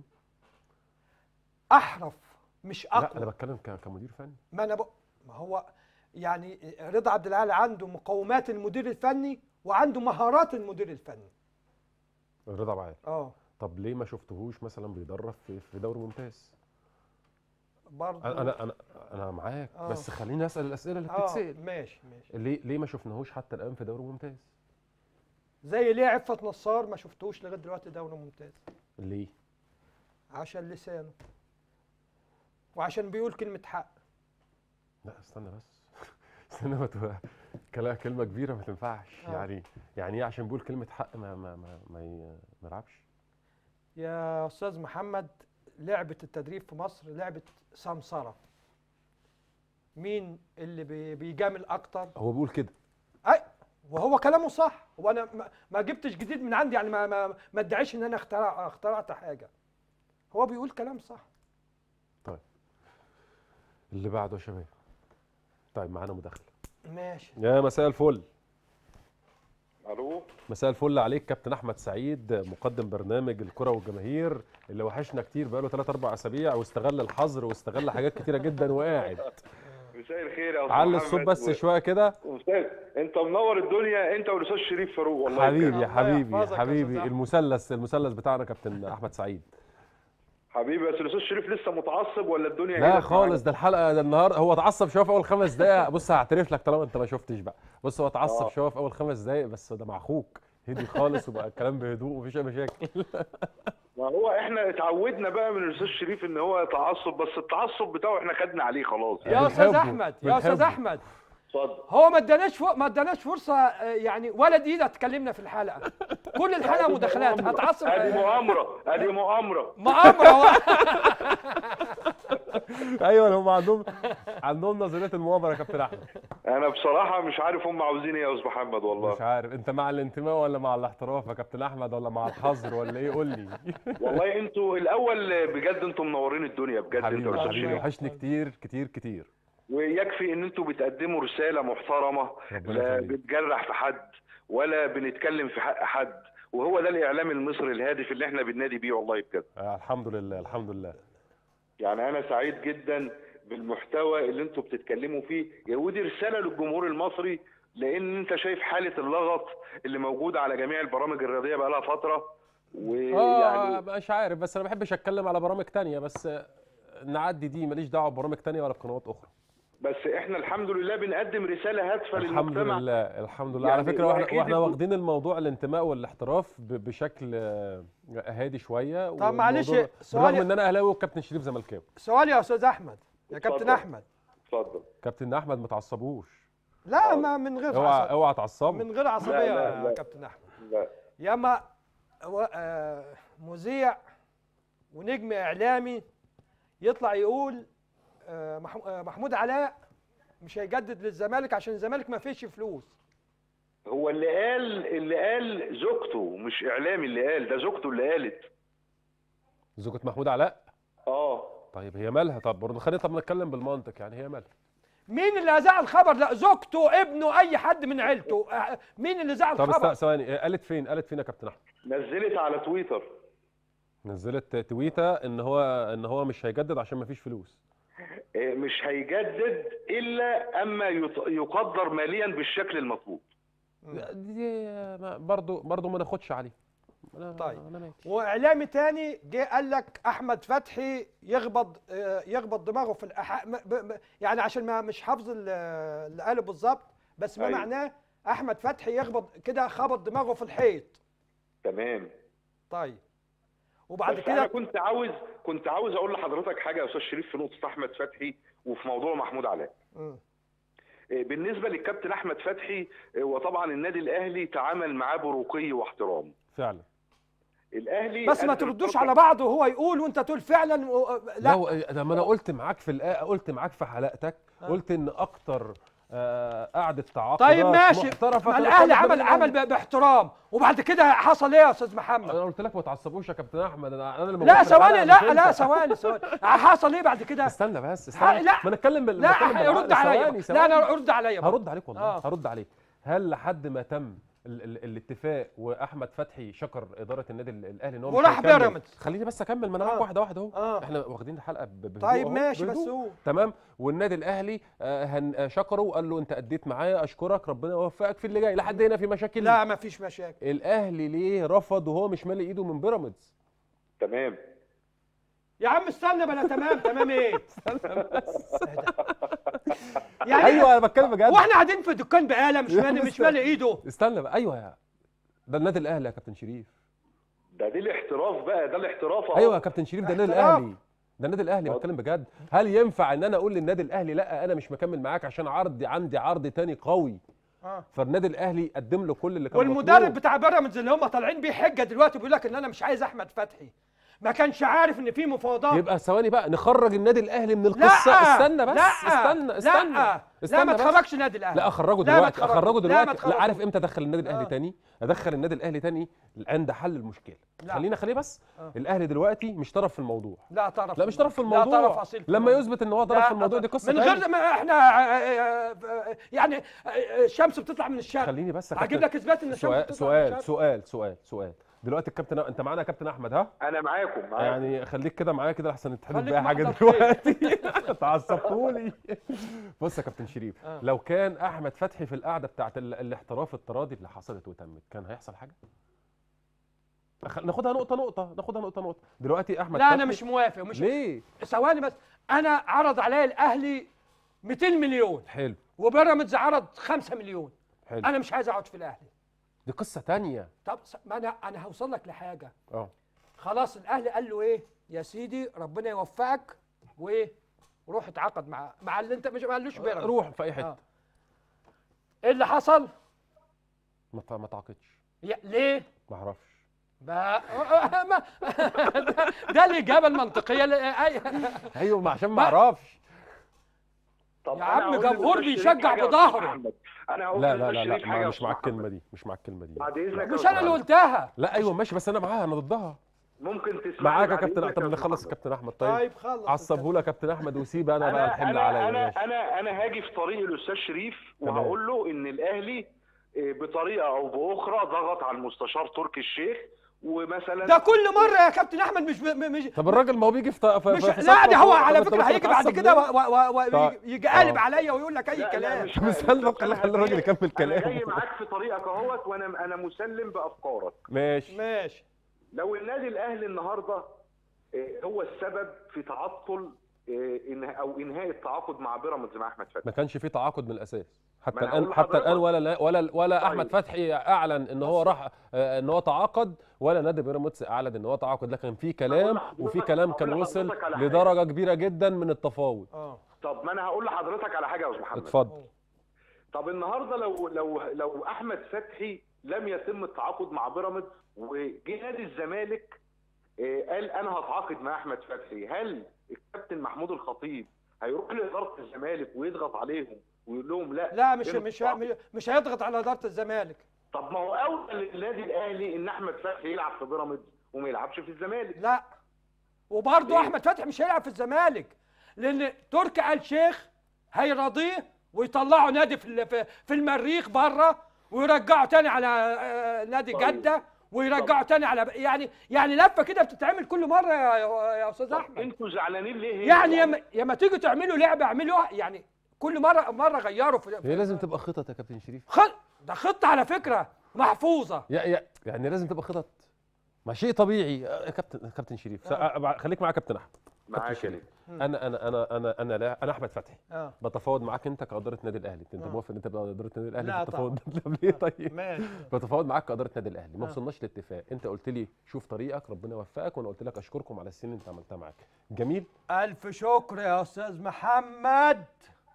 احرف مش لا اقوى انا بتكلم ك- كمدير فني ما انا بق... ما هو يعني رضا عبد العال عنده مقومات المدير الفني وعنده مهارات المدير الفني رضا عبد العال اه طب ليه ما شفتهوش مثلا بيدرب في في دوري ممتاز برضه انا انا انا, أنا معاك آه. بس خليني اسال الاسئله اللي اه بتتسال ماشي ماشي ليه ليه ما شفناهوش حتى الان في دوري ممتاز زي ليه عفت نصار ما شفتوش لغايه دلوقتي دوري ممتاز ليه عشان لسانه وعشان بيقول كلمه حق لا استنى بس استنى ما تبقى كلا- كلمه كبيره ما تنفعش آه. يعني يعني ايه عشان بيقول كلمه حق ما ما ما ما, ي- ما يلعبش يا استاذ محمد لعبه التدريب في مصر لعبه سمسره مين اللي بي- بيجامل اكتر هو بيقول كده اي وهو كلامه صح وانا ما, ما جبتش جديد من عندي يعني ما ما ما ادعيش ان انا اخترع اخترعت حاجه هو بيقول كلام صح طيب اللي بعده يا شباب طيب معانا مداخله ماشي يا مساء الفل الو مساء الفل عليك كابتن احمد سعيد مقدم برنامج الكره والجماهير اللي وحشنا كتير بقاله 3 4 اسابيع واستغل الحظر واستغل حاجات كتيره جدا وقاعد مساء الخير يا استاذ علي محمد الصوت بس و- شويه كده استاذ انت منور الدنيا انت والاستاذ شريف فاروق والله حبيبي بجد. يا حبيبي يحفظك يا حبيبي أستاذ أحمد. المثلث المثلث بتاعنا كابتن احمد سعيد حبيبي بس الاستاذ شريف لسه متعصب ولا الدنيا لا هدت خالص ده الحلقه ده النهارده هو اتعصب شويه في اول خمس دقائق بص هعترف لك طالما انت ما شفتش بقى بص هو اتعصب آه. شويه في اول خمس دقائق بس ده مع اخوك هدي خالص وبقى الكلام بهدوء ومفيش اي مشاكل ما هو احنا اتعودنا بقى من الاستاذ شريف ان هو يتعصب بس التعصب بتاعه احنا خدنا عليه خلاص يا استاذ بنحبه، احمد يا استاذ بنحبه. احمد اتفضل هو ما اداناش فوق ما اداناش فرصه آه، يعني ولا دقيقه اتكلمنا في الحلقه كل الحلقه أدي مداخلات مؤامرة. هتعصب ادي مؤامره ادي مؤامره مؤامره ايوه هم عندهم عندهم نظريه المؤامره يا كابتن احمد انا بصراحه مش عارف هم عاوزين ايه يا استاذ محمد والله مش عارف انت مع الانتماء ولا مع الاحتراف يا كابتن احمد ولا مع الحظر ولا ايه قول لي والله انتوا الاول بجد انتوا منورين الدنيا بجد انتوا حبيبي والاستاذ حبيبي شريف وحشني كتير كتير كتير ويكفي ان انتوا بتقدموا رساله محترمه ربنا لا يخليك. بتجرح في حد ولا بنتكلم في حق حد وهو ده الاعلام المصري الهادف اللي احنا بننادي بيه والله بجد آه الحمد لله الحمد لله يعني انا سعيد جدا بالمحتوى اللي انتوا بتتكلموا فيه يا ودي رساله للجمهور المصري لان انت شايف حاله اللغط اللي موجوده على جميع البرامج الرياضيه بقى لها فتره اه ويعني مش عارف بس انا ما بحبش اتكلم على برامج تانية بس آه، نعدي دي ماليش دعوه ببرامج تانية ولا بقنوات اخرى بس احنا الحمد لله بنقدم رساله هادفه الحمد للمجتمع لله الحمد لله يعني على فكره واحنا, وأكيد واحنا انتوا- واخدين الموضوع الانتماء والاحتراف ب- بشكل آه، هادي شويه طب معلش، والموضوع- سؤالي- بالرغم ان انا اهلاوي والكابتن شريف زملكاوي سؤال يا استاذ احمد يا كابتن اتفضل. احمد اتفضل كابتن احمد ما تعصبوش لا ما من غير اوعى عصب اوعى تعصبوا من غير عصبيه لا، لا، يا لا. كابتن احمد لا ياما و- آه، مذيع ونجم اعلامي يطلع يقول آه، مح- آه، محمود علاء مش هيجدد للزمالك عشان الزمالك ما فيش فلوس هو اللي قال اللي قال زوجته مش اعلامي اللي قال ده زوجته اللي قالت زوجة محمود علاء اه طيب هي مالها طب برضه خلينا طب نتكلم بالمنطق يعني هي مالها مين اللي اذاع الخبر لا زوجته ابنه اي حد من عيلته آه، مين اللي ذاع طب الخبر است- ثواني قالت فين قالت فين يا كابتن احمد نزلت على تويتر نزلت تويته ان هو ان هو مش هيجدد عشان ما فيش فلوس إيه، مش هيجدد الا اما يط- يقدر ماليا بالشكل المطلوب دي ما- برضه برضه ما ناخدش عليه أنا- طيب. أنا مالي. واعلامي تاني جه قال لك احمد فتحي يخبط آه، يخبط دماغه في الأح... م- ب... ب... يعني عشان ما مش حافظ ال- اللي قاله بالظبط بس ما أيوة. معناه احمد فتحي يخبط كده خبط دماغه في الحيط تمام طيب وبعد بس انا كده كنت عاوز كنت عاوز اقول لحضرتك حاجه يا استاذ شريف في نقطه احمد فتحي وفي موضوع محمود علاء مم. إيه، بالنسبه للكابتن احمد فتحي إيه، وطبعا النادي الاهلي تعامل معاه برقي واحترام فعلا الاهلي بس ما قدم تردوش خطة- على بعض وهو يقول وانت تقول فعلا و... لا لا هو- ده ما انا قلت معاك في الآ... قلت معاك في حلقتك آه. قلت ان اكتر آه، قعده تعاقدات طيب ماشي محترفه ما كانت الاهلي قدام عمل الأهلي. عمل ب- باحترام وبعد كده حصل ايه يا استاذ محمد انا قلت لك ما تعصبوش يا كابتن احمد انا انا اللي لا موجود في الحلقة، ثواني مش لا أنت. لا ثواني ثواني حصل ايه بعد كده استنى بس ها، استنى لا. ما نتكلم بال... لا نتكلم بالعقل. رد عليا ثواني، لا انا ثواني. رد عليا بقى. هرد عليك والله آه. هرد عليك هل لحد ما تم ال ال الاتفاق واحمد فتحي شكر اداره النادي ال- الاهلي ان هو مش وراح هيكمل؟ بيراميدز. خليني بس اكمل ما انا معاك آه. واحده واحده اهو آه. احنا واخدين الحلقه ب- بهدوء طيب أهو، ماشي بس بهدوء. هو تمام والنادي الاهلي آه، هن آه، شكره وقال له انت اديت معايا اشكرك ربنا يوفقك في اللي جاي لحد هنا في مشاكل لا ما فيش مشاكل الاهلي ليه رفض وهو مش مالي ايده من بيراميدز تمام يا عم استنى بلا تمام تمام ايه يعني ايوه انا بتكلم بجد واحنا قاعدين في دكان بقاله مش مالي مش مالي ايده استنى بقى ايوه يا ده النادي الاهلي يا كابتن شريف ده دي الاحتراف بقى ده الاحتراف أهو. ايوه يا كابتن شريف ده النادي احتراف. الاهلي ده النادي الاهلي بتكلم بجد هل ينفع ان انا اقول للنادي الاهلي لا انا مش مكمل معاك عشان عرض عندي عرض تاني قوي اه فالنادي الاهلي قدم له كل اللي كان والمدرب مطلوب. بتاع بيراميدز اللي هم طالعين بيه حجه دلوقتي بيقول لك ان انا مش عايز احمد فتحي ما كانش عارف ان في مفاوضات يبقى ثواني بقى نخرج النادي الاهلي من القصه استنى بس لا استنى استنى لا استنى لا ما بس. تخرجش النادي الاهلي لا اخرجه لا ما دلوقتي تخرجه. اخرجه لا ما دلوقتي لا, تخرجه. عارف امتى ادخل النادي الاهلي تاني ادخل النادي الاهلي تاني عند حل المشكله لا. خلينا خليه بس آه. الاهلي دلوقتي مش طرف في الموضوع لا طرف لا مش طرف في لا الموضوع طرف اصيل في لما الموضوع. يثبت ان هو طرف لا في الموضوع دي قصه من تانية. غير ما احنا آه، آه، يعني آه، الشمس بتطلع من الشرق خليني بس يا هجيب كابتن. لك اثبات ان الشمس سؤال بتطلع من سؤال الشرق سؤال سؤال سؤال دلوقتي الكابتن انت معانا يا كابتن احمد ها انا معاكم معاكم يعني خليك كده معايا كده احسن تتحدث خليك باي حاجه محضر خير. دلوقتي تعصبتولي بص يا كابتن شريف آه. لو كان احمد فتحي في القعده بتاعت ال- الاحتراف التراضي اللي حصلت وتمت كان هيحصل حاجه أخ- ناخدها نقطه نقطه ناخدها نقطه نقطه دلوقتي احمد لا فتحي انا مش موافق ومش ليه ثواني بس انا عرض عليا الاهلي 200 مليون حلو وبيراميدز عرض 5 مليون حلو انا مش عايز اقعد في الاهلي دي قصه تانية طب س- ما انا انا هوصل لك لحاجه اه خلاص الاهلي قال له ايه يا سيدي ربنا يوفقك وايه روح اتعاقد مع مع اللي انت مش ما قالوش بيراميدز روح في اي حته آه. ايه اللي حصل ما تع- ما تعاقدش يا ليه ما اعرفش ما ما- ده- ده الاجابه المنطقيه ل- أي- ايوه ما عشان ما ما- اعرفش طب يا أنا عم هقول جمهور للأستاذ بيشجع شريف حاجة يا بظهره. أستاذ محمد. انا هقول لا لا للأستاذ لا شريف لا حاجة ما يا مش أستاذ مع محمد. الكلمه دي مش مع الكلمه دي بعد اذنك يا مش انا اللي أستاذ قلتها لا ايوه ماشي بس انا معاها انا ضدها ممكن تسمعني معاك يا بعد كابتن إذنك طب يا نخلص أستاذ كابتن احمد طيب طيب خلص عصبهولك يا كابتن احمد وسيب انا بقى الحمل انا عليا انا ماشي. انا انا هاجي في طريق الاستاذ شريف تمام. وهقول له ان الاهلي آه، بطريقه او باخرى ضغط على المستشار تركي الشيخ ومثلا ده كل مره يا كابتن احمد مش مش طب الراجل ما هو بيجي في ط- في مش في- في لا صفقة ده هو فوق، على طب أنت فكره مش هيجي بعد هتعصب كده ليه؟ طيب. ويجي قالب آه. عليا ويقول لك اي لا، لا، كلام مش مثال خلي خلي الراجل يكمل انا كلامه جاي معاك في طريقك اهوت وانا انا مسلم بافكارك ماشي ماشي لو النادي الاهلي النهارده آه، هو السبب في تعطل آه، إنه- او انهاء التعاقد مع بيراميدز مع احمد فتحي ما كانش في تعاقد من الاساس حتى ما أنا الان أقول حتى الان لحضرتك. ولا ولا ولا طيب. احمد فتحي اعلن ان هو راح آه، ان هو تعاقد ولا نادي بيراميدز اعلن ان هو تعاقد لكن في كلام لحضرتك- وفي كلام كان أقول وصل لحضرتك على حاجة. لدرجه كبيره جدا من التفاوض اه طب ما انا هقول لحضرتك على حاجه يا استاذ محمد اتفضل طب النهارده لو لو لو احمد فتحي لم يتم التعاقد مع بيراميدز وجه نادي الزمالك آه، قال انا هتعاقد مع احمد فتحي هل الكابتن محمود الخطيب هيروح لاداره الزمالك ويضغط عليهم ويقول لهم لا لا مش إنه مش التعاقد- مش هيضغط على اداره الزمالك طب ما هو اولى للنادي الاهلي ان احمد فتحي يلعب في بيراميدز وما يلعبش في الزمالك لا وبرضه إيه؟ احمد فتحي مش هيلعب في الزمالك لان تركي آل شيخ هيرضيه ويطلعوا نادي في ال- في- في المريخ بره ويرجعوا تاني على آه، نادي طيب. جده ويرجعوا تاني على يعني يعني لفه كده بتتعمل كل مره يا يا استاذ طب احمد انتوا زعلانين ليه هنا؟ يعني يا ما- يا ما تيجوا تعملوا لعبه اعملوا يعني كل مره مره غيروا في هي لازم تبقى خطط يا كابتن شريف خط ده خطه على فكره محفوظه يا يا يعني لازم تبقى خطط ما شيء طبيعي يا كابتن كابتن شريف آه. خليك معايا كابتن احمد معاك كابتن يا شريف. مم. انا انا انا انا انا لا انا احمد فتحي اه بتفاوض معاك انت كاداره نادي الاهلي انت آه. موافق ان انت تبقى اداره نادي الاهلي لا بتتفاوض طب ليه طيب ماشي بتفاوض معاك كاداره نادي الاهلي ما آه. وصلناش لاتفاق انت قلت لي شوف طريقك ربنا يوفقك وانا قلت لك اشكركم على السنين اللي انت عملتها معاك جميل الف شكر يا استاذ محمد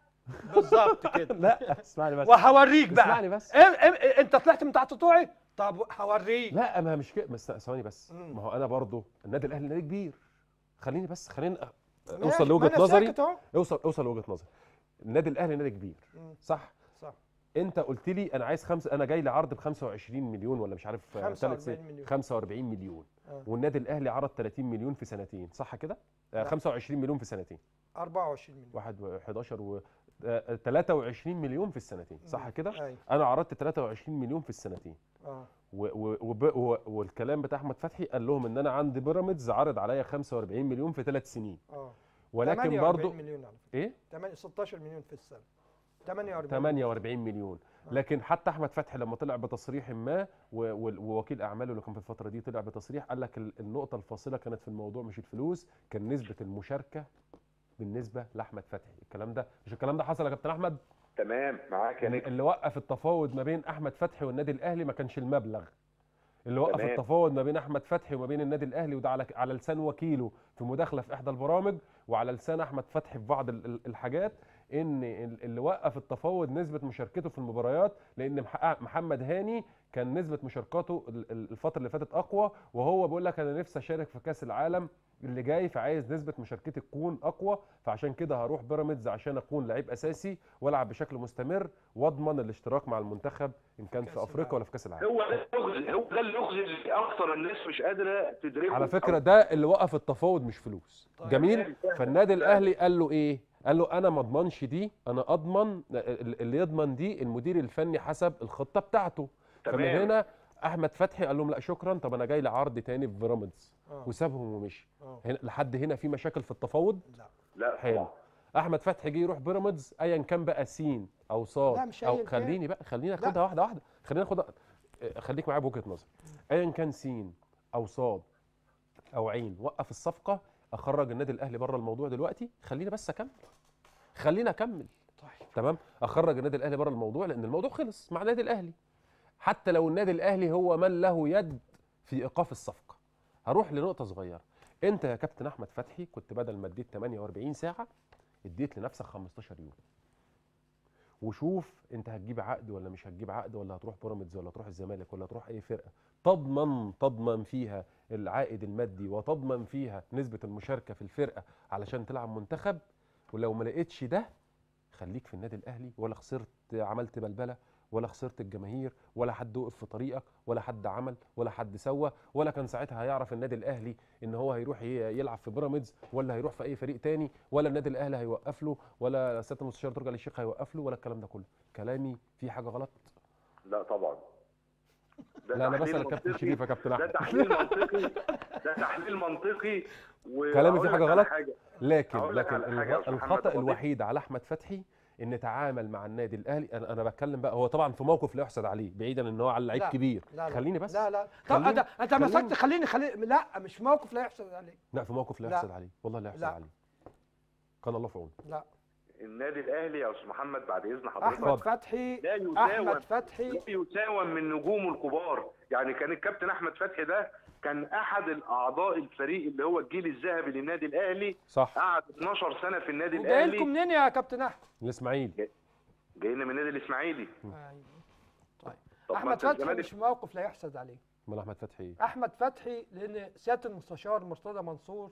بالظبط كده لا اسمعني بس وهوريك بقى اسمعني بس إيه إيه انت طلعت من تحت طوعي طب هوريك لا ما مش كده بس ثواني بس مم. ما هو انا برضو النادي الاهلي نادي كبير خليني بس خليني أ- ماشي، اوصل ما لوجهه أنا نظري ساكت أهو. اوصل اوصل لوجهه نظري النادي الاهلي نادي كبير مم. صح صح انت قلت لي انا عايز خمسه انا جاي لي عرض ب 25 مليون ولا مش عارف آه، 45 تلات سنين. مليون. 45 مليون آه. والنادي الاهلي عرض 30 مليون في سنتين صح كده آه، لا. 25 مليون في سنتين 24 مليون واحد و 11 و آه، 23 مليون في السنتين صح كده أيوة. انا عرضت 23 مليون في السنتين اه و و وب و والكلام بتاع احمد فتحي قال لهم ان انا عندي بيراميدز عرض عليا 45 مليون في ثلاث سنين اه ولكن 48 برضو مليون على فكره ايه 8 16 مليون في السنه 48 48 مليون لكن حتى احمد فتحي لما طلع بتصريح ما و- و- ووكيل اعماله اللي كان في الفتره دي طلع بتصريح قال لك ال- النقطه الفاصله كانت في الموضوع مش الفلوس كان نسبه المشاركه بالنسبه لاحمد فتحي الكلام ده مش الكلام ده حصل يا كابتن احمد تمام معاك يا نجم اللي وقف التفاوض ما بين احمد فتحي والنادي الاهلي ما كانش المبلغ اللي وقف تمام. التفاوض ما بين احمد فتحي وما بين النادي الاهلي وده على على لسان وكيله في مداخله في احدى البرامج وعلى لسان احمد فتحي في بعض ال- ال- الحاجات ان ال- اللي وقف التفاوض نسبه مشاركته في المباريات لان مح- محمد هاني كان نسبه مشاركاته ال- ال- الفتره اللي فاتت اقوى وهو بيقول لك انا نفسي اشارك في كاس العالم اللي جاي فعايز نسبه مشاركتي تكون اقوى فعشان كده هروح بيراميدز عشان اكون لعيب اساسي والعب بشكل مستمر واضمن الاشتراك مع المنتخب ان كان في افريقيا ولا في كاس العالم هو ده اللغز هو ده اللغز اللي اكثر الناس مش قادره تدركه على فكره ده اللي وقف التفاوض مش فلوس جميل فالنادي الاهلي قال له ايه قال له انا ما اضمنش دي انا اضمن اللي يضمن دي المدير الفني حسب الخطه بتاعته فمن تمام. هنا احمد فتحي قال لهم لا شكرا طب انا جاي لعرض تاني في بيراميدز آه. وسابهم ومشي آه. هنا لحد هنا في مشاكل في التفاوض لا حلو احمد فتحي جه يروح بيراميدز ايا كان بقى سين او صاد لا، مش او أياً كان. خليني بقى خليني لا. اخدها واحده واحده خليني اخدها آه، خليك معايا بوجهه نظر ايا كان سين او صاد او عين وقف الصفقه اخرج النادي الاهلي بره الموضوع دلوقتي خليني بس اكمل خليني اكمل طيب تمام اخرج النادي الاهلي بره الموضوع لان الموضوع خلص مع النادي الاهلي حتى لو النادي الاهلي هو من له يد في ايقاف الصفقه هروح لنقطه صغيره انت يا كابتن احمد فتحي كنت بدل ما اديت 48 ساعه اديت لنفسك 15 يوم وشوف انت هتجيب عقد ولا مش هتجيب عقد ولا هتروح بيراميدز ولا هتروح الزمالك ولا هتروح اي فرقه تضمن تضمن فيها العائد المادي وتضمن فيها نسبه المشاركه في الفرقه علشان تلعب منتخب ولو ما لقيتش ده خليك في النادي الاهلي ولا خسرت عملت بلبله ولا خسرت الجماهير ولا حد وقف في طريقك ولا حد عمل ولا حد سوى ولا كان ساعتها هيعرف النادي الاهلي ان هو هيروح ي- يلعب في بيراميدز ولا هيروح في اي فريق تاني ولا النادي الاهلي هيوقف له ولا سياده المستشار ترجع للشيخ هيوقف له ولا الكلام ده كله كلامي فيه حاجه غلط لا طبعا ده لا انا تحليل بسال الكابتن منطقي. شريف يا كابتن ده احمد تحليل منطقي ده تحليل منطقي و- كلامي فيه وأقول حاجه لك على غلط حاجة. لكن أقول لك لكن على حاجة يا الغ- أستاذ محمد الخطا الخطيب. الوحيد على احمد فتحي ان تعامل مع النادي الاهلي انا انا بتكلم بقى هو طبعا في موقف لا يحسد عليه بعيدا ان هو على لعيب لا، كبير لا لا خليني بس لا لا طب خليني- انت انت خليني- مسكت خليني خليني لا مش موقف لا يحسد عليه لا في موقف لا لا. يحسد عليه والله لا يحسد لا. عليه كان الله في عونه لا النادي الاهلي يا استاذ محمد بعد اذن حضرتك احمد فتحي لا يساوم احمد فتحي لا يساوم من نجومه الكبار يعني كان الكابتن احمد فتحي ده كان احد الاعضاء الفريق اللي هو الجيل الذهبي للنادي الاهلي صح قعد 12 سنه في النادي جاي لكم الاهلي منين يا كابتن احمد الاسماعيلي جايين من النادي الاسماعيلي طيب طب ما احمد أنت فتحي الزمالك- مش موقف لا يحسد عليه امال احمد فتحي ايه احمد فتحي لان سياده المستشار مرتضى منصور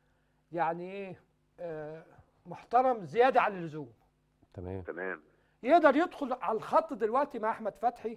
يعني ايه آه محترم زياده عن اللزوم تمام تمام يقدر يدخل على الخط دلوقتي مع احمد فتحي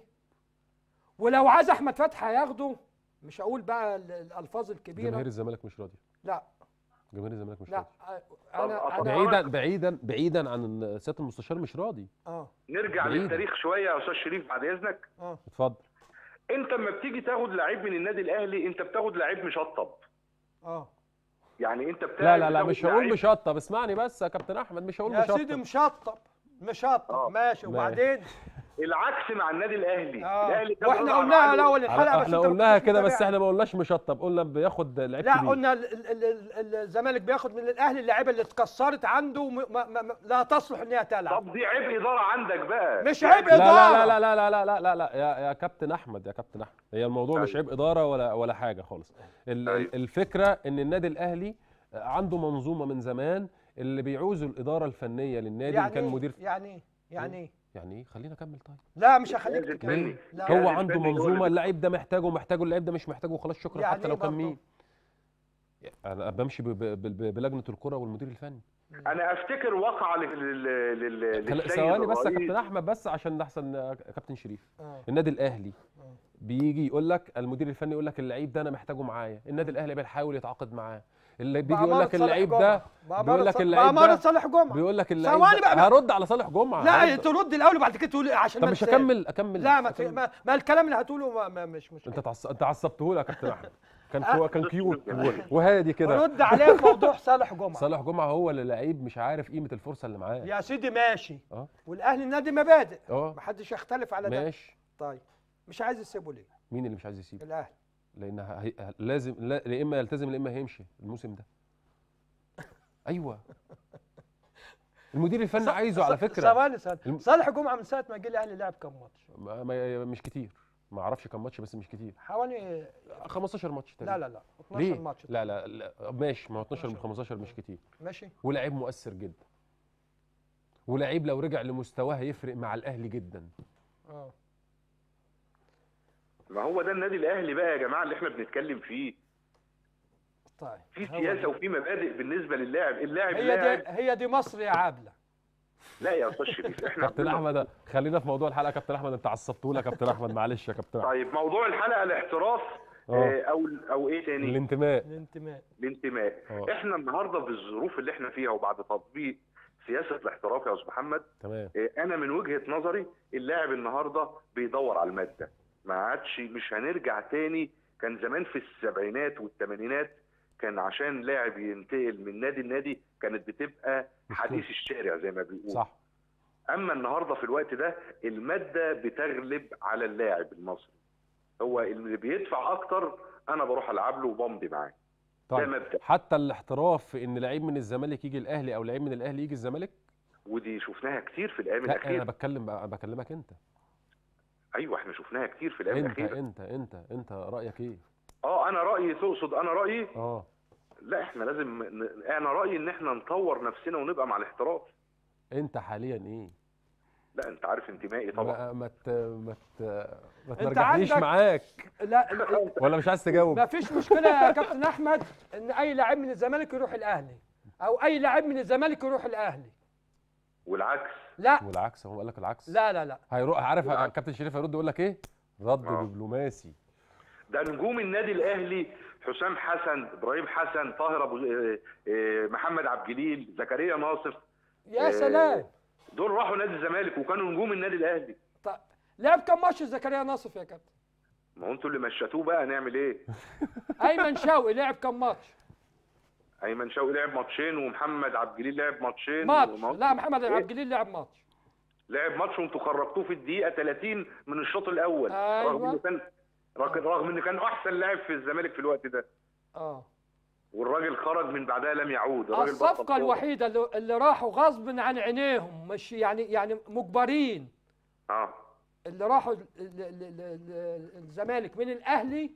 ولو عايز احمد فتحي هياخده مش هقول بقى ال- الالفاظ الكبيره جماهير الزمالك مش راضيه لا جماهير الزمالك مش لا راضيه آه، انا انا بعيدا بعيدا بعيدا عن إن سياده المستشار مش راضي اه نرجع بعيد. للتاريخ شويه يا استاذ شريف بعد اذنك اه اتفضل انت لما بتيجي تاخد لعيب من النادي الاهلي انت بتاخد لعيب مشطب اه يعني انت بتاخد لا لا لا بتاخد مش هقول لعيب- مشطب اسمعني بس يا كابتن احمد مش هقول يا مشطب سيدي مشطب مشطب ماشي وبعدين العكس مع النادي الاهلي آه. الاهلي كان واحنا رضا قلناها عن الاول على- الحلقه بس احنا انت ما قلناها كنتش كده بس متابع. احنا ما قلناش مشطب قلنا بياخد لعيب لا كبير قلنا ال- ال- ال- الزمالك بياخد من الاهلي اللعيبه اللي اتكسرت عنده وم- ما ما ما لا تصلح ان هي تلعب طب دي عيب اداره عندك بقى مش عيب لا اداره لا لا لا لا لا لا لا لا يا يا كابتن احمد يا كابتن احمد هي الموضوع مش عيب اداره ولا ولا حاجه خالص ال- ال- الفكره ان النادي الاهلي عنده منظومه من زمان اللي بيعوزوا الاداره الفنيه للنادي اللي يعني كان إيه؟ مدير يعني ايه يعني ايه يعني ايه خلينا اكمل طيب لا مش هخليك لازم تكمل مني. لا هو الجهاز عنده الفني هو منظومه اللي اللعيب ده محتاجه محتاجه اللعيب ده مش محتاجه خلاص شكرا يعني حتى لو إيه كان برضه؟ مين انا بمشي ب- ب- ب- بلجنه الكره والمدير الفني انا افتكر وقعه لل لل لل- خل- للسيد ثواني بس يا الرئيس. كابتن احمد بس عشان احسن يا كابتن شريف آه. النادي الاهلي بيجي يقول لك المدير الفني يقول لك اللعيب ده انا محتاجه معايا النادي الاهلي بيحاول يتعاقد معاه اللي بيجي يقول بأمارة لك صالح اللعيب جمعة. ده بأمارة بيقول لك صالح- اللعيب بأمارة ده صالح جمعة بيقول لك اللعيب ثواني ده بقى- هرد على صالح جمعه لا هرد. ترد الاول وبعد كده تقول عشان طب ما مش ننساش. هكمل اكمل لا ما, ت- أكمل. ما, ما الكلام اللي هتقوله ما, ما مش مش انت تعص... انت عصبته لي يا كابتن احمد كان أه. كو... كان كيوت و- وهادي كده رد عليه في موضوع صالح جمعه صالح جمعه هو اللي لعيب مش عارف قيمه الفرصه اللي معاه يا سيدي ماشي اه والاهلي النادي مبادئ اه محدش يختلف على ده ماشي طيب مش عايز يسيبه ليه مين اللي مش عايز يسيبه الاهلي لان هي... ه- لازم لا يا اما يلتزم يا اما هيمشي الموسم ده ايوه المدير الفني ص- عايزه على ص- فكره ثواني ثواني الم- صالح جمعه من ساعه ما جه الاهلي لعب كام ماتش ما... ما... مش كتير ما اعرفش كم ماتش بس مش كتير حوالي 15 ماتش لا تقريبا لا لا 12 ليه؟ ماتش لا لا, لا ماشي ما هو 12 من 15 مش كتير ماشي ولاعيب مؤثر جدا ولاعيب لو رجع لمستواه هيفرق مع الاهلي جدا اه ما هو ده النادي الاهلي بقى يا جماعه اللي احنا بنتكلم فيه طيب في هو سياسه ده. وفي مبادئ بالنسبه للاعب اللاعب هي لاعب دي هي دي مصر يا عابله لا يا استاذ شريف احنا كابتن احمد خلينا في موضوع الحلقه كابتن احمد انت عصبتونا يا كابتن احمد معلش يا كابتن أحمد. طيب موضوع الحلقه الاحتراف آه. آه، او او ايه تاني الانتماء الانتماء الانتماء آه. احنا النهارده بالظروف اللي احنا فيها وبعد تطبيق سياسه الاحتراف يا استاذ محمد تمام آه، انا من وجهه نظري اللاعب النهارده بيدور على الماده ما عادش مش هنرجع تاني كان زمان في السبعينات والثمانينات كان عشان لاعب ينتقل من نادي لنادي كانت بتبقى حديث الشارع زي ما بيقول صح اما النهارده في الوقت ده الماده بتغلب على اللاعب المصري هو اللي بيدفع اكتر انا بروح العب له وبمضي معاه ده طيب مبدا حتى الاحتراف في ان لعيب من الزمالك يجي الاهلي او لعيب من الاهلي يجي الزمالك ودي شفناها كتير في الايام لا انا الاخيره بتكلم بقى بكلمك انت ايوه احنا شفناها كتير في الايام انت الاخيره انت انت انت رايك ايه اه انا رايي تقصد انا رايي اه لا احنا لازم ن... انا رايي ان احنا نطور نفسنا ونبقى مع الاحتراف انت حاليا ايه لا انت عارف انتمائي طبعا ما ما ت- ما ت- ما انت ترجعنيش عندك- معاك لا ال- ولا مش عايز تجاوب ما فيش مشكله يا كابتن احمد ان اي لاعب من الزمالك يروح الاهلي او اي لاعب من الزمالك يروح الاهلي والعكس لا والعكس هو قال لك العكس لا لا لا هيروح عارف كابتن شريف هيرد يقول لك ايه رد آه. دبلوماسي ده نجوم النادي الاهلي حسام حسن ابراهيم حسن طاهر ابو آه، آه، محمد عبد الجليل زكريا ناصر يا آه، سلام دول راحوا نادي الزمالك وكانوا نجوم النادي الاهلي طيب لعب كم ماتش زكريا ناصف يا كابتن ما هو انتوا اللي مشيتوه بقى نعمل ايه ايمن شوقي لعب كم ماتش ايمن شوقي لعب ماتشين ومحمد عبد الجليل لعب ماتشين ماتش وما- لا محمد إيه؟ عبد الجليل لعب ماتش لعب ماتش وانتوا خرجتوه في الدقيقه 30 من الشوط الاول أيوة. رغم انه كان رغم رغم انه كان احسن لاعب في الزمالك في الوقت ده اه والراجل خرج من بعدها لم يعود الراجل بطل الصفقه كورة. الوحيده اللي, اللي راحوا غصب عن عينيهم مش يعني يعني مجبرين اه اللي راحوا ال- ال- ال- ال- ال- الزمالك من الاهلي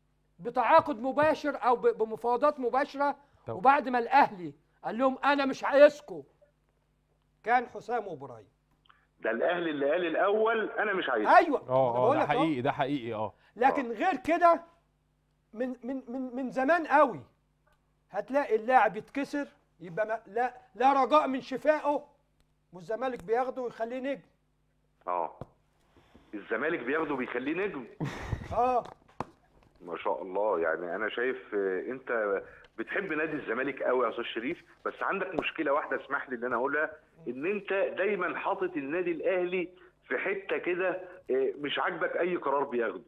بتعاقد مباشر او ب- بمفاوضات مباشره طب. وبعد ما الاهلي قال لهم انا مش عايزكم كان حسام وابراهيم ده الاهلي اللي قال الاول انا مش عايز ايوه أنا اه اه بقول ده لك أهو. حقيقي ده حقيقي اه لكن غير كده من من من من زمان قوي هتلاقي اللاعب يتكسر يبقى ما لا لا رجاء من شفائه والزمالك بياخده ويخليه نجم اه الزمالك بياخده بيخليه نجم اه ما شاء الله يعني انا شايف آه، انت بتحب نادي الزمالك قوي يا استاذ شريف بس عندك مشكله واحده اسمح لي ان انا اقولها ان انت دايما حاطط النادي الاهلي في حته كده آه، مش عاجبك اي قرار بياخده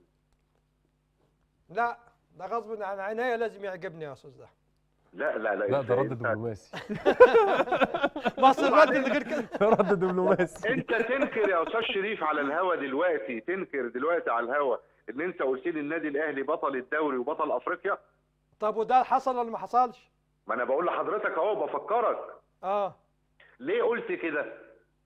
لا ده غصب عن عينيا لازم يعجبني يا استاذ ده لا لا لا لا أنت- ده رد أنت- دبلوماسي بس الرد اللي غير كده رد دبلوماسي انت تنكر يا استاذ شريف على الهوا دلوقتي تنكر دلوقتي على الهوا ان انت قلت لي النادي الاهلي بطل الدوري وبطل افريقيا طب وده حصل ولا ما حصلش؟ ما انا بقول لحضرتك اهو بفكرك اه ليه قلت كده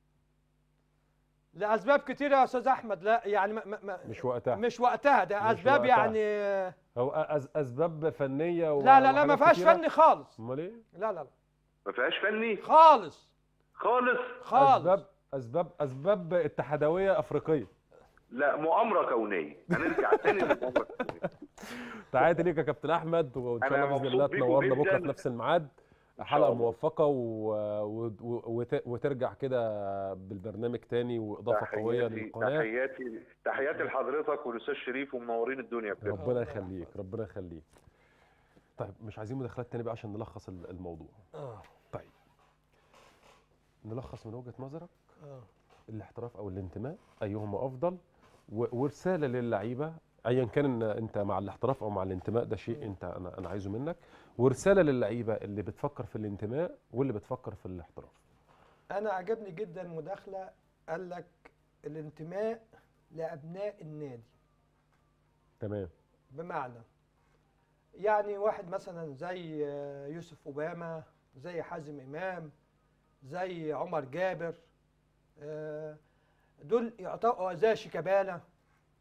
لاسباب كتيره يا استاذ احمد لا يعني ما ما ما مش وقتها مش وقتها ده مش اسباب وقتها. يعني هو أز اسباب فنيه و... لا لا لا ما وحاجات فيهاش كتيرة. فني خالص امال ايه لا لا لا ما فيهاش فني خالص خالص خالص اسباب اسباب اسباب اتحادويه افريقيه لا مؤامره كونيه هنرجع تاني للمؤامره الكونيه تحياتي ليك يا كابتن احمد وان شاء أنا الله باذن مبسوط الله بيكم تنورنا بكره جداً. في نفس الميعاد حلقه الله. موفقه و... و... وت... وترجع كده بالبرنامج تاني واضافه قويه تحياتي للقناه تحياتي تحياتي لحضرتك والاستاذ شريف ومنورين الدنيا بجد ربنا يخليك ربنا يخليك طيب مش عايزين مداخلات تاني بقى عشان نلخص ال- الموضوع اه طيب نلخص من وجهه نظرك اه الاحتراف او الانتماء ايهما افضل و- ورساله للعيبه ايا كان إن انت مع الاحتراف او مع الانتماء ده شيء انت انا انا عايزه منك ورساله للعيبه اللي بتفكر في الانتماء واللي بتفكر في الاحتراف انا عجبني جدا مداخله قال لك الانتماء لابناء النادي تمام بمعنى يعني واحد مثلا زي آه، يوسف اوباما زي حازم امام زي عمر جابر آه، دول يعتبروا زي شيكابالا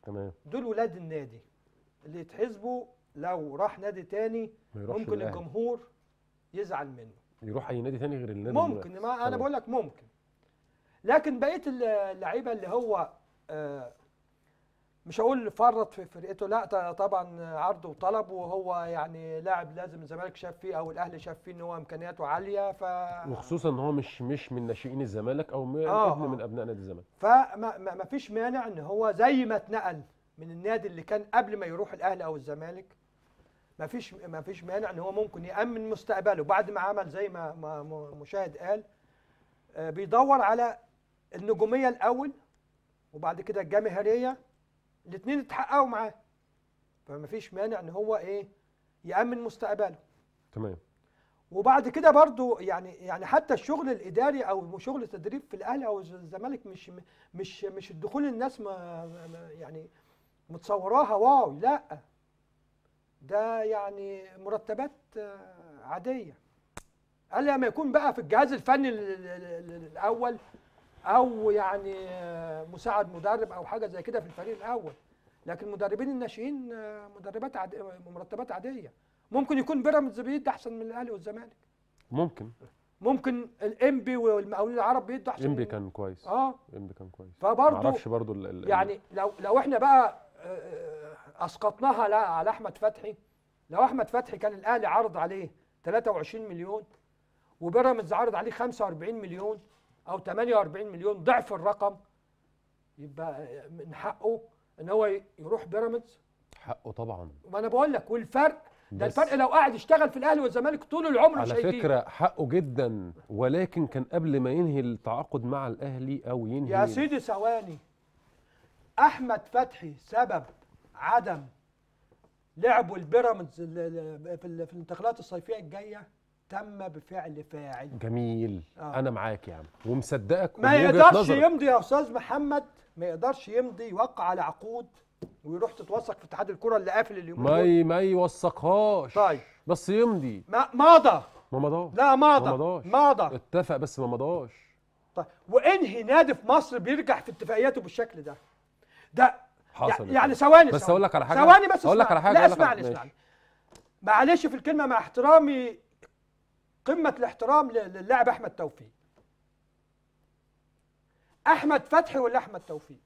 تمام دول ولاد النادي اللي يتحسبوا لو راح نادي تاني ما يروحش ممكن الأهلي. الجمهور يزعل منه يروح اي نادي تاني غير النادي ممكن ما انا تمام. بقول لك ممكن لكن بقيه اللعيبه اللي هو آه، مش هقول فرط في فرقته لا ط- طبعا عرض وطلب وهو يعني لاعب لازم الزمالك شاف فيه او الاهلي شاف فيه ان هو امكانياته عاليه ف وخصوصا ان هو مش مش من ناشئين الزمالك او من آه، ابن آه. من ابناء نادي الزمالك فما ما ما فيش مانع ان هو زي ما اتنقل من النادي اللي كان قبل ما يروح الاهلي او الزمالك ما فيش ما فيش مانع ان هو ممكن يامن مستقبله بعد ما عمل زي ما ما م- مشاهد قال آه، بيدور على النجوميه الاول وبعد كده الجماهيريه الاثنين اتحققوا معاه فما فيش مانع ان هو ايه يامن مستقبله تمام وبعد كده برضو يعني يعني حتى الشغل الاداري او شغل التدريب في الاهلي او الزمالك مش مش مش الدخول الناس ما ما- يعني متصوراها واو لا ده يعني مرتبات آه، عاديه قال لما يكون بقى في الجهاز الفني ال- ال- ال- الاول او يعني آه، مساعد مدرب او حاجه زي كده في الفريق الاول لكن المدربين الناشئين آه، مدربات عادية مرتبات عاديه ممكن يكون بيراميدز بيدي احسن من الاهلي والزمالك ممكن ممكن الانبي والمقاولين العرب بيدوا احسن انبي من- كان كويس اه انبي كان كويس فبرضه معرفش برضو ال- ال- يعني لو لو احنا بقى آه، آه، اسقطناها على على احمد فتحي لو احمد فتحي كان الاهلي عرض عليه 23 مليون وبيراميدز عرض عليه 45 مليون او 48 مليون ضعف الرقم يبقى من حقه ان هو ي- يروح بيراميدز حقه طبعا ما انا بقول لك والفرق ده بس- الفرق لو قاعد يشتغل في الاهلي والزمالك طول العمر مش على هيجيب فكره حقه جدا ولكن كان قبل ما ينهي التعاقد مع الاهلي او ينهي يا سيدي ثواني احمد فتحي سبب عدم لعبه البيراميدز ال- ال- في ال- في الانتقالات الصيفيه الجايه تم بفعل فاعل جميل آه. انا معاك يا عم ومصدقك ما ومن وجهة يقدرش نظرك. يمضي يا استاذ محمد ما يقدرش يمضي يوقع على عقود ويروح تتوثق في اتحاد الكره اللي قافل اليومين ما دول ي- ما يوثقهاش طيب. بس يمضي ما مضى ما مضاش لا ما مضى مضاش مضى اتفق بس ما مضاش طيب وانهي نادي في مصر بيرجع في اتفاقياته بالشكل ده ده حصل يعني ثواني بس ثواني. اقول لك على حاجه ثواني بس اقول لك اسمعني. على حاجه لا أقول لك على- اسمعني ماشي. اسمعني معلش في الكلمه مع احترامي قمه الاحترام ل- للاعب احمد توفيق احمد فتحي ولا احمد توفيق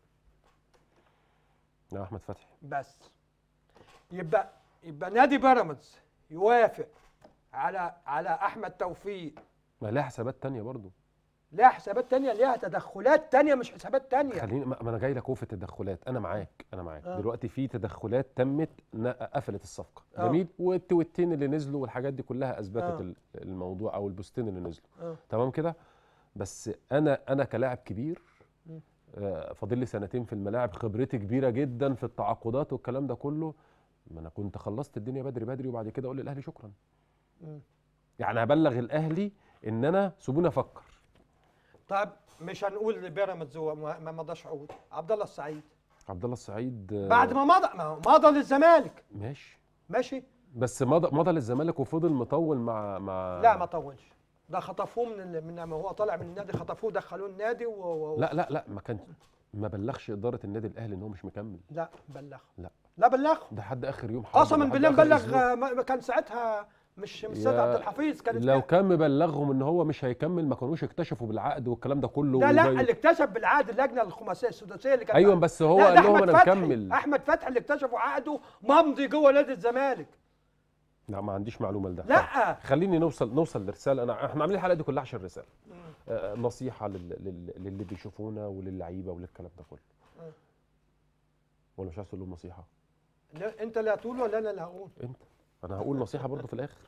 يا احمد فتحي بس يبقى يبقى نادي بيراميدز يوافق على على احمد توفيق ما لها حسابات تانية برضو ليها حسابات تانية ليها تدخلات تانية مش حسابات تانية خليني ما ما انا جاي لك اهو في التدخلات انا معاك انا معاك آه. دلوقتي في تدخلات تمت ن- قفلت الصفقه آه. جميل والتويتين اللي نزلوا والحاجات دي كلها اثبتت آه. ال- الموضوع او البوستين اللي نزلوا آه. تمام كده بس انا انا كلاعب كبير مم. آه، فاضل لي سنتين في الملاعب خبرتي كبيره جدا في التعاقدات والكلام ده كله ما انا كنت خلصت الدنيا بدري بدري وبعد كده اقول للاهلي شكرا مم. يعني هبلغ الاهلي ان انا سيبوني افكر طيب مش هنقول بيراميدز هو ما ما مضاش عقود عبد الله السعيد عبد الله السعيد آه، بعد ما مضى ما هو مضى للزمالك ماشي ماشي بس مضى مضى للزمالك وفضل مطول مع مع لا ما طولش ده خطفوه من ال- من ما هو طالع من النادي خطفوه دخلوه النادي و... و... لا لا لا ما كان ما بلغش اداره النادي الاهلي ان هو مش مكمل لا بلغ لا لا بلغ ده حد اخر يوم حرب، قسما لحد بالله آخر مبلغ أسبوع. آه، ما ما كان ساعتها مش مش سيد يا- عبد الحفيظ كانت لو كان مبلغهم ان هو مش هيكمل ما كانوش اكتشفوا بالعقد والكلام ده كله لا لا وجاي- اللي اكتشف بالعقد اللجنه الخماسيه السداسيه اللي كانت ايوه بس هو لا، قال ده لهم أحمد انا فتحي. مكمل احمد فتحي اللي اكتشفوا عقده ممضي جوه نادي الزمالك لا ما عنديش معلومه لده لا. طب خليني نوصل نوصل لرساله انا احنا عاملين الحلقه دي كلها عشان رساله آه نصيحه لل... لل... للي بيشوفونا وللعيبه وللكلام ده كله مم. ولا مش عايز تقول لهم نصيحه لا انت اللي هتقول ولا انا اللي هقول انت انا هقول نصيحه برضه في الاخر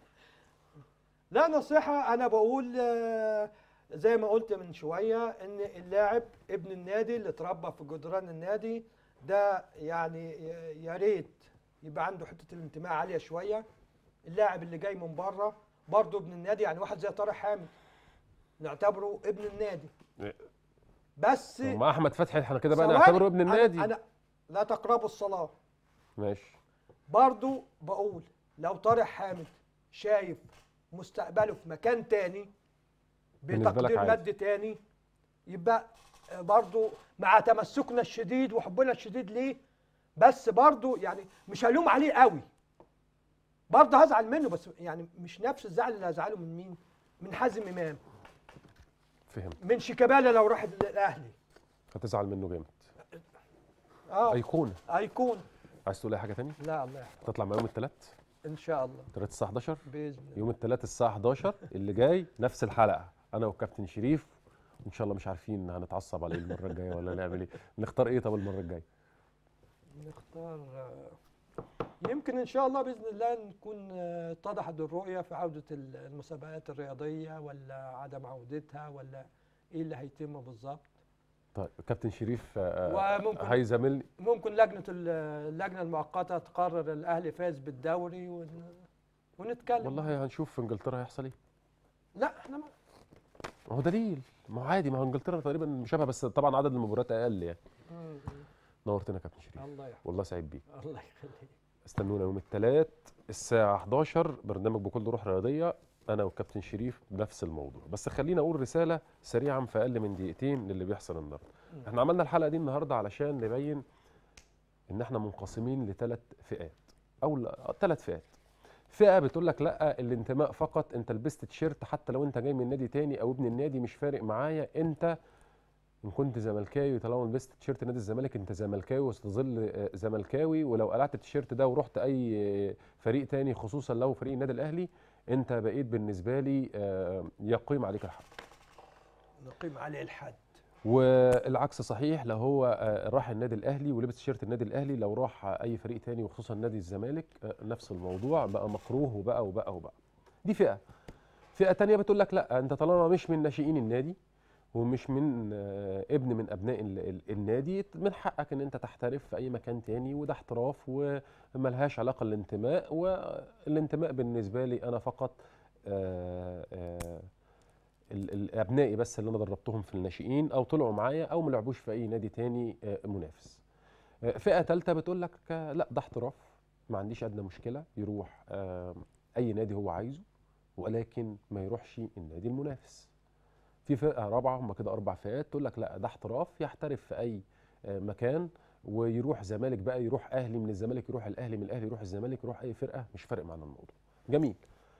لا نصيحة أنا بقول آه، زي ما قلت من شوية إن اللاعب ابن النادي اللي اتربى في جدران النادي ده يعني ي- يا ريت يبقى عنده حتة الانتماء عالية شوية اللاعب اللي جاي من بره برضه ابن النادي يعني واحد زي طارق حامد نعتبره ابن النادي بس ما احمد فتحي احنا كده بقى ثواني، نعتبره ابن أنا- النادي أنا لا تقربوا الصلاة ماشي برضو بقول لو طارق حامد شايف مستقبله في مكان تاني بالنسبة لك بتقدير عادي. مادي تاني يبقى برضو مع تمسكنا الشديد وحبنا الشديد ليه بس برضو يعني مش هلوم عليه قوي برضه هزعل منه بس يعني مش نفس الزعل اللي هزعله من مين من حازم امام فهمت من شيكابالا لو راح الاهلي هتزعل منه جامد اه ايقونه ايقونه عايز تقول اي حاجه تاني لا الله يحفظك تطلع مع يوم الثلاث ان شاء الله الثلاث الساعه 11 باذن الله يوم الثلاث الساعه 11 اللي جاي نفس الحلقه انا والكابتن شريف وان شاء الله مش عارفين هنتعصب على ايه المره الجايه ولا نعمل ايه نختار ايه طب المره الجايه نختار آه، يمكن ان شاء الله باذن الله نكون آه، اتضحت الرؤيه في عوده ال- المسابقات الرياضيه ولا عدم عودتها ولا ايه اللي هيتم بالظبط طيب كابتن شريف آه، وممكن- هيزاملني ممكن لجنه ال- اللجنه المؤقته تقرر الاهلي فاز بالدوري ون... ونتكلم والله هنشوف في انجلترا هيحصل ايه لا احنا ما ما هو دليل ما هو عادي ما هو انجلترا تقريبا مشابهه بس طبعا عدد المباريات اقل يعني مم. نورتنا يا كابتن شريف الله يحفظك والله سعيد بيك الله يخليك استنونا يوم الثلاث الساعة 11 برنامج بكل روح رياضية أنا والكابتن شريف بنفس الموضوع بس خلينا أقول رسالة سريعا في أقل من دقيقتين للي بيحصل النهاردة احنا عملنا الحلقة دي النهاردة علشان نبين إن احنا منقسمين لثلاث فئات أو ثلاث فئات فئة بتقول لك لا الانتماء فقط انت لبست تيشيرت حتى لو انت جاي من نادي تاني او ابن النادي مش فارق معايا انت ان كنت زملكاوي طالما لبست تيشيرت نادي الزمالك انت زملكاوي وستظل آه، زملكاوي ولو قلعت التيشيرت ده ورحت اي آه، فريق تاني خصوصا لو فريق النادي الاهلي انت بقيت بالنسبه لي آه، يقيم عليك الحق نقيم عليه الحد والعكس صحيح لو هو آه، راح النادي الاهلي ولبس تيشيرت النادي الاهلي لو راح اي فريق تاني وخصوصا نادي الزمالك آه، نفس الموضوع بقى مكروه وبقى وبقى وبقى دي فئه فئه تانية بتقول لك لا انت طالما مش من ناشئين النادي ومش من آه، ابن من ابناء ال- ال- النادي من حقك ان انت تحترف في اي مكان تاني وده احتراف وملهاش علاقه الانتماء والانتماء بالنسبه لي انا فقط آه، آه، ال- ال- ابنائي بس اللي انا دربتهم في الناشئين او طلعوا معايا او ما لعبوش في اي نادي تاني آه، منافس آه، فئه ثالثه بتقول لك آه، لا ده احتراف ما عنديش ادنى مشكله يروح آه، اي نادي هو عايزه ولكن ما يروحش النادي المنافس في فئه رابعه هم كده اربع فئات تقول لك لا ده احتراف يحترف في اي آه، مكان ويروح زمالك بقى يروح اهلي من الزمالك يروح الاهلي من الاهلي يروح الزمالك يروح اي فرقه مش فارق معانا الموضوع جميل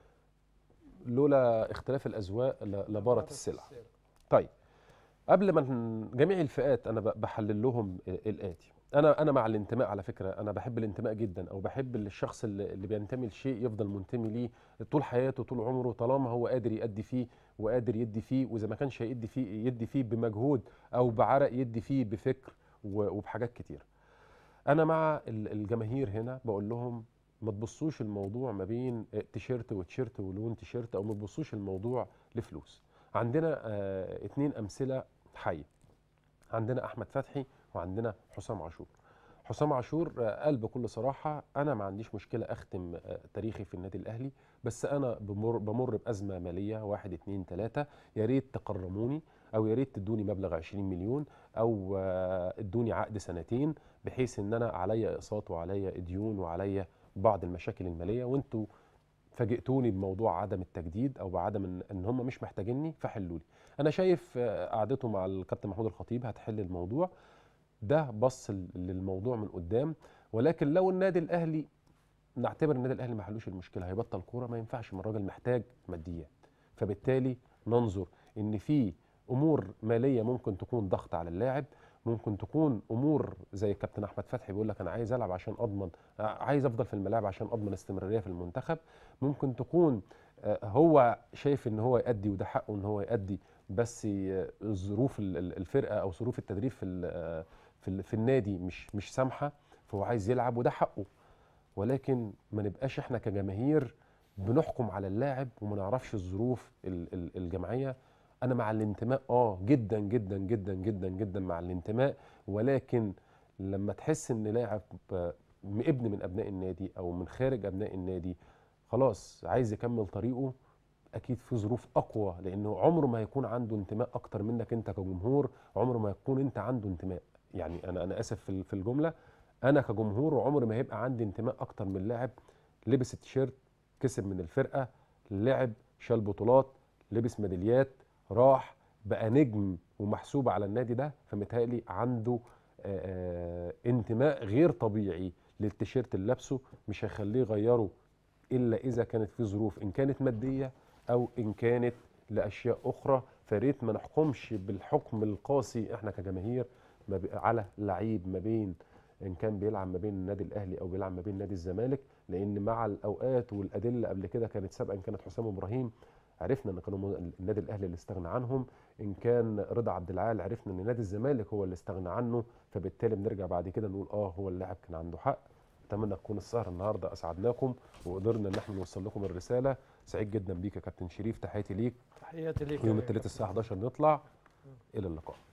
لولا اختلاف الاذواق ل- لبارت السلع طيب قبل ما ن- جميع الفئات انا ب- بحلل لهم ال- الاتي انا انا مع الانتماء على فكره انا بحب الانتماء جدا او بحب الشخص اللي اللي بينتمي لشيء يفضل منتمي ليه طول حياته طول عمره طالما هو قادر يأدي فيه وقادر يدي فيه واذا ما كانش هيدي فيه يدي فيه بمجهود او بعرق يدي فيه بفكر و- وبحاجات كتير انا مع ال- الجماهير هنا بقول لهم ما تبصوش الموضوع ما بين آه، تيشيرت وتيشيرت ولون تيشيرت او ما تبصوش الموضوع لفلوس عندنا آه اتنين امثله حيه عندنا احمد فتحي وعندنا حسام عاشور حسام عاشور آه، قال بكل صراحه انا ما عنديش مشكله اختم آه، تاريخي في النادي الاهلي بس انا بمر بمر بازمه ماليه واحد اتنين تلاته يا ريت تكرموني او يا ريت تدوني مبلغ 20 مليون او آه، ادوني عقد سنتين بحيث ان انا عليا اقساط وعليا ديون وعليا بعض المشاكل الماليه وانتوا فاجئتوني بموضوع عدم التجديد او بعدم ان, إن هم مش محتاجيني فحلوا لي انا شايف آه، قعدته مع الكابتن محمود الخطيب هتحل الموضوع ده بص ل- للموضوع من قدام ولكن لو النادي الاهلي نعتبر النادي الاهلي ما حلوش المشكله هيبطل كوره ما ينفعش ما الراجل محتاج ماديات فبالتالي ننظر ان في امور ماليه ممكن تكون ضغط على اللاعب ممكن تكون امور زي الكابتن احمد فتحي بيقول لك انا عايز العب عشان اضمن آه، عايز افضل في الملاعب عشان اضمن استمراريه في المنتخب ممكن تكون آه، هو شايف ان هو يأدي وده حقه ان هو يأدي بس آه، ظروف ال- ال- الفرقه او ظروف التدريب في ال- آه، في ال- في النادي مش مش سامحه فهو عايز يلعب وده حقه ولكن ما نبقاش احنا كجماهير بنحكم على اللاعب وما نعرفش الظروف ال- ال- الجماعيه انا مع الانتماء اه جدا جدا جدا جدا جدا مع الانتماء ولكن لما تحس ان لاعب آه، ابن من ابناء النادي او من خارج ابناء النادي خلاص عايز يكمل طريقه اكيد في ظروف اقوى لانه عمره ما هيكون عنده انتماء اكتر منك انت كجمهور عمره ما يكون انت عنده انتماء يعني انا انا اسف في ال- في الجمله انا كجمهور عمري ما هيبقى عندي انتماء اكتر من لاعب لبس التيشيرت كسب من الفرقه لعب شال بطولات لبس ميداليات راح بقى نجم ومحسوب على النادي ده فمتهيألي عنده آه، انتماء غير طبيعي للتيشيرت اللي لابسه مش هيخليه يغيره الا اذا كانت في ظروف ان كانت ماديه او ان كانت لاشياء اخرى فريت ما نحكمش بالحكم القاسي احنا كجماهير ما بي- على لعيب ما بين ان كان بيلعب ما بين النادي الاهلي او بيلعب ما بين نادي الزمالك لان مع الاوقات والادله قبل كده كانت سابقا كانت حسام ابراهيم عرفنا ان كانوا م- النادي الاهلي اللي استغنى عنهم ان كان رضا عبد العال عرفنا ان نادي الزمالك هو اللي استغنى عنه فبالتالي بنرجع بعد كده نقول اه هو اللاعب كان عنده حق اتمنى تكون السهره النهارده اسعدناكم وقدرنا ان احنا نوصل لكم الرساله سعيد جدا بيك يا كابتن شريف تحياتي ليك تحياتي ليك يا يوم بيه. الثلاث الساعه 11 نطلع الى اللقاء